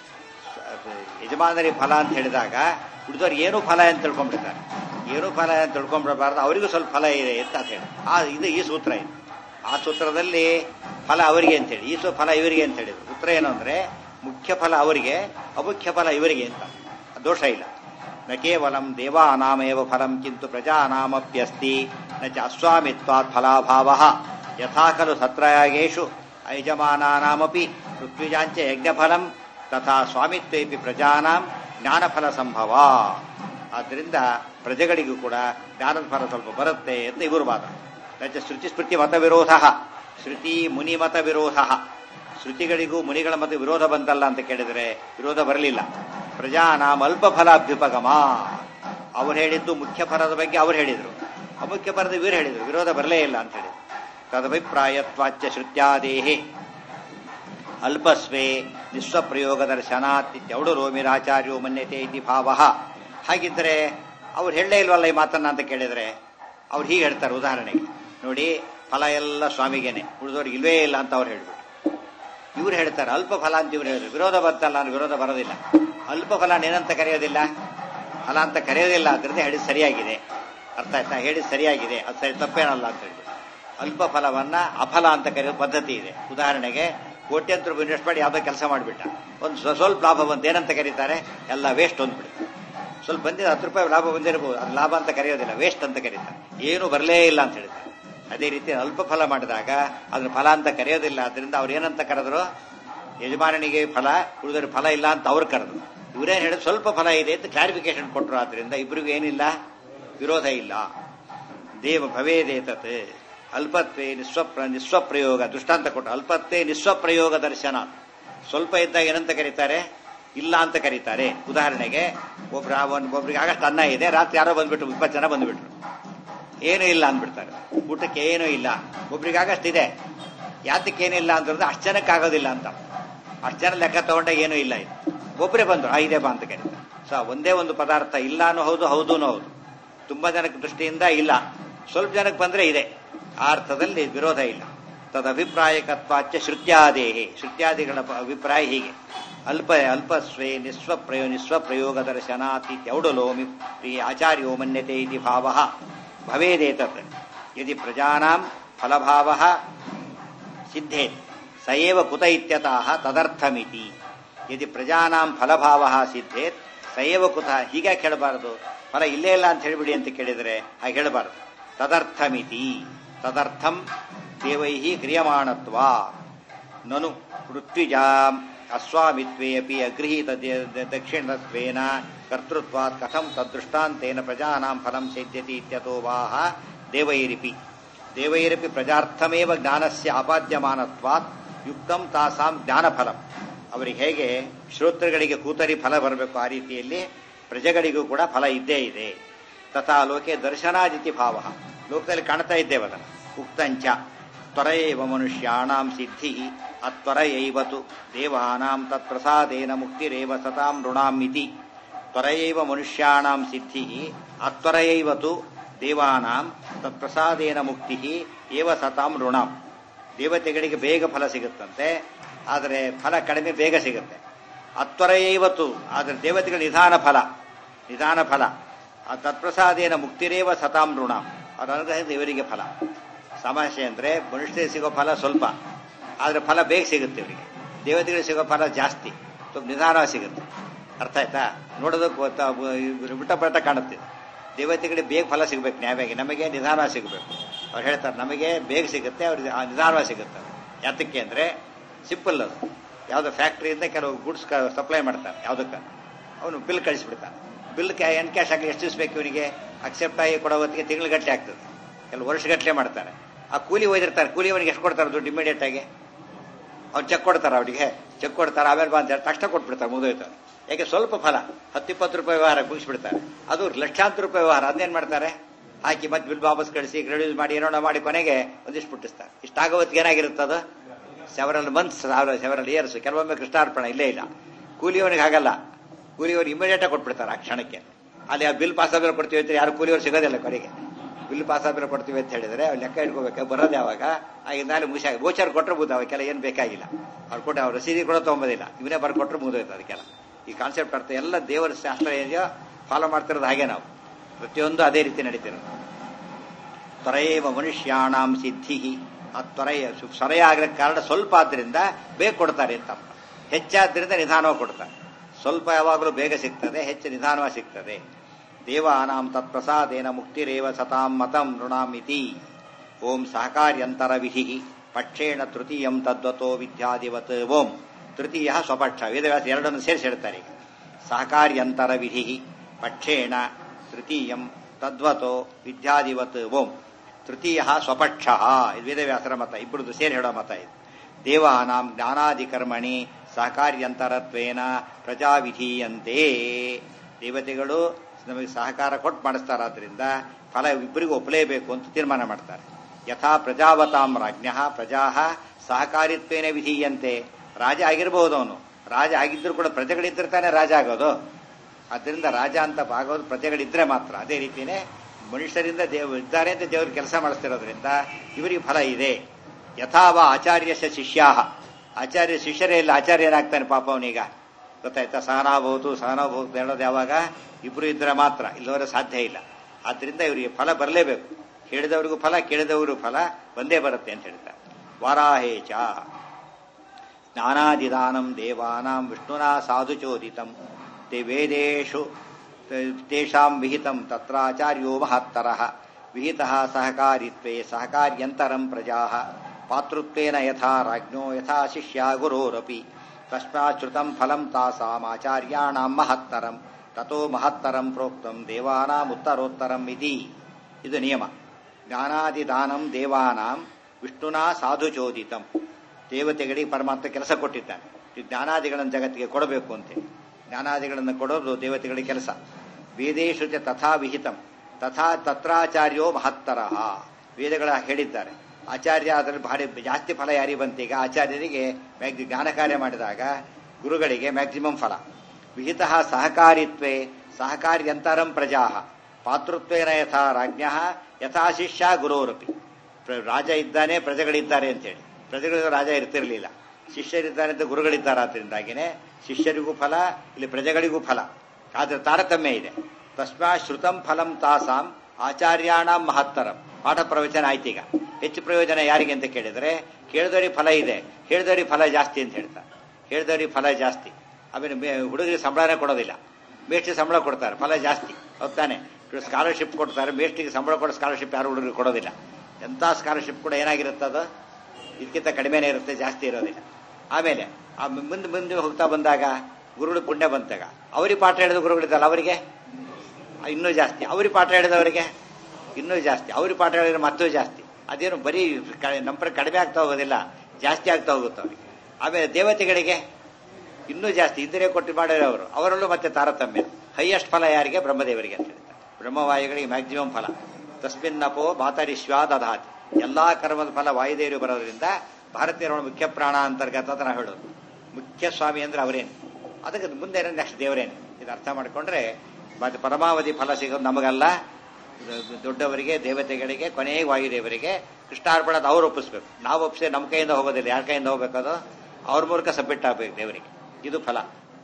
ಯಜಮಾನರಿ ಫಲ ಅಂತ ಹೇಳಿದಾಗ ಉಳಿದವ್ರು ಏನು ಫಲ ಅಂತ ತಿಳ್ಕೊಂಡ್ಬಿಡ್ತಾರೆ ಏನು ಫಲ ಅಂತ ತಿಳ್ಕೊಂಡ್ಬಿಡಬಾರ್ದು ಅವರಿಗೂ ಸ್ವಲ್ಪ ಫಲ ಇದೆ ಅಂತ ಅಂತ ಹೇಳಿ ಆ ಇದು ಈ ಸೂತ್ರ ಇದು ಆ ಸೂತ್ರದಲ್ಲಿ ಫಲ ಅವರಿಗೆ ಅಂತೇಳಿ ಈ ಸು- ಫಲ ಇವರಿಗೆ ಅಂತ ಹೇಳಿದ್ರು ಉತ್ತರ ಏನು ಅಂದ್ರೆ ಮುಖ್ಯ ಫಲ ಅವರಿಗೆ ಅಮುಖ್ಯ ಫಲ ಇವರಿಗೆ ಅಂತ ದೋಷ ಇಲ್ಲ ನ ಕೇವಲಂ ದೇವಾನಾಮೇವ ಫಲಂ ಕಿಂತು ಪ್ರಜಾನಾಮಪ್ಯಸ್ತಿ ನ ಚ ಅಸ್ವಾಮಿತ್ವಾತ್ ಫಲಾಭಾವ ಯಥಾ ಖಲು ಸತ್ರಯಾಗೇಶು ಯಜಮಾನಾನಾಮಪಿ ಋತ್ವಿಜಾಂಚ ಯಜ್ಞಫಲಂ ತಥಾ ಸ್ವಾಮಿತ್ವೇಪಿ ಪ್ರಜಾನಾಂ ಜ್ಞಾನಫಲ ಸಂಭವ ಆದ್ದರಿಂದ ಪ್ರಜೆಗಳಿಗೂ ಕೂಡ ಜ್ಞಾನದ ಫಲ ಸ್ವಲ್ಪ ಬರುತ್ತೆ ಅಂತ ಇವರು ವಾದ ನಚ ಶ್ರುತಿ ಸ್ಮೃತಿ ಮತ ವಿರೋಧ ಶ್ರುತಿ ಮುನಿ ಮತ ವಿರೋಧ ಶ್ರುತಿಗಳಿಗೂ ಮುನಿಗಳ ಮತ ವಿರೋಧ ಬಂತಲ್ಲ ಅಂತ ಕೇಳಿದರೆ ವಿರೋಧ ಬರಲಿಲ್ಲ ಪ್ರಜಾನಾಮ ಅಲ್ಪ ಫಲಾಭ್ಯುಪಗಮ ಅವ್ರು ಹೇಳಿದ್ದು ಮುಖ್ಯ ಫಲದ ಬಗ್ಗೆ ಅವ್ರು ಹೇಳಿದ್ರು ಅಮುಖ್ಯ ಫಲದ ಇವರು ಹೇಳಿದ್ರು ವಿರೋಧ ಬರಲೇ ಇಲ್ಲ ಅಂತ ಹೇಳಿದ್ರು ತದಭಿಪ್ರಾಯತ್ವಾಚ್ಯ ಶ್ರುತ್ಯಾದೇಹಿ ಅಲ್ಪಸ್ವೇ ನಿಸ್ವಪ್ರಯೋಗ ದರ್ಶನಾತ್ ಇತ್ಯೌಡು ರೋಮಿರಾಚಾರ್ಯೋ ಮನ್ಯತೆ ಇತಿ ಭಾವ ಹಾಗಿದ್ರೆ ಅವ್ರು ಹೇಳಲೇ ಇಲ್ವಲ್ಲ ಈ ಮಾತನ್ನ ಅಂತ ಕೇಳಿದ್ರೆ ಅವ್ರು ಹೀಗೆ ಹೇಳ್ತಾರೆ ಉದಾಹರಣೆಗೆ ನೋಡಿ ಫಲ ಎಲ್ಲ ಸ್ವಾಮಿಗೇನೆ ಉಳಿದವ್ರಿಗೆ ಇಲ್ವೇ ಇಲ್ಲ ಅಂತ ಅವ್ರು ಹೇಳ್ಬಿಟ್ಟು ಇವ್ರು ಹೇಳ್ತಾರೆ ಅಲ್ಪ ಫಲ ಅಂತ ಇವ್ರು ಹೇಳಿದ್ರು ವಿರೋಧ ಬರ್ತಲ್ಲ ಅಂದ್ರೆ ವಿರೋಧ ಬರೋದಿಲ್ಲ ಅಲ್ಪ ಫಲ ಏನಂತ ಕರೆಯೋದಿಲ್ಲ ಫಲ ಅಂತ ಕರೆಯೋದಿಲ್ಲ ಅದರಿಂದ ಹೇಳಿದ್ ಸರಿಯಾಗಿದೆ ಅರ್ಥ ಆಯ್ತಾ ಹೇಳಿದ್ ಸರಿಯಾಗಿದೆ ಅದು ಸರಿ ತಪ್ಪೇನಲ್ಲ ಅಂತ ಹೇಳ್ಬಿಟ್ಟು ಅಲ್ಪ ಫಲವನ್ನ ಅಫಲ ಅಂತ ಕರೆಯೋ ಪದ್ಧತಿ ಇದೆ ಉದಾಹರಣೆಗೆ ಕೋಟ್ಯಂತರ ರೂಪಾಯಿ ಇನ್ವೆಸ್ಟ್ ಮಾಡಿ ಯಾವುದೋ ಕೆಲಸ ಮಾಡಿಬಿಟ್ಟ ಒಂದು ಸ್ವ- ಸ್ವಲ್ಪ ಲಾಭ ಬಂತು ಏನಂತ ಕರೀತಾರೆ ಎಲ್ಲ ವೇಸ್ಟ್ ಅಂದ್ಬಿಡುತ್ತೆ ಸ್ವಲ್ಪ ಬಂದಿದೆ ಹತ್ತು ರೂಪಾಯಿ ಲಾಭ ಬಂದಿರಬಹುದು ಅದು ಲಾಭ ಅಂತ ಕರೆಯೋದಿಲ್ಲ ವೇಸ್ಟ್ ಅಂತ ಕರೀತಾರೆ ಏನು ಬರಲೇ ಇಲ್ಲ ಅಂತ ಹೇಳ್ತಾರೆ ಅದೇ ರೀತಿ ಅಲ್ಪ ಫಲ ಮಾಡಿದಾಗ ಅದನ್ನ ಫಲ ಅಂತ ಕರೆಯೋದಿಲ್ಲ ಅದರಿಂದ ಅವ್ರು ಏನಂತ ಕರೆದ್ರು ಯಜಮಾನನಿಗೆ ಫಲ ಉಳಿದ್ರೆ ಫಲ ಇಲ್ಲ ಅಂತ ಅವ್ರು ಕರೆದ್ರು ಇವರೇನು ಹೇಳಿದ್ರು ಸ್ವಲ್ಪ ಫಲ ಇದೆ ಅಂತ ಕ್ಲಾರಿಫಿಕೇಶನ್ ಕೊಟ್ಟರು ಆದ್ರಿಂದ ಇಬ್ಬರಿಗೂ ಏನಿಲ್ಲ ವಿರೋಧ ಇಲ್ಲ ದೇವ ಭವೇದೇತತ್ ಅಲ್ಪತ್ವೇ ನಿಸ್ವಪ್ರ ನಿಸ್ವಪ್ರಯೋಗ ದೃಷ್ಟಾಂತ ಕೊಟ್ಟು ಅಲ್ಪತ್ವೇ ನಿಸ್ವಪ್ರಯೋಗ ದರ್ಶನ ಸ್ವಲ್ಪ ಇದ್ದಾಗ ಏನಂತ ಕರೀತಾರೆ ಇಲ್ಲ ಅಂತ ಕರೀತಾರೆ ಉದಾಹರಣೆಗೆ ಒಬ್ರ ಒಬ್ರಿಗೆ ಆಗಷ್ಟು ಅನ್ನ ಇದೆ ರಾತ್ರಿ ಯಾರೋ ಬಂದ್ಬಿಟ್ರು ಇಪ್ಪತ್ತು ಜನ ಬಂದ್ಬಿಟ್ರು ಏನೂ ಇಲ್ಲ ಅಂದ್ಬಿಡ್ತಾರೆ ಊಟಕ್ಕೆ ಏನೂ ಇಲ್ಲ ಒಬ್ರಿಗೆ ಆಗಷ್ಟು ಇದೆ ಯಾತಕ್ಕೇನಿಲ್ಲ ಅಂತಂದ್ರೆ ಅಷ್ಟು ಜನಕ್ಕೆ ಆಗೋದಿಲ್ಲ ಅಂತ ಅಷ್ಟು ಜನ ಲೆಕ್ಕ ತಗೊಂಡಾಗ ಏನೂ ಇಲ್ಲ ಇದು ಒಬ್ಬರೇ ಬಂದ್ರು ಆ ಇದೆ ಬಾ ಅಂತ ಕರೀತಾರೆ ಸೊ ಒಂದೇ ಒಂದು ಪದಾರ್ಥ ಇಲ್ಲಾನು ಹೌದು ಹೌದೂನು ಹೌದು ತುಂಬಾ ಜನಕ್ಕೆ ದೃಷ್ಟಿಯಿಂದ ಇಲ್ಲ ಸ್ವಲ್ಪ ಜನಕ್ಕೆ ಬಂದ್ರೆ ಇದೆ ಆ ಅರ್ಥದಲ್ಲಿ ವಿರೋಧ ಇಲ್ಲ ತದಭಿಪ್ರಾಯಕತ್ವಾಚ್ಯ ಶ್ರುತ್ಯಾದೇಹಿ ಶ್ರುತ್ಯಾದಿಗಳ ಪ- ಅಭಿಪ್ರಾಯ ಹೀಗೆ ಅಲ್ಪ ಅಲ್ಪಸ್ವೇ ನಿಸ್ವಪ್ರಯೋ ನಿಸ್ವಪ್ರಯೋಗ ದರ್ಶನಾತಿ ತ್ಯೌಡಲೋಮಿ ಪ್ರಿಯ ಆಚಾರ್ಯೋ ಮನ್ಯತೆ ಇತಿ ಭಾವ ಭವೇದೇತತ್ ಯದಿ ಪ್ರಜಾನಾಂ ಫಲಭಾವ ಸಿದ್ಧೇತ್ ಸ ಏವ ಕುತ ಇತ್ಯತಃ ತದರ್ಥಮಿತಿ ಯದಿ ಪ್ರಜಾನಾಂ ಫಲಭಾವ ಸಿದ್ಧೇತ್ ಸ ಏವ ಕುತ ಹೀಗೆ ಹೇಳಬಾರದು ಫಲ ಇಲ್ಲೇ ಇಲ್ಲ ಅಂತ ಹೇಳಿಬಿಡಿ ಅಂತ ಕೇಳಿದರೆ ಹಾಗೆ ಹೇಳಬಾರದು ತದರ್ಥಮಿತಿ ತದರ್ಥಂ ದೇವೈ ಕ್ರಿಯಮಾಣತ್ವ ನನು ಪೃಥ್ವಿಜಾಂ ಅಸ್ವಾಮಿತ್ವೇ ಅಪಿ ಅಗೃಹೀತ ದ- ದ- ದಕ್ಷಿಣತ್ವೇನ ಕರ್ತೃತ್ವಾತ್ ಕಥಂ ತದ್ದೃಷ್ಟಾಂತೇನ ಪ್ರಜಾನಾಂ ಫಲಂ ಸಿದ್ಧ್ಯತಿ ಇತ್ಯತೋ ವಾಹ ದೇವೈರಿಪಿ ದೇವೈರಪಿ ಪ್ರಜಾರ್ಥಮೇವ ಜ್ಞಾನಸ್ಯ ಆಪಾದ್ಯಮಾನತ್ವಾತ್ ಯುಕ್ತಂ ತಾಸಾಂ ಜ್ಞಾನಫಲಂ ಅವರಿಗೆ ಹೇಗೆ ಶ್ರೋತೃಗಳಿಗೆ ಕೂತರಿ ಫಲ ಬರಬೇಕು ಆ ರೀತಿಯಲ್ಲಿ ಪ್ರಜೆಗಳಿಗೂ ಕೂಡ ಫಲ ಇದ್ದೇ ಇದೆ ತಥಾ ಲೋಕೆ ದರ್ಶನಾದಿತಿ ಭಾವ ಲೋಕದಲ್ಲಿ ಕಾಣ್ತಾ ಇದ್ದೇವೆ ಅದನ್ನು ಉಕ್ತಂಚ ತ್ವರೈವ ಮನುಷ್ಯಾಣಾಂ ಸಿದ್ಧಿ ಅತ್ವರಯೈವತು ದೇವಾನಾಂ ತತ್ಪ್ರಸಾದೇನ ಮುಕ್ತಿರೇವ ಸತಾಂ ನೃಣಾಂ ಇತಿ ತ್ವರಯೈವ ಮನುಷ್ಯಾಣಾಂ ಸಿದ್ಧಿ ಅತ್ವರಯೈವತು ದೇವಾನಾಂ ತತ್ಪ್ರಸಾದೇನ ಮುಕ್ತಿ ಏವ ಸತಾಂ ಋಣಾಂ ದೇವತೆಗಳಿಗೆ ಬೇಗ ಫಲ ಸಿಗುತ್ತಂತೆ ಆದರೆ ಫಲ ಕಡಿಮೆ ಬೇಗ ಸಿಗುತ್ತೆ ಅತ್ವರಯೈವತು ಆದರೆ ದೇವತೆಗಳ ನಿಧಾನ ಫಲ ನಿಧಾನ ಫಲ ಆ ತತ್ಪ್ರಸಾದೇನ ಮುಕ್ತಿರೇವ ಸತಾಂ ಋಣಾಂ ಅವರ ಅನುಗ್ರಹದಿಂದ ಇವರಿಗೆ ಫಲ ಸಮಸ್ಯೆ ಅಂದರೆ ಮನುಷ್ಯರಿಗೆ ಸಿಗೋ ಫಲ ಸ್ವಲ್ಪ ಆದರೆ ಫಲ ಬೇಗ ಸಿಗುತ್ತೆ ಇವರಿಗೆ ದೇವತೆಗಳಿಗೆ ಸಿಗೋ ಫಲ ಜಾಸ್ತಿ ಸ್ವಲ್ಪ ನಿಧಾನ ಸಿಗುತ್ತೆ ಅರ್ಥ ಆಯ್ತಾ ನೋಡೋದಕ್ಕೆ ಗೊತ್ತಾ- ಇವ್ರು ಬಿಟ್ಟ ಪಟ್ಟ ಕಾಣುತ್ತೆ ದೇವತೆಗಳಿಗೆ ಬೇಗ ಫಲ ಸಿಗಬೇಕು ನ್ಯಾಯವಾಗಿ ನಮಗೆ ನಿಧಾನ ಸಿಗಬೇಕು ಅವ್ರು ಹೇಳ್ತಾರೆ ನಮಗೆ ಬೇಗ ಸಿಗುತ್ತೆ ಅವ್ರಿಗೆ ಆ ನಿಧಾನವಾಗಿ ಸಿಗುತ್ತೆ ಯಾತಕ್ಕೆ ಅಂದರೆ ಸಿಂಪಲ್ ಅದು ಯಾವುದೋ ಫ್ಯಾಕ್ಟ್ರಿಯಿಂದ ಕೆಲವು ಗುಡ್ಸ್ ಸಪ್ಲೈ ಮಾಡ್ತಾರೆ ಯಾವುದಕ್ಕೆ ಅವನು ಬಿಲ್ ಕಳಿಸ್ಬಿಡ್ತಾನೆ ಬಿಲ್ ಕ್ಯಾ ಎನ್ ಕ್ಯಾಶ್ ಆಗಲಿ ಎಷ್ಟು ದಿವಸ ಬೇಕು ಇವನಿಗೆ ಅಕ್ಸೆಪ್ಟ್ ಆಗಿ ಕೊಡೋ ಹೊತ್ತಿಗೆ ತಿಂಗಳಗಟ್ಟಲೆ ಆಗ್ತದೆ ಕೆಲವು ವರ್ಷಗಟ್ಟಲೆ ಮಾಡ್ತಾರೆ ಆ ಕೂಲಿ ಹೋಗಿರ್ತಾರೆ ಕೂಲಿ ಅವನಿಗೆ ಎಷ್ಟು ಕೊಡ್ತಾರೆ ದುಡ್ಡು ಇಮಿಡಿಯೇಟ್ ಆಗಿ ಅವ್ನು ಚೆಕ್ ಕೊಡ್ತಾರೆ ಅವರಿಗೆ ಚೆಕ್ ಕೊಡ್ತಾರೆ ಆಮೇಲೆ ಬಾ ಅಂತ ಹೇಳಿ ತಕ್ಷಣ ಕೊಟ್ಬಿಡ್ತಾರೆ ಮುಗಿದೋಯ್ತು ಯಾಕೆ ಸ್ವಲ್ಪ ಫಲ ಹತ್ತಿಪ್ಪತ್ತು ರೂಪಾಯಿ ವ್ಯವಹಾರ ಮುಗಿಸ್ಬಿಡ್ತಾರೆ ಅದು ಲಕ್ಷಾಂತರ ರೂಪಾಯಿ ವ್ಯವಹಾರ ಅದನ್ನೇನು ಮಾಡ್ತಾರೆ ಹಾಕಿ ಮತ್ತೆ ಬಿಲ್ ವಾಪಸ್ ಕಳಿಸಿ ಕ್ರೆಡಿಟ್ ಮಾಡಿ ಏನೋ ಮಾಡಿ ಕೊನೆಗೆ ಒಂದಿಷ್ಟು ಬಿಟ್ಟಿಸ್ತಾರೆ ಇಷ್ಟಾಗೋ ಹೊತ್ತಿಗೆ ಏನಾಗಿರುತ್ತೆ ಅದು ಸೆವರಲ್ ಮಂತ್ಸ್ ಸೆವರಲ್ ಇಯರ್ಸ್ ಕೆಲವೊಮ್ಮೆ ಕೃಷ್ಣಾರ್ಪಣ ಇಲ್ಲೇ ಇಲ್ಲ ಕೂಲಿಯವನಿಗೆ ಆಗಲ್ಲ ಕೂಲಿಯವರು ಇಮಿಡಿಯೇಟ್ ಕೊಟ್ಬಿಡ್ತಾರೆ ಆ ಕ್ಷಣಕ್ಕೆ ಅಲ್ಲಿ ಆ ಬಿಲ್ ಪಾಸ್ ಆದ್ರೆ ಕೊಡ್ತೀವಿ ಅಂತ ಯಾರು ಕೂಲಿಯವರು ಸಿಗೋದಿಲ್ಲ ಕೊನೆಗೆ ಬಿಲ್ ಪಾಸ್ ಆದ್ಮೇಲೆ ಕೊಡ್ತೀವಿ ಅಂತ ಹೇಳಿದ್ರೆ ಅವ್ರು ಲೆಕ್ಕ ಇಟ್ಕೋಬೇಕು ಬರೋದು ಯಾವಾಗ ಆಗಿಂದಾಲೆ ಮುಗಿಸ ಗೋಚರ್ ಕೊಟ್ಟರೆ ಮುಗ್ದು ಅವಕ್ಕೆಲ್ಲ ಏನು ಬೇಕಾಗಿಲ್ಲ ಅವ್ರು ಕೊಟ್ಟು ಅವ್ರು ರಸೀದಿ ಕೂಡ ತೊಗೊಂಬೋದಿಲ್ಲ ಇವನೇ ಬರ್ಕೊಟ್ರೆ ಮುಗಿದೋಯ್ತು ಅದಕ್ಕೆಲ್ಲ ಈ ಕಾನ್ಸೆಪ್ಟ್ ಅರ್ಥ ಎಲ್ಲ ದೇವರ ಶಾಸ್ತ್ರ ಏನಿದೆಯೋ ಫಾಲೋ ಮಾಡ್ತಿರೋದು ಹಾಗೆ ನಾವು ಪ್ರತಿಯೊಂದು ಅದೇ ರೀತಿ ನಡೀತಿರೋದು ತ್ವರೇವ ಮನುಷ್ಯಾಣಾಂ ಸಿದ್ಧಿ ಆ ತ್ವರೆಯ ಸ್ವರೆಯ ಆಗಲಿಕ್ಕೆ ಕಾರಣ ಸ್ವಲ್ಪ ಆದ್ರಿಂದ ಬೇಗ ಕೊಡ್ತಾರೆ ಅಂತ ಅರ್ಥ. ಹೆಚ್ಚಾದ್ರಿಂದ ನಿಧಾನವಾಗಿ ಕೊಡ್ತಾರೆ ಸ್ವಲ್ಪ ಯಾವಾಗಲೂ ಬೇಗ ಸಿಗ್ತದೆ ಹೆಚ್ಚು ನಿಧಾನವಾಗಿ ಸಿಗ್ತದೆ ದೇವಾನಾಂ ತತ್ಪ್ರಸಾದೇನ ಮುಕ್ತಿರೇವ ಸತಾಂ ಮತಂ ನೃಣಾಮಿತಿ ಓಂ ಸಹಕಾರ್ಯಂತರ ವಿಧಿ ಪಕ್ಷೇಣ ತೃತೀಯಂ ತದ್ವತೋ ವಿದ್ಯಾದಿವತ್ ಓಂ ತೃತೀಯ ಸ್ವಪಕ್ಷ ವೇದವ್ಯಾಸ ಎರಡನ್ನು ಸೇರಿಸಿ ಹೇಳ್ತಾರೆ ಈಗ ಸಹಕಾರ್ಯಂತರ ವಿಧಿ ಪಕ್ಷೇಣ ತೃತೀಯಂ ತದ್ವತೋ ವಿದ್ಯಾದಿವತ್ ಓಂ ತೃತೀಯ ಸ್ವಪಕ್ಷ ಇದು ವೇದವ್ಯಾಸರ ಮತ ಇಬ್ಬರದು ಸೇರಿ ಹೇಳೋ ಮತ ಇದು ದೇವಾನಾಂ ಜ್ಞಾನಾಧಿಕರ್ಮಣಿ ಸಹಕಾರ್ಯಂತರತ್ವೇನ ಪ್ರಜಾವಿಧೀಯಂತೆ ದೇವತೆಗಳು ನಮಗೆ ಸಹಕಾರ ಕೊಟ್ಟು ಮಾಡಿಸ್ತಾರಾದ್ರಿಂದ ಫಲ ಇಬ್ಬರಿಗೂ ಒಪ್ಪಲೇಬೇಕು ಅಂತ ತೀರ್ಮಾನ ಮಾಡ್ತಾರೆ ಯಥಾ ಪ್ರಜಾವತಾಂ ರಾಜ್ಞ ಪ್ರಜಾ ಸಹಕಾರಿತ್ವೇನ ವಿಧೀಯಂತೆ ರಾಜ ಆಗಿರಬಹುದು ಅವನು ರಾಜ ಆಗಿದ್ರು ಕೂಡ ಪ್ರಜೆಗಳಿದ್ರೆ ತಾನೇ ರಾಜ ಆಗೋದು ಅದರಿಂದ ರಾಜ ಅಂತ ಆಗೋದು ಪ್ರಜೆಗಳಿದ್ರೆ ಮಾತ್ರ ಅದೇ ರೀತಿಯೇ ಮನುಷ್ಯರಿಂದ ದೇವ ಇದ್ದಾರೆ ಅಂತ ದೇವರು ಕೆಲಸ ಮಾಡಿಸ್ತಿರೋದ್ರಿಂದ ಇವರಿಗೆ ಫಲ ಇದೆ ಯಥಾವ ಆಚಾರ್ಯಸ ಶಿಷ್ಯಾ ಆಚಾರ್ಯ ಶಿಷ್ಯರೇ ಇಲ್ಲ ಆಚಾರ್ಯ ಏನಾಗ್ತಾನೆ ಪಾಪ ಅವನೀಗ ಗೊತ್ತಾಯ್ತಾ ಸಹನಾಭವತು ಸಹನಾಭವತು ಹೇಳೋದು ಯಾವಾಗ ಇಬ್ರು ಇದ್ರೆ ಮಾತ್ರ ಇಲ್ಲವರೆ ಸಾಧ್ಯ ಇಲ್ಲ ಆದ್ರಿಂದ ಇವರಿಗೆ ಫಲ ಬರಲೇಬೇಕು ಹೇಳಿದವರಿಗೂ ಫಲ ಕೇಳಿದವರು ಫಲ ಬಂದೇ ಬರುತ್ತೆ ಅಂತ ಹೇಳ್ತಾರೆ ವಾರಾಹೇಚ ಜ್ಞಾನಾದಿದಾನಂ ದೇವಾನಾಂ ವಿಷ್ಣುನಾ ಸಾಧು ಚೋದಿತಂ ते वेदेषु तेषां विहितं तत्राचार्यो महत्तरः विहितः सहकारित्वे सहकार्यन्तरं प्रजाः पातृत्वेन यथा राज्ञो यथा शिष्या गुरोरपि तस्माच्छ्रुतं फलं तासामाचार्याणां महत्तरं ततो महत्तरं प्रोक्तं देवानामुत्तरोत्तरम् इति ಇದು ನಿಯಮ ಜ್ಞಾನಾದಿದಾನಂ ದೇವಾನಾಂ ವಿಷ್ಣುನಾ ಸಾಧು ಚೋದಿತಂ ದೇವತೆಗಳಿಗೆ ಪರಮಾತ್ಮ ಕೆಲಸ ಕೊಟ್ಟಿದ್ದಾನೆ ಈ ಜ್ಞಾನಾದಿಗಳನ್ನು ಜಗತ್ತಿಗೆ ಕೊಡಬೇಕು ಅಂತೇಳಿ ಜ್ಞಾನಾದಿಗಳನ್ನು ಕೊಡೋದು ದೇವತೆಗಳಿಗೆ ಕೆಲಸ ವೇದೇಶು ಚ ತಥಾ ವಿಹಿತಂ ತಥಾ ತತ್ರಾಚಾರ್ಯೋ ಮಹತ್ತರ ವೇದಗಳ ಹೇಳಿದ್ದಾರೆ ಆಚಾರ್ಯ ಅದರಲ್ಲಿ ಭಾರಿ ಜಾಸ್ತಿ ಫಲ ಯಾರಿಗೆ ಬಂತೀಗ ಆಚಾರ್ಯರಿಗೆ ಮ್ಯಾಕ್ಸಿ ಜ್ಞಾನ ಕಾರ್ಯ ಮಾಡಿದಾಗ ಗುರುಗಳಿಗೆ ಮ್ಯಾಕ್ಸಿಮಮ್ ಫಲ ವಿಹಿತ ಸಹಕಾರಿತ್ವೇ ಸಹಕಾರ್ಯಂತರಂ ಪ್ರಜಾ ಪಾತೃತ್ವೇನ ಯಥಾ ರಾಜ್ಞ ಯಥಾ ಶಿಷ್ಯ ಗುರೋರಪಿ ರಾಜ ಇದ್ದಾನೆ ಪ್ರಜೆಗಳಿದ್ದಾರೆ ಅಂತೇಳಿ ಪ್ರಜೆಗಳಿಗೂ ರಾಜ ಇರ್ತಿರ್ಲಿಲ್ಲ ಶಿಷ್ಯರಿದ್ದಾರೆ ಅಂತ ಗುರುಗಳಿದ್ದಾರೆ ಆದ್ರಿಂದಾಗಿನೇ ಶಿಷ್ಯರಿಗೂ ಫಲ ಇಲ್ಲಿ ಪ್ರಜೆಗಳಿಗೂ ಫಲ ಆದ್ರೆ ತಾರತಮ್ಯ ಇದೆ ತಸ್ಮಾ ಶ್ರುತಂ ಫಲಂ ತಾಸಾಂ ಆಚಾರ್ಯಾಣ ಮಹತ್ತರಂ ಪಾಠ ಪ್ರವಚನ ಆಯ್ತೀಗ ಹೆಚ್ಚು ಪ್ರಯೋಜನ ಯಾರಿಗೆ ಅಂತ ಕೇಳಿದ್ರೆ ಕೇಳಿದವರಿಗೆ ಫಲ ಇದೆ ಹೇಳಿದವರಿಗೆ ಫಲ ಜಾಸ್ತಿ ಅಂತ ಹೇಳ್ತಾರೆ ಹೇಳಿದವರಿಗೆ ಫಲ ಜಾಸ್ತಿ ಆಮೇಲೆ ಹುಡುಗರಿಗೆ ಸಂಬಳನೇ ಕೊಡೋದಿಲ್ಲ ಮೇಷ್ಟಿಗೆ ಸಂಬಳ ಕೊಡ್ತಾರೆ ಫಲ ಜಾಸ್ತಿ ಹೌದಾನೆ ಸ್ಕಾಲರ್ಶಿಪ್ ಕೊಡ್ತಾರೆ ಮೇಷ್ಟಿಗೆ ಸಂಬಳ ಕೊಡೋ ಸ್ಕಾಲರ್ಶಿಪ್ ಯಾರು ಹುಡುಗರಿಗೆ ಕೊಡೋದಿಲ್ಲ ಎಂಥ ಸ್ಕಾಲರ್ಶಿಪ್ ಕೂಡ ಏನಾಗಿರುತ್ತೆ ಅದು ಇದಕ್ಕಿಂತ ಕಡಿಮೆನೇ ಇರುತ್ತೆ ಜಾಸ್ತಿ ಇರೋದಿಲ್ಲ ಆಮೇಲೆ ಆ ಮುಂದೆ ಮುಂದೆ ಹೋಗ್ತಾ ಬಂದಾಗ ಗುರುಗಳು ಪುಣ್ಯ ಬಂತಾಗ ಅವ್ರಿಗೆ ಪಾಠ ಹೇಳಿದ ಗುರುಗಳಿದ್ದಲ್ಲ ಅವರಿಗೆ ಇನ್ನೂ ಜಾಸ್ತಿ ಅವ್ರಿಗೆ ಪಾಠ ಹೇಳಿದವರಿಗೆ ಇನ್ನೂ ಜಾಸ್ತಿ ಅವ್ರಿಗೆ ಪಾಠ ಹೇಳಿದ್ರೆ ಮತ್ತೂ ಜಾಸ್ತಿ ಅದೇನು ಬರೀ ನಮ್ಮ ಕಡಿಮೆ ಆಗ್ತಾ ಹೋಗೋದಿಲ್ಲ ಜಾಸ್ತಿ ಆಗ್ತಾ ಹೋಗುತ್ತೆ ಅವ್ರಿಗೆ ಆಮೇಲೆ ದೇವತೆಗಳಿಗೆ ಇನ್ನೂ ಜಾಸ್ತಿ ಇಂದ್ರಿಯ ಕೊಟ್ಟು ಮಾಡಿರೋ ಅವರು ಅವರಲ್ಲೂ ಮತ್ತೆ ತಾರತಮ್ಯ ಹೈಯೆಸ್ಟ್ ಫಲ ಯಾರಿಗೆ ಬ್ರಹ್ಮದೇವರಿಗೆ ಅಂತ ಹೇಳ್ತಾರೆ ಬ್ರಹ್ಮವಾಯುಗಳಿಗೆ ಮ್ಯಾಕ್ಸಿಮಮ್ ಫಲ ತಸ್ಮಿನ್ನಪೋ ಮಾತರಿ ಶ್ವಾದಧಾತಿ ಎಲ್ಲಾ ಕರ್ಮದ ಫಲ ವಾಯುದೇವರು ಬರೋದ್ರಿಂದ ಭಾರತೀಯರ ಮುಖ್ಯ ಪ್ರಾಣ ಅಂತರ್ಗತ ಅಂತ ನಾವು ಹೇಳೋದು ಮುಖ್ಯ ಸ್ವಾಮಿ ಅಂದ್ರೆ ಅವರೇನು ಅದಕ್ಕೆ ಮುಂದೆ ನೆಕ್ಸ್ಟ್ ದೇವರೇನು ಇದು ಅರ್ಥ ಮಾಡ್ಕೊಂಡ್ರೆ ಮತ್ತೆ ಪರಮಾವಧಿ ಫಲ ಸಿಗೋದು ನಮಗಲ್ಲ ದೊಡ್ಡವರಿಗೆ ದೇವತೆಗಳಿಗೆ ಕೊನೆಗೆ ವಾಯುದೇವರಿಗೆ ಕೃಷ್ಣಾರ್ಪಣದ ಅವ್ರು ಒಪ್ಪಿಸ್ಬೇಕು ನಾವು ಒಪ್ಪಿಸಿ ನಮ್ಮ ಕೈಯಿಂದ ಹೋಗೋದಿಲ್ಲ ಯಾರ ಕೈಯಿಂದ ಹೋಗ್ಬೇಕದು ಅವ್ರ ಮೂಲಕ ಸಬ್ಮಿಟ್ ಆಗ್ಬೇಕು ದೇವರಿಗೆ ಇದು ಫಲ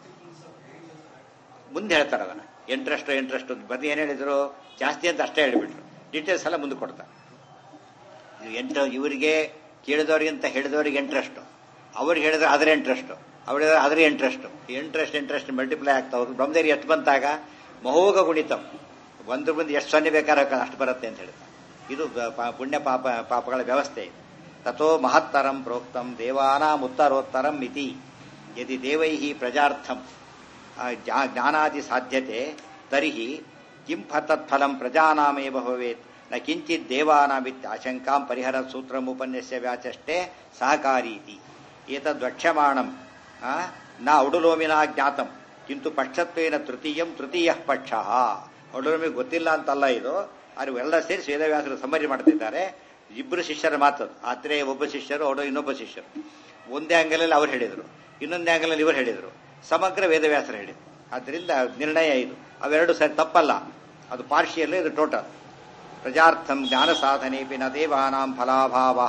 ಮುಂದೆ ಹೇಳ್ತಾರೆ ಅದನ್ನ ಇಂಟ್ರೆಸ್ಟ್ ಇಂಟ್ರೆಸ್ಟ್ ಬರೀ ಏನ್ ಹೇಳಿದ್ರು ಜಾಸ್ತಿ ಅಂತ ಅಷ್ಟೇ ಹೇಳಿಬಿಟ್ರು ಡೀಟೇಲ್ಸ್ ಎಲ್ಲ ಮುಂದೆ ಕೊಡ್ತಾರೆ ಎಂಟು ಇವರಿಗೆ ಕೇಳಿದವರಿಗಿಂತ ಹೇಳಿದವರಿಗೆ ಇಂಟ್ರೆಸ್ಟ್ ಅವ್ರಿಗೆ ಹೇಳಿದ್ರೆ ಅದರ ಇಂಟ್ರೆಸ್ಟ್ ಅವ್ರು ಹೇಳಿದ್ರೆ ಅದರ ಇಂಟ್ರೆಸ್ಟ್ ಇಂಟ್ರೆಸ್ಟ್ ಇಂಟ್ರೆಸ್ಟ್ ಮಲ್ಟಿಪ್ಲೈ ಆಗ್ತಾ ಹೋಗಿ ಬ್ರಹ್ಮದೇರಿ ಎಷ್ಟು ಬಂತಾಗ ಮಹೋಗ ಗುಣಿತಂ ಒಂದು ಬಂದು ಎಷ್ಟು ಸೊನ್ನೆ ಬೇಕಾದ್ರೆ ಅಷ್ಟು ಬರುತ್ತೆ ಅಂತ ಹೇಳ್ತಾರೆ ಇದು ಪುಣ್ಯ ಪಾಪ ಪಾಪಗಳ ವ್ಯವಸ್ಥೆ ಇದೆ ತಥೋ ಮಹತ್ತರಂ ಪ್ರೋಕ್ತಂ ದೇವಾನಾಂ ಉತ್ತರೋತ್ತರಂ ಮಿತಿ ಯದಿ ದೇವೈ ಪ್ರಜಾರ್ಥಂ ಜ್ಞಾನಾದಿ ಸಾಧ್ಯತೆ ತರ್ಹಿ ಕಿಂ ತತ್ಫಲಂ ಪ್ರಜಾನಾಮೇವ ಭವೇತ್ ನ ಕಿಂಚಿತ್ ದೇವಾನಾಮಿತ್ ಆಶಂಕಾಂ ಪರಿಹರ ಸೂತ್ರಮುಪನ್ಯಸ್ಯ ವ್ಯಾಚಷ್ಟೇ ಸಹಕಾರೀತಿ ಏತದ್ವಕ್ಷ್ಯಮಾಣಂ ನ ಔಡುಲೋಮಿನ ಜ್ಞಾತಂ ಕಿಂತು ಪಕ್ಷತ್ವೇನ ತೃತೀಯಂ ತೃತೀಯ ಪಕ್ಷ ಔಡುಲೋಮಿ ಗೊತ್ತಿಲ್ಲ ಅಂತಲ್ಲ ಇದು ಅವರು ಎಲ್ಲ ಸೇರಿ ವೇದವ್ಯಾಸರು ಸಮ್ಮರಿ ಮಾಡ್ತಿದ್ದಾರೆ ಇಬ್ಬರು ಶಿಷ್ಯರ ಮಾತದು ಆತ್ರೆ ಒಬ್ಬ ಶಿಷ್ಯರು ಅವಳು ಇನ್ನೊಬ್ಬ ಶಿಷ್ಯರು ಒಂದೇ ಆಂಗಲಲ್ಲಿ ಅವ್ರು ಹೇಳಿದರು ಇನ್ನೊಂದೇ ಆಂಗಲಲ್ಲಿ ಇವರು ಹೇಳಿದರು ಸಮಗ್ರ ವೇದವ್ಯಾಸರು ಹೇಳಿದರು ಆದ್ದರಿಂದ ನಿರ್ಣಯ ಇದು ಅವೆರಡು ಸರಿ ತಪ್ಪಲ್ಲ ಅದು ಪಾರ್ಷಿಯಲ್ ಇದು ಟೋಟಲ್ ಪ್ರಜಾರ್ಥಂ ಜ್ಞಾನ ಸಾಧನೆಪಿ ನ ದೇವಾನಾಂ ಫಲಾಭಾವ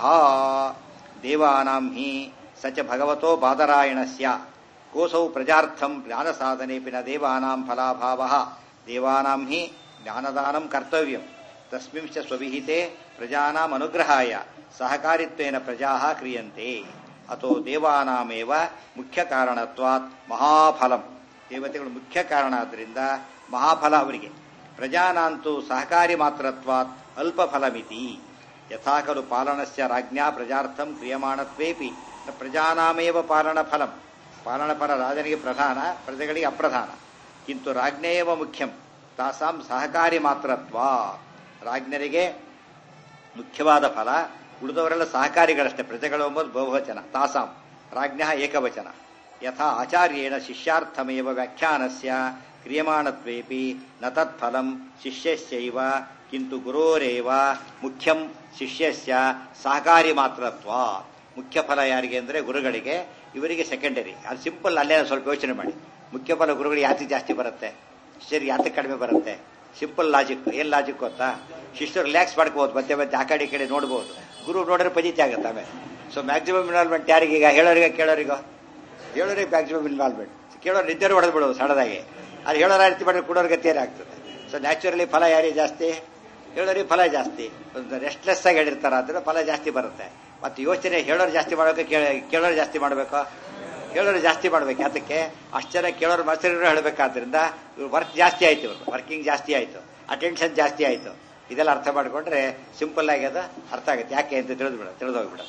ದೇವಾನಾಂ ಹಿ ಸ ಚ ಭಗವತೋ ಬಾದರಾಯಣಸ್ಯ ಕೋಸೌ ಪ್ರಜಾರ್ಥಂ ಜ್ಞಾನ ಸಾಧನೆಪಿ ನ ದೇವಾನಾಂ ಫಲಾಭಾವ ದೇವಾನಾಂ ಹಿ ಜ್ಞಾನದಾನಂ ಕರ್ತವ್ಯಂ ತಸ್ಮಿಂಚ ಸ್ವವಿಹಿತೆ ಪ್ರಜಾನಾಂ ಅನುಗ್ರಹಾಯ ಸಹಕಾರಿತ್ವೇನ ಪ್ರಜಾ ಕ್ರಿಯಂತೆ ಅಥೋ ದೇವಾನಾಮೇವ ಮುಖ್ಯ ಕಾರಣತ್ವಾತ್ ಮಹಾಫಲಂ ದೇವತೆಗಳು ಮುಖ್ಯ ಕಾರಣ ಆದ್ದರಿಂದ ಮಹಾಫಲ ಅವರಿಗೆ ಪ್ರಜಾನಾಂತು ಸಹಕಾರಿ ಮಾತ್ರತ್ವಾತ್ ಅಲ್ಪ ಫಲಮಿತಿ ಯಥಾ ಖಲು ಪಾಲನಸ್ಯ ರಾಜ್ಞಾ ಪ್ರಜಾರ್ಥಂ ಕ್ರಿಯಮಾಣತ್ವೇಪಿ ನ ಪ್ರಜಾನಾಮೇವ ಪಾಲನ ಫಲಂ ಪಾಲನ ಫಲ ರಾಜನಿಗೆ ಪ್ರಧಾನ ಪ್ರಜೆಗಳಿಗೆ ಅಪ್ರಧಾನ ಕಿಂತು ರಾಜ್ಞೇಯವ ಮುಖ್ಯಂ ತಾಸಾಂ ಸಹಕಾರಿ ಮಾತ್ರತ್ವ ರಾಜ್ಞರಿಗೆ ಮುಖ್ಯವಾದ ಫಲ ಉಳಿದವರೆಲ್ಲ ಸಹಕಾರಿಗಳಷ್ಟೇ ಪ್ರಜೆಗಳು ಎಂಬುದು ಬಹುವಚನ ತಾಸಾಂ ರಾಜ್ಞ ಏಕವಚನ ಯಥಾ ಆಚಾರ್ಯೇಣ ಶಿಷ್ಯಾರ್ಥಮೇವ ವ್ಯಾಖ್ಯಾನಸ್ಯ ಕ್ರಿಯಮಾಣತ್ವೇಪಿ ನ ತತ್ಫಲಂ ಶಿಷ್ಯಸ್ಯೈವ ಕಿಂತು ಗುರೋರೇವ ಮುಖ್ಯಂ ಶಿಷ್ಯಸ್ಯ ಸಹಕಾರಿ ಮಾತ್ರತ್ವ ಮುಖ್ಯ ಫಲ ಯಾರಿಗೆ ಅಂದರೆ ಗುರುಗಳಿಗೆ ಇವರಿಗೆ ಸೆಕೆಂಡರಿ ಅದು ಸಿಂಪಲ್ ಅಲ್ಲೇ ಸ್ವಲ್ಪ ಯೋಚನೆ ಮಾಡಿ ಮುಖ್ಯ ಫಲ ಗುರುಗಳಿಗೆ ಯಾತಿ ಜಾಸ್ತಿ ಬರುತ್ತೆ ಶಿಷ್ಯರಿಗೆ ಯಾತಕ್ಕೆ ಕಡಿಮೆ ಬರುತ್ತೆ ಸಿಂಪಲ್ ಲಾಜಿಕ್ ಏನ್ ಲಾಜಿಕ್ ಗೊತ್ತಾ ಶಿಷ್ಯರು ರಿಲ್ಯಾಕ್ಸ್ ಮಾಡ್ಕೋಬಹುದು ಮತ್ತೆ ಮತ್ತೆ ಆ ಕಡೆ ಈ ಕಡೆ ನೋಡ್ಬೋದು ಗುರು ನೋಡಿದ್ರೆ ಪಜಿತಿ ಆಗುತ್ತೆ ಆಮೇಲೆ ಸೊ ಮ್ಯಾಕ್ಸಿಮಮ್ ಇನ್ವಾಲ್ವ್ಮೆಂಟ್ ಯಾರಿಗೆ ಈಗ ಹೇಳೋರಿಗೆ ಕೇಳೋರಿಗೋ ಹೇಳೋರಿಗೆ ಮ್ಯಾಕ್ಸಿಮಮ್ ಇನ್ವಾಲ್ವ್ಮೆಂಟ್ ಕೇಳೋರು ನಿದ್ದೆ ಹೊಡೆದು ಬಿಡೋದು ಸಡದಾಗಿ ಅದು ಹೇಳೋರ ರೀತಿ ಮಾಡಿದ್ರೆ ಕೊಡೋರಿಗೆ ತೇರೆ ಆಗ್ತದೆ ಸೊ ನ್ಯಾಚುರಲಿ ಫಲ ಯಾರಿಗೆ ಜಾಸ್ತಿ ಹೇಳೋರಿಗೆ ಫಲ ಜಾಸ್ತಿ ಒಂದು ರೆಸ್ಟ್ಲೆಸ್ ಆಗಿ ಹೇಳಿರ್ತಾರ ಅಂದ್ರೆ ಫಲ ಜಾಸ್ತಿ ಬರುತ್ತೆ ಮತ್ತೆ ಯೋಚನೆ ಹೇಳೋರು ಜಾಸ್ತಿ ಮಾಡಬೇಕು ಕೇಳೋರು ಜಾಸ್ತಿ ಮಾಡಬೇಕು ಕೇಳೋರು ಜಾಸ್ತಿ ಮಾಡ್ಬೇಕು ಯಾತಕ್ಕೆ ಅಷ್ಟು ಜನ ಕೇಳೋರು ಮಸರು ಹೇಳಬೇಕಾದ್ರಿಂದ ವರ್ಕ್ ಜಾಸ್ತಿ ಆಯ್ತು ಇವರು ವರ್ಕಿಂಗ್ ಜಾಸ್ತಿ ಆಯ್ತು ಅಟೆನ್ಷನ್ ಜಾಸ್ತಿ ಆಯ್ತು ಇದೆಲ್ಲ ಅರ್ಥ ಮಾಡ್ಕೊಂಡ್ರೆ ಸಿಂಪಲ್ ಆಗಿ ಅದು ಅರ್ಥ ಆಗುತ್ತೆ ಯಾಕೆ ಅಂತ ತಿಳಿದು ಬಿಡ ತಿಳಿದೋಗ್ಬಿಡ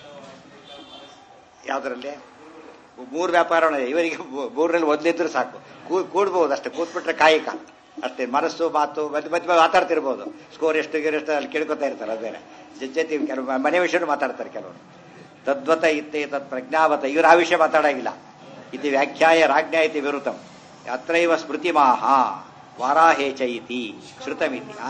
ಯಾವ್ದ್ರಲ್ಲಿ ಮೂರು ವ್ಯಾಪಾರ ಇವರಿಗೆ ಮೂರರಲ್ಲಿ ಒಂದಿದ್ರು ಸಾಕು ಕೂ ಕೂಡ್ಬೋದು ಅಷ್ಟೇ ಕೂತ್ಬಿಟ್ರೆ ಕಾಯಿಕ ಅಷ್ಟೇ ಮನಸ್ಸು ಮಾತು ಮಧ್ಯ ಮಧ್ಯ ಮಾತಾಡ್ತಿರ್ಬೋದು ಸ್ಕೋರ್ ಎಷ್ಟು ಗಿರ್ ಎಷ್ಟು ಅಲ್ಲಿ ಕೇಳ್ಕೊತಾ ಇರ್ತಾರೆ ಅದು ಬೇರೆ ಜೊತೆ ಕೆಲವು ಮನೆ ವಿಷಯನೂ ಮಾತಾಡ್ತಾರೆ ಕೆಲವರು ತದ್ವತ ಇತ್ತೆ ತತ್ ಪ್ರಜ್ಞಾವತ ಇವರು ಆ ವಿಷಯ ಮಾತಾಡಂಗಿಲ್ಲ ಇದು ವ್ಯಾಖ್ಯಾಯ ರಾಜ್ಞಾ ಇತಿ ವಿರುತಂ ಅತ್ರೈವ ಸ್ಮೃತಿ ಮಾಹ ವಾರಾಹೇಚ ಇತಿ ಶ್ರುತಮಿತಿ ಆ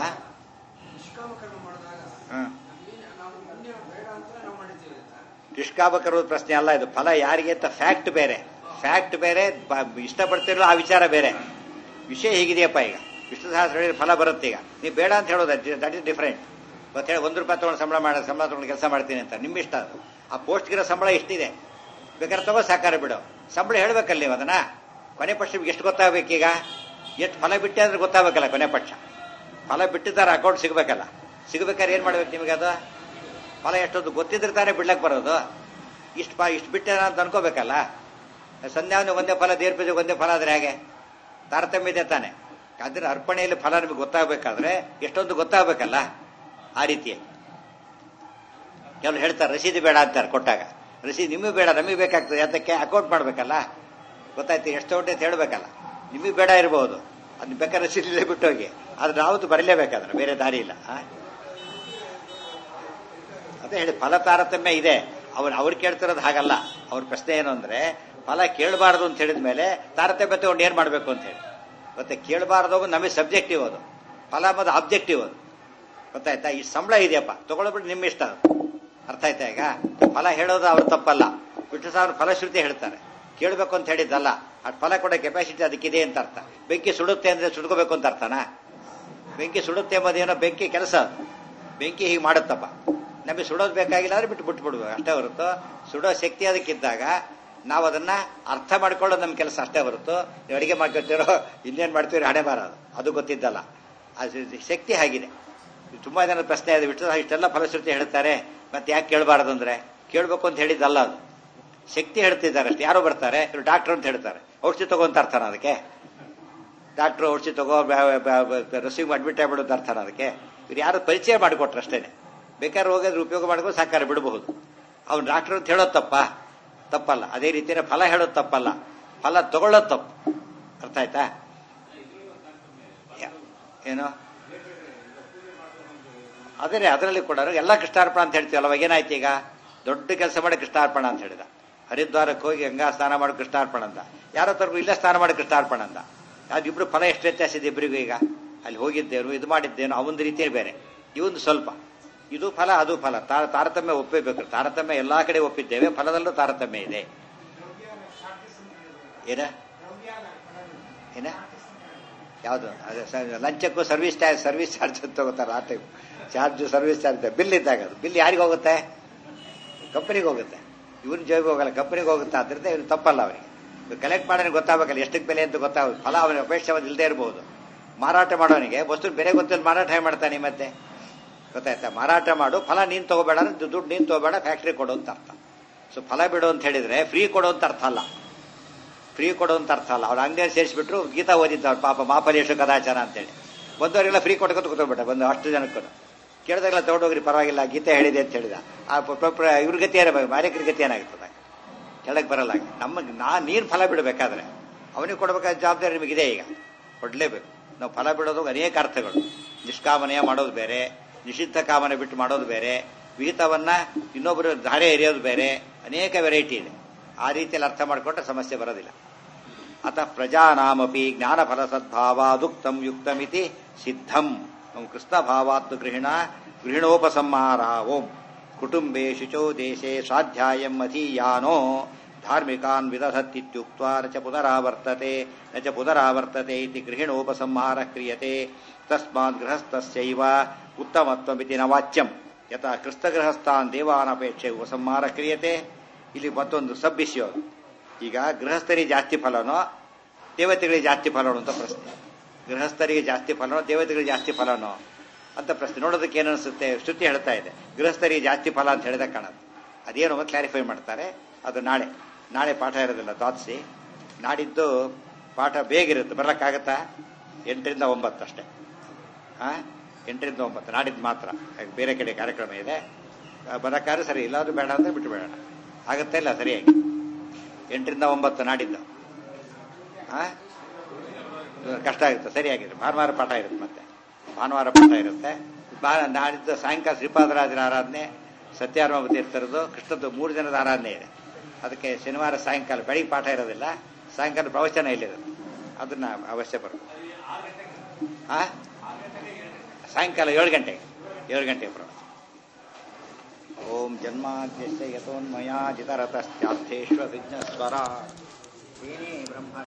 ನಿಷ್ಕಾಮಕರ ಪ್ರಶ್ನೆ ಅಲ್ಲ ಇದು ಫಲ ಯಾರಿಗೆ ಅಂತ ಫ್ಯಾಕ್ಟ್ ಬೇರೆ ಫ್ಯಾಕ್ಟ್ ಬೇರೆ ಇಷ್ಟಪಡ್ತಿರೋ ಆ ವಿಚಾರ ಬೇರೆ ವಿಷಯ ಹೀಗಿದೆಯಪ್ಪ ಈಗ ವಿಷ್ಣು ಸಹಸ್ರ ಹೇಳಿದ್ರೆ ಫಲ ಬರುತ್ತೆ ಈಗ ನೀವು ಬೇಡ ಅಂತ ಹೇಳೋದು ದಟ್ ಇಸ್ ಡಿಫ್ರೆಂಟ್ ಮತ್ತೆ ಹೇಳಿ ಒಂದು ರೂಪಾಯಿ ತೊಗೊಂಡು ಸಂಬಳ ಮಾಡ ಸಂಬಳ ತೊಗೊಂಡು ಕೆಲಸ ಮಾಡ್ತೀನಿ ಅಂತ ನಿಮ್ಮ ಇಷ್ಟ ಅದು ಆ ಪೋಸ್ಟ್ಗಿರೋ ಸಂಬಳ ಎಷ್ಟಿದೆ ಬೇಕಾದ್ರೆ ತಗೋ ಸಾಕಾರ ಬಿಡು ಸಂಬಳ ಹೇಳ್ಬೇಕಲ್ಲ ನೀವು ಅದನ್ನ ಕೊನೆ ಪಕ್ಷ ಎಷ್ಟು ಗೊತ್ತಾಗಬೇಕೀಗ ಎಷ್ಟು ಫಲ ಬಿಟ್ಟೆ ಅಂದ್ರೆ ಗೊತ್ತಾಗಬೇಕಲ್ಲ ಕೊನೆ ಪಕ್ಷ ಫಲ ಬಿಟ್ಟಿದ್ದಾರೆ ಅಕೌಂಟ್ ಸಿಗ್ಬೇಕಲ್ಲ ಸಿಗ್ಬೇಕಾದ್ರೆ ಏನ್ ಮಾಡ್ಬೇಕು ನಿಮಗೆ ಅದು ಫಲ ಎಷ್ಟೊಂದು ಗೊತ್ತಿದ್ರೆ ತಾನೇ ಬಿಡ್ಲಕ್ಕೆ ಬರೋದು ಇಷ್ಟು ಫ ಇಷ್ಟು ಬಿಟ್ಟೆ ಅಂತ ಅನ್ಕೋಬೇಕಲ್ಲ ಸಂಧ್ಯಾವನೆ ಒಂದೇ ಫಲ ದೇವ್ರ ಪೂಜೆಗೆ ಒಂದೇ ಫಲ ಆದ್ರೆ ಹೇಗೆ ತಾರತಮ್ಯ ಇದೆ ತಾನೆ ಅದ್ರ ಅರ್ಪಣೆಯಲ್ಲಿ ಫಲ ನಿಮಗೆ ಗೊತ್ತಾಗಬೇಕಾದ್ರೆ ಎಷ್ಟೊಂದು ಗೊತ್ತಾಗಬೇಕಲ್ಲ ಆ ರೀತಿ ಕೆಲವರು ಹೇಳ್ತಾರೆ ರಸೀದಿ ಬೇಡ ಅಂತಾರೆ ಕೊಟ್ಟಾಗ ರಸೀದಿ ನಿಮಗೆ ಬೇಡ ನಮಗೆ ಬೇಕಾಗ್ತದೆ ಅದಕ್ಕೆ ಅಕೌಂಟ್ ಮಾಡ್ಬೇಕಲ್ಲ ಗೊತ್ತಾಯ್ತು ಎಷ್ಟು ಹೊಟ್ಟೆ ಅಂತ ಹೇಳ್ಬೇಕಲ್ಲ ನಿಮಗೆ ಬೇಡ ಇರಬಹುದು ಅದನ್ನ ಬೇಕಾದ್ರೆ ರಸೀದಿಲ್ಲೇ ಬಿಟ್ಟೋಗಿ ಆದ್ರೆ ನಾವು ಬರಲೇಬೇಕಾದ್ರೆ ಬೇರೆ ದಾರಿ ಇಲ್ಲ ಅದೇ ಹೇಳಿ ಫಲ ತಾರತಮ್ಯ ಇದೆ ಅವ್ರು ಅವ್ರು ಕೇಳ್ತಿರೋದು ಹಾಗಲ್ಲ ಅವ್ರ ಪ್ರಶ್ನೆ ಏನು ಅಂದ್ರೆ ಫಲ ಕೇಳಬಾರದು ಅಂತ ಹೇಳಿದ ಮೇಲೆ ತಾರತಮ್ಯ ತಗೊಂಡು ಏನ್ ಮಾಡ್ಬೇಕು ಅಂತ ಹೇಳಿ ಮತ್ತೆ ಕೇಳಬಾರದು ನಮಗೆ ಸಬ್ಜೆಕ್ಟಿವ್ ಅದು ಫಲ ಮತ್ತು ಆಬ್ಜೆಕ್ಟಿವ್ ಅದು ಗೊತ್ತಾಯ್ತಾ ಈ ಸಂಬಳ ಇದೆಯಪ್ಪ ತಗೊಳ್ಬಿಟ್ಟು ನಿಮ್ಮ ಇಷ್ಟ ಅದು ಅರ್ಥ ಆಯ್ತಾ ಈಗ ಫಲ ಹೇಳೋದು ಅವ್ರ ತಪ್ಪಲ್ಲ ಬಿಟ್ಟು ಸಾವಿರ ಫಲಶ್ರುತಿ ಹೇಳ್ತಾರೆ ಕೇಳಬೇಕು ಅಂತ ಹೇಳಿದ್ದಲ್ಲ ಆ ಫಲ ಕೊಡೋ ಕೆಪಾಸಿಟಿ ಅದಕ್ಕಿದೆ ಅಂತ ಅರ್ಥ ಬೆಂಕಿ ಸುಡುತ್ತೆ ಅಂದ್ರೆ ಸುಡ್ಕೋಬೇಕು ಅಂತ ಅರ್ಥನಾ ಬೆಂಕಿ ಸುಡುತ್ತೆ ಎಂಬುದೇನೋ ಬೆಂಕಿ ಕೆಲಸ ಬೆಂಕಿ ಹೀಗೆ ಮಾಡುತ್ತಪ್ಪ ನಮಗೆ ಸುಡೋದು ಬೇಕಾಗಿಲ್ಲ ಅಂದ್ರೆ ಬಿಟ್ಟು ಬಿಟ್ಟು ಬಿಡ್ಬೇಕು ಅಷ್ಟೇ ಹೊರತು ಸುಡೋ ಶಕ್ತಿ ಅದಕ್ಕಿದ್ದಾಗ ನಾವು ಅದನ್ನ ಅರ್ಥ ಮಾಡ್ಕೊಳ್ಳೋದು ನಮ್ಮ ಕೆಲಸ ಅಷ್ಟೇ ಹೊರತು ನೀವು ಅಡಿಗೆ ಮಾಡ್ಕೊತೀರೋ ಇನ್ನೇನು ಮಾಡ್ತೀರೋ ಹಣೆ ಬಾರದು ಅದು ಗೊತ್ತಿದ್ದಲ್ಲ ಅದು ಶಕ್ತಿ ಆಗಿದೆ ತುಂಬಾ ಜನ ಪ್ರಶ್ನೆ ಇದೆ ಬಿಟ್ಟು ಇಷ್ಟೆಲ್ಲ ಫಲಶ್ರುತಿ ಹೇಳ್ತಾರೆ ಮತ್ತೆ ಯಾಕೆ ಕೇಳಬಾರದು ಅಂದ್ರೆ ಕೇಳಬೇಕು ಅಂತ ಹೇಳಿದ್ದಲ್ಲ ಅದು ಶಕ್ತಿ ಹೇಳ್ತಿದ್ದಾರೆ ಅಷ್ಟೇ ಯಾರೋ ಬರ್ತಾರೆ ಇವರು ಡಾಕ್ಟರ್ ಅಂತ ಹೇಳ್ತಾರೆ ಔಷಧಿ ತಗೊಂತ ಅರ್ಥನ ಅದಕ್ಕೆ ಡಾಕ್ಟರ್ ಔಷಧಿ ತಗೋ ರಿಸೀವ್ ಅಡ್ಮಿಟ್ ಆಗ್ಬಿಡೋದು ಅರ್ಥನ ಅದಕ್ಕೆ ಇವ್ರು ಯಾರು ಪರಿಚಯ ಮಾಡಿಕೊಟ್ರು ಅಷ್ಟೇನೆ ಬೇಕಾದ್ರೆ ಹೋಗೋದ್ರೆ ಉಪಯೋಗ ಮಾಡ್ಕೊಂಡು ಸಾಕಾರ ಬಿಡಬಹುದು ಅವ್ನು ಡಾಕ್ಟರ್ ಅಂತ ಹೇಳೋದು ತಪ್ಪ ತಪ್ಪಲ್ಲ ಅದೇ ರೀತಿಯ ಫಲ ಹೇಳೋದು ತಪ್ಪಲ್ಲ ಫಲ ತಗೊಳ್ಳೋದು ತಪ್ಪು ಅರ್ಥ ಆಯ್ತಾ ಏನು ಅದೇ ಅದರಲ್ಲಿ ಕೂಡ ಎಲ್ಲ ಕೃಷ್ಣಾರ್ಪಣ ಅಂತ ಹೇಳ್ತೀವಲ್ಲ ಅವಾಗ ಏನಾಯ್ತು ಈಗ ದೊಡ್ಡ ಕೆಲಸ ಮಾಡಿ ಕೃಷ್ಣಾರ್ಪಣ ಅಂತ ಹೇಳಿದ ಹರಿದ್ವಾರಕ್ಕೆ ಹೋಗಿ ಗಂಗಾ ಸ್ನಾನ ಮಾಡಿ ಕೃಷ್ಣಾರ್ಪಣ ಅಂತ ಯಾರೋ ತರಕು ಇಲ್ಲ ಸ್ನಾನ ಮಾಡಿ ಕೃಷ್ಣಾರ್ಪಣ ಅಂತ ಅದಿಬ್ರು ಫಲ ಎಷ್ಟು ವ್ಯತ್ಯಾಸ ಇದೆ ಇಬ್ಬರಿಗೂ ಈಗ ಅಲ್ಲಿ ಹೋಗಿದ್ದೇನು ಇದು ಮಾಡಿದ್ದೇನು ಅವೊಂದು ರೀತಿಯೇ ಬೇರೆ ಇವೊಂದು ಸ್ವಲ್ಪ ಇದು ಫಲ ಅದು ಫಲ ತಾರತಮ್ಯ ಒಪ್ಪಬೇಕು ತಾರತಮ್ಯ ಎಲ್ಲಾ ಕಡೆ ಒಪ್ಪಿದ್ದೇವೆ ಫಲದಲ್ಲೂ ತಾರತಮ್ಯ ಇದೆ ಏನ ಏನ ಯಾವುದು ಅದೇ ಸ- ಲಂಚಕ್ಕೂ ಸರ್ವಿಸ್ ಚಾರ್ಜ್ ಸರ್ವಿಸ್ ಚಾರ್ಜ್ ಅಂತ ತಗೋತಾರೆ ಆ time charge service charge bill ಇದ್ದಾಗ ಅದು ಬಿಲ್ ಯಾರಿಗೆ ಹೋಗುತ್ತೆ ಕಂಪನಿಗೆ ಹೋಗುತ್ತೆ ಇವ್ನ ಜೇಬಿಗೆ ಹೋಗಲ್ಲ ಕಂಪನಿಗೆ ಹೋಗುತ್ತೆ ಆದ್ರಿಂದ ಇವ್ನು ತಪ್ಪಲ್ಲ ಅವನಿಗೆ ಕಲೆಕ್ಟ್ ಮಾಡೋನಿಗೆ ಗೊತ್ತಾಗಬೇಕಲ್ಲ ಎಷ್ಟಕ್ಕೆ ಬೆಲೆ ಅಂತ ಗೊತ್ತಾಗುತ್ತೆ ಫಲ ಅವನಿಗೆ ಅಪೇಕ್ಷೆ ಒಂದು ಇಲ್ಲದೆ ಇರಬಹುದು ಮಾರಾಟ ಮಾಡೋನಿಗೆ ವಸ್ತು ಬೆಲೆ ಗೊತ್ತಿಲ್ಲ ಮಾರಾಟ ಹೇಗೆ ಮಾಡ್ತಾನೆ ಮತ್ತೆ ಗೊತ್ತಾಯ್ತಾ ಮಾರಾಟ ಮಾಡು ಫಲ ನೀನು ತಗೋಬೇಡ ಅಂದ್ರೆ ದುಡ್ಡು ನೀನು ತಗೋಬೇಡ ಫ್ಯಾಕ್ಟ್ರಿ ಕೊಡು ಅಂತ ಅರ್ಥ ಸೊ ಫಲ ಬಿಡು ಅಂತ ಹೇಳಿದ್ರೆ ಫ್ರೀ ಕೊಡು ಅಂತ ಅರ್ಥ ಅಲ್ಲ ಫ್ರೀ ಕೊಡು ಅಂತ ಅರ್ಥ ಅಲ್ಲ ಅವ್ರ ಅಂಗಡಿಯಲ್ಲಿ ಸೇರಿಸ್ಬಿಟ್ರು ಗೀತಾ ಓದಿದ್ದವ್ರು ಪಾಪ ಮಾಪಲೇಶು ಕದಾಚಾರ ಅಂತೇಳಿ ಬಂದವರಿಗೆಲ್ಲ ಫ್ರೀ ಕೊಟ್ಕೊತ ಕೂತ್ಬಿಟ್ಟ ಬಂದು ಅಷ್ಟು ಜನಕ್ಕೂ ಕೇಳಿದಾಗೆಲ್ಲ ತಗೊಂಡೋಗ್ರಿ ಪರವಾಗಿಲ್ಲ ಗೀತೆ ಹೇಳಿದೆ ಅಂತ ಹೇಳಿದ ಆ ಇವ್ರ ಗತಿ ಏನಾಗಬೇಕು ಮಾಲೀಕರ ಗತಿ ಏನಾಗ್ತದೆ ಕೆಳಗೆ ಬರಲ್ಲ ನಮಗೆ ನಾ ನೀನು ಫಲ ಬಿಡಬೇಕಾದ್ರೆ ಅವನಿಗೆ ಕೊಡಬೇಕಾದ ಜವಾಬ್ದಾರಿ ನಿಮಗಿದೆ ಈಗ ಕೊಡಲೇಬೇಕು ನಾವು ಫಲ ಬಿಡೋದು ಅನೇಕ ಅರ್ಥಗಳು ನಿಷ್ಕಾಮನೆಯ ಮಾಡೋದು ಬೇರೆ ನಿಷಿದ್ಧ ಕಾಮನೆ ಬಿಟ್ಟು ಮಾಡೋದು ಬೇರೆ ವಿಹಿತವನ್ನ ಇನ್ನೊಬ್ಬರು ಧಾರೆ ಎರೆಯೋದು ಬೇರೆ ಅನೇಕ ವೆರೈಟಿ ಇದೆ ಆ ರೀತಿಯಲ್ಲಿ ಅರ್ಥ ಮಾಡಿಕೊಂಡ್ರೆ ಸಮಸ್ಯೆ ಬರೋದಿಲ್ಲ ಅತ ಪ್ರಜಾನಾಮಪಿ ಜ್ಞಾನಫಲ ಸದ್ಭಾವಾದುಕ್ತಂ ಯುಕ್ತಮಿತಿ ಸಿದ್ಧಂ ಕೃಷ್ಣ ಭಾವಾತ್ ಗೃಹಿಣ ಗೃಹಿಣೋಪಸಂಹಾರ ಓಂ ಕುಟುಂಬೆ ಶುಚೋ ದೇಶೆ ಸ್ವಾಧ್ಯಾಯಂ ಅಧೀಯಾನೋ ಧಾರ್ಮಿಕಾನ್ ವಿದಧತ್ತಿತ್ಯುಕ್ತ ನ ಚ ಪುನರಾವರ್ತತೆ ನ ಚ ಪುನರಾವರ್ತತೆ ಇತಿ ಗೃಹಿಣೋಪಸಂಹಾರ ಕ್ರಿಯತೆ ತಸ್ಮಾತ್ ಗೃಹಸ್ಥಸ್ಯೈವ ಉತ್ತಮತ್ವಮಿತಿ ನ ವಾಚ್ಯಂ ಯಥಾ ಕ್ರಿಸ್ತಗೃಹಸ್ಥಾನ್ ದೇವಾನಪೇಕ್ಷೆ ಉಪಸಂಹಾರ ಕ್ರಿಯತೆ ಇಲ್ಲಿ ಮತ್ತೊಂದು ಸಬ್ ಇಶ್ಯೂ ಅದು. ಈಗ ಗೃಹಸ್ಥರಿಗೆ ಜಾಸ್ತಿ ಫಲನೋ ದೇವತೆಗಳಿಗೆ ಜಾಸ್ತಿ ಫಲನೋ ಅಂತ ಪ್ರಶ್ನೆ ಗೃಹಸ್ಥರಿಗೆ ಜಾಸ್ತಿ ಫಲನೋ ದೇವತೆಗಳಿಗೆ ಜಾಸ್ತಿ ಫಲನೋ ಅಂತ ಪ್ರಶ್ನೆ ನೋಡೋದಕ್ಕೆ ಏನು ಅನಿಸುತ್ತೆ ಶ್ರುತಿ ಹೇಳ್ತಾ ಇದೆ ಗೃಹಸ್ಥರಿಗೆ ಜಾಸ್ತಿ ಫಲ ಅಂತ ಹೇಳಿದಾಗ ಕಾಣುತ್ತೆ ಅದೇನು ಅಂತ ಕ್ಲಾರಿಫೈ ಮಾಡ್ತಾರೆ ಅದು ನಾಳೆ ನಾಳೆ ಪಾಠ ಇರೋದಿಲ್ಲ ದ್ವಾದಸಿ ನಾಡಿದ್ದು ಪಾಠ ಬೇಗಿರುತ್ತೆ ಬರ್ಲಕ್ಕಾಗತ್ತಾ ಎಂಟರಿಂದ ಒಂಬತ್ತು ಅಷ್ಟೇ ಆ ಎಂಟರಿಂದ ಒಂಬತ್ತು ನಾಡಿದ್ದು ಮಾತ್ರ ಹಾಗೆ ಬೇರೆ ಕಡೆ ಕಾರ್ಯಕ್ರಮ ಇದೆ ಬರಕ್ಕಾದ್ರೆ ಸರಿ ಇಲ್ಲಾದ್ರೂ ಬೇಡ ಅಂದ್ರೆ ಬಿಟ್ಟು ಬೇಡ ಆಗುತ್ತೆ ಇಲ್ಲ ಸರಿಯಾಗಿ ಎಂಟರಿಂದ ಒಂಬತ್ತು ನಾಡಿದ್ದು ಆ ಕಷ್ಟ ಆಗುತ್ತೆ ಸರಿಯಾಗಿದೆ ಭಾನುವಾರ ಪಾಠ ಇರುತ್ತೆ ಮತ್ತೆ ಭಾನುವಾರ ಪಾಠ ಇರುತ್ತೆ ಬಾ ನಾಡಿದ್ದು ಸಾಯಂಕಾಲ ಶ್ರೀಪಾದರಾಜನ ಆರಾಧನೆ ಸತ್ಯಾರ್ಮ ತೀರ್ಥರದು ಕೃಷ್ಣದ್ದು ಮೂರು ಜನದ ಆರಾಧನೆ ಇದೆ ಅದಕ್ಕೆ ಶನಿವಾರ ಸಾಯಂಕಾಲ ಬೆಳಿಗ್ಗೆ ಪಾಠ ಇರೋದಿಲ್ಲ ಸಾಯಂಕಾಲ ಪ್ರವಚನ ಇಲ್ಲಿರುತ್ತೆ ಅದನ್ನ ಅವಶ್ಯ ಬರುತ್ತೆ ಆ ಸಾಯಂಕಾಲ ಏಳು ಗಂಟೆಗೆ ಏಳು ಗಂಟೆಗೆ ಪ್ರವಚನ ಓಂ ಜನ್ಮಾದ್ಯಸ್ಯ ಯತೋನ್ಮಯಾಜಿತರತಶ್ಚಾರ್ಥೇಶ್ವ ವಿಘ್ನಸ್ವರ ಏನೇ ಬ್ರಹ್ಮ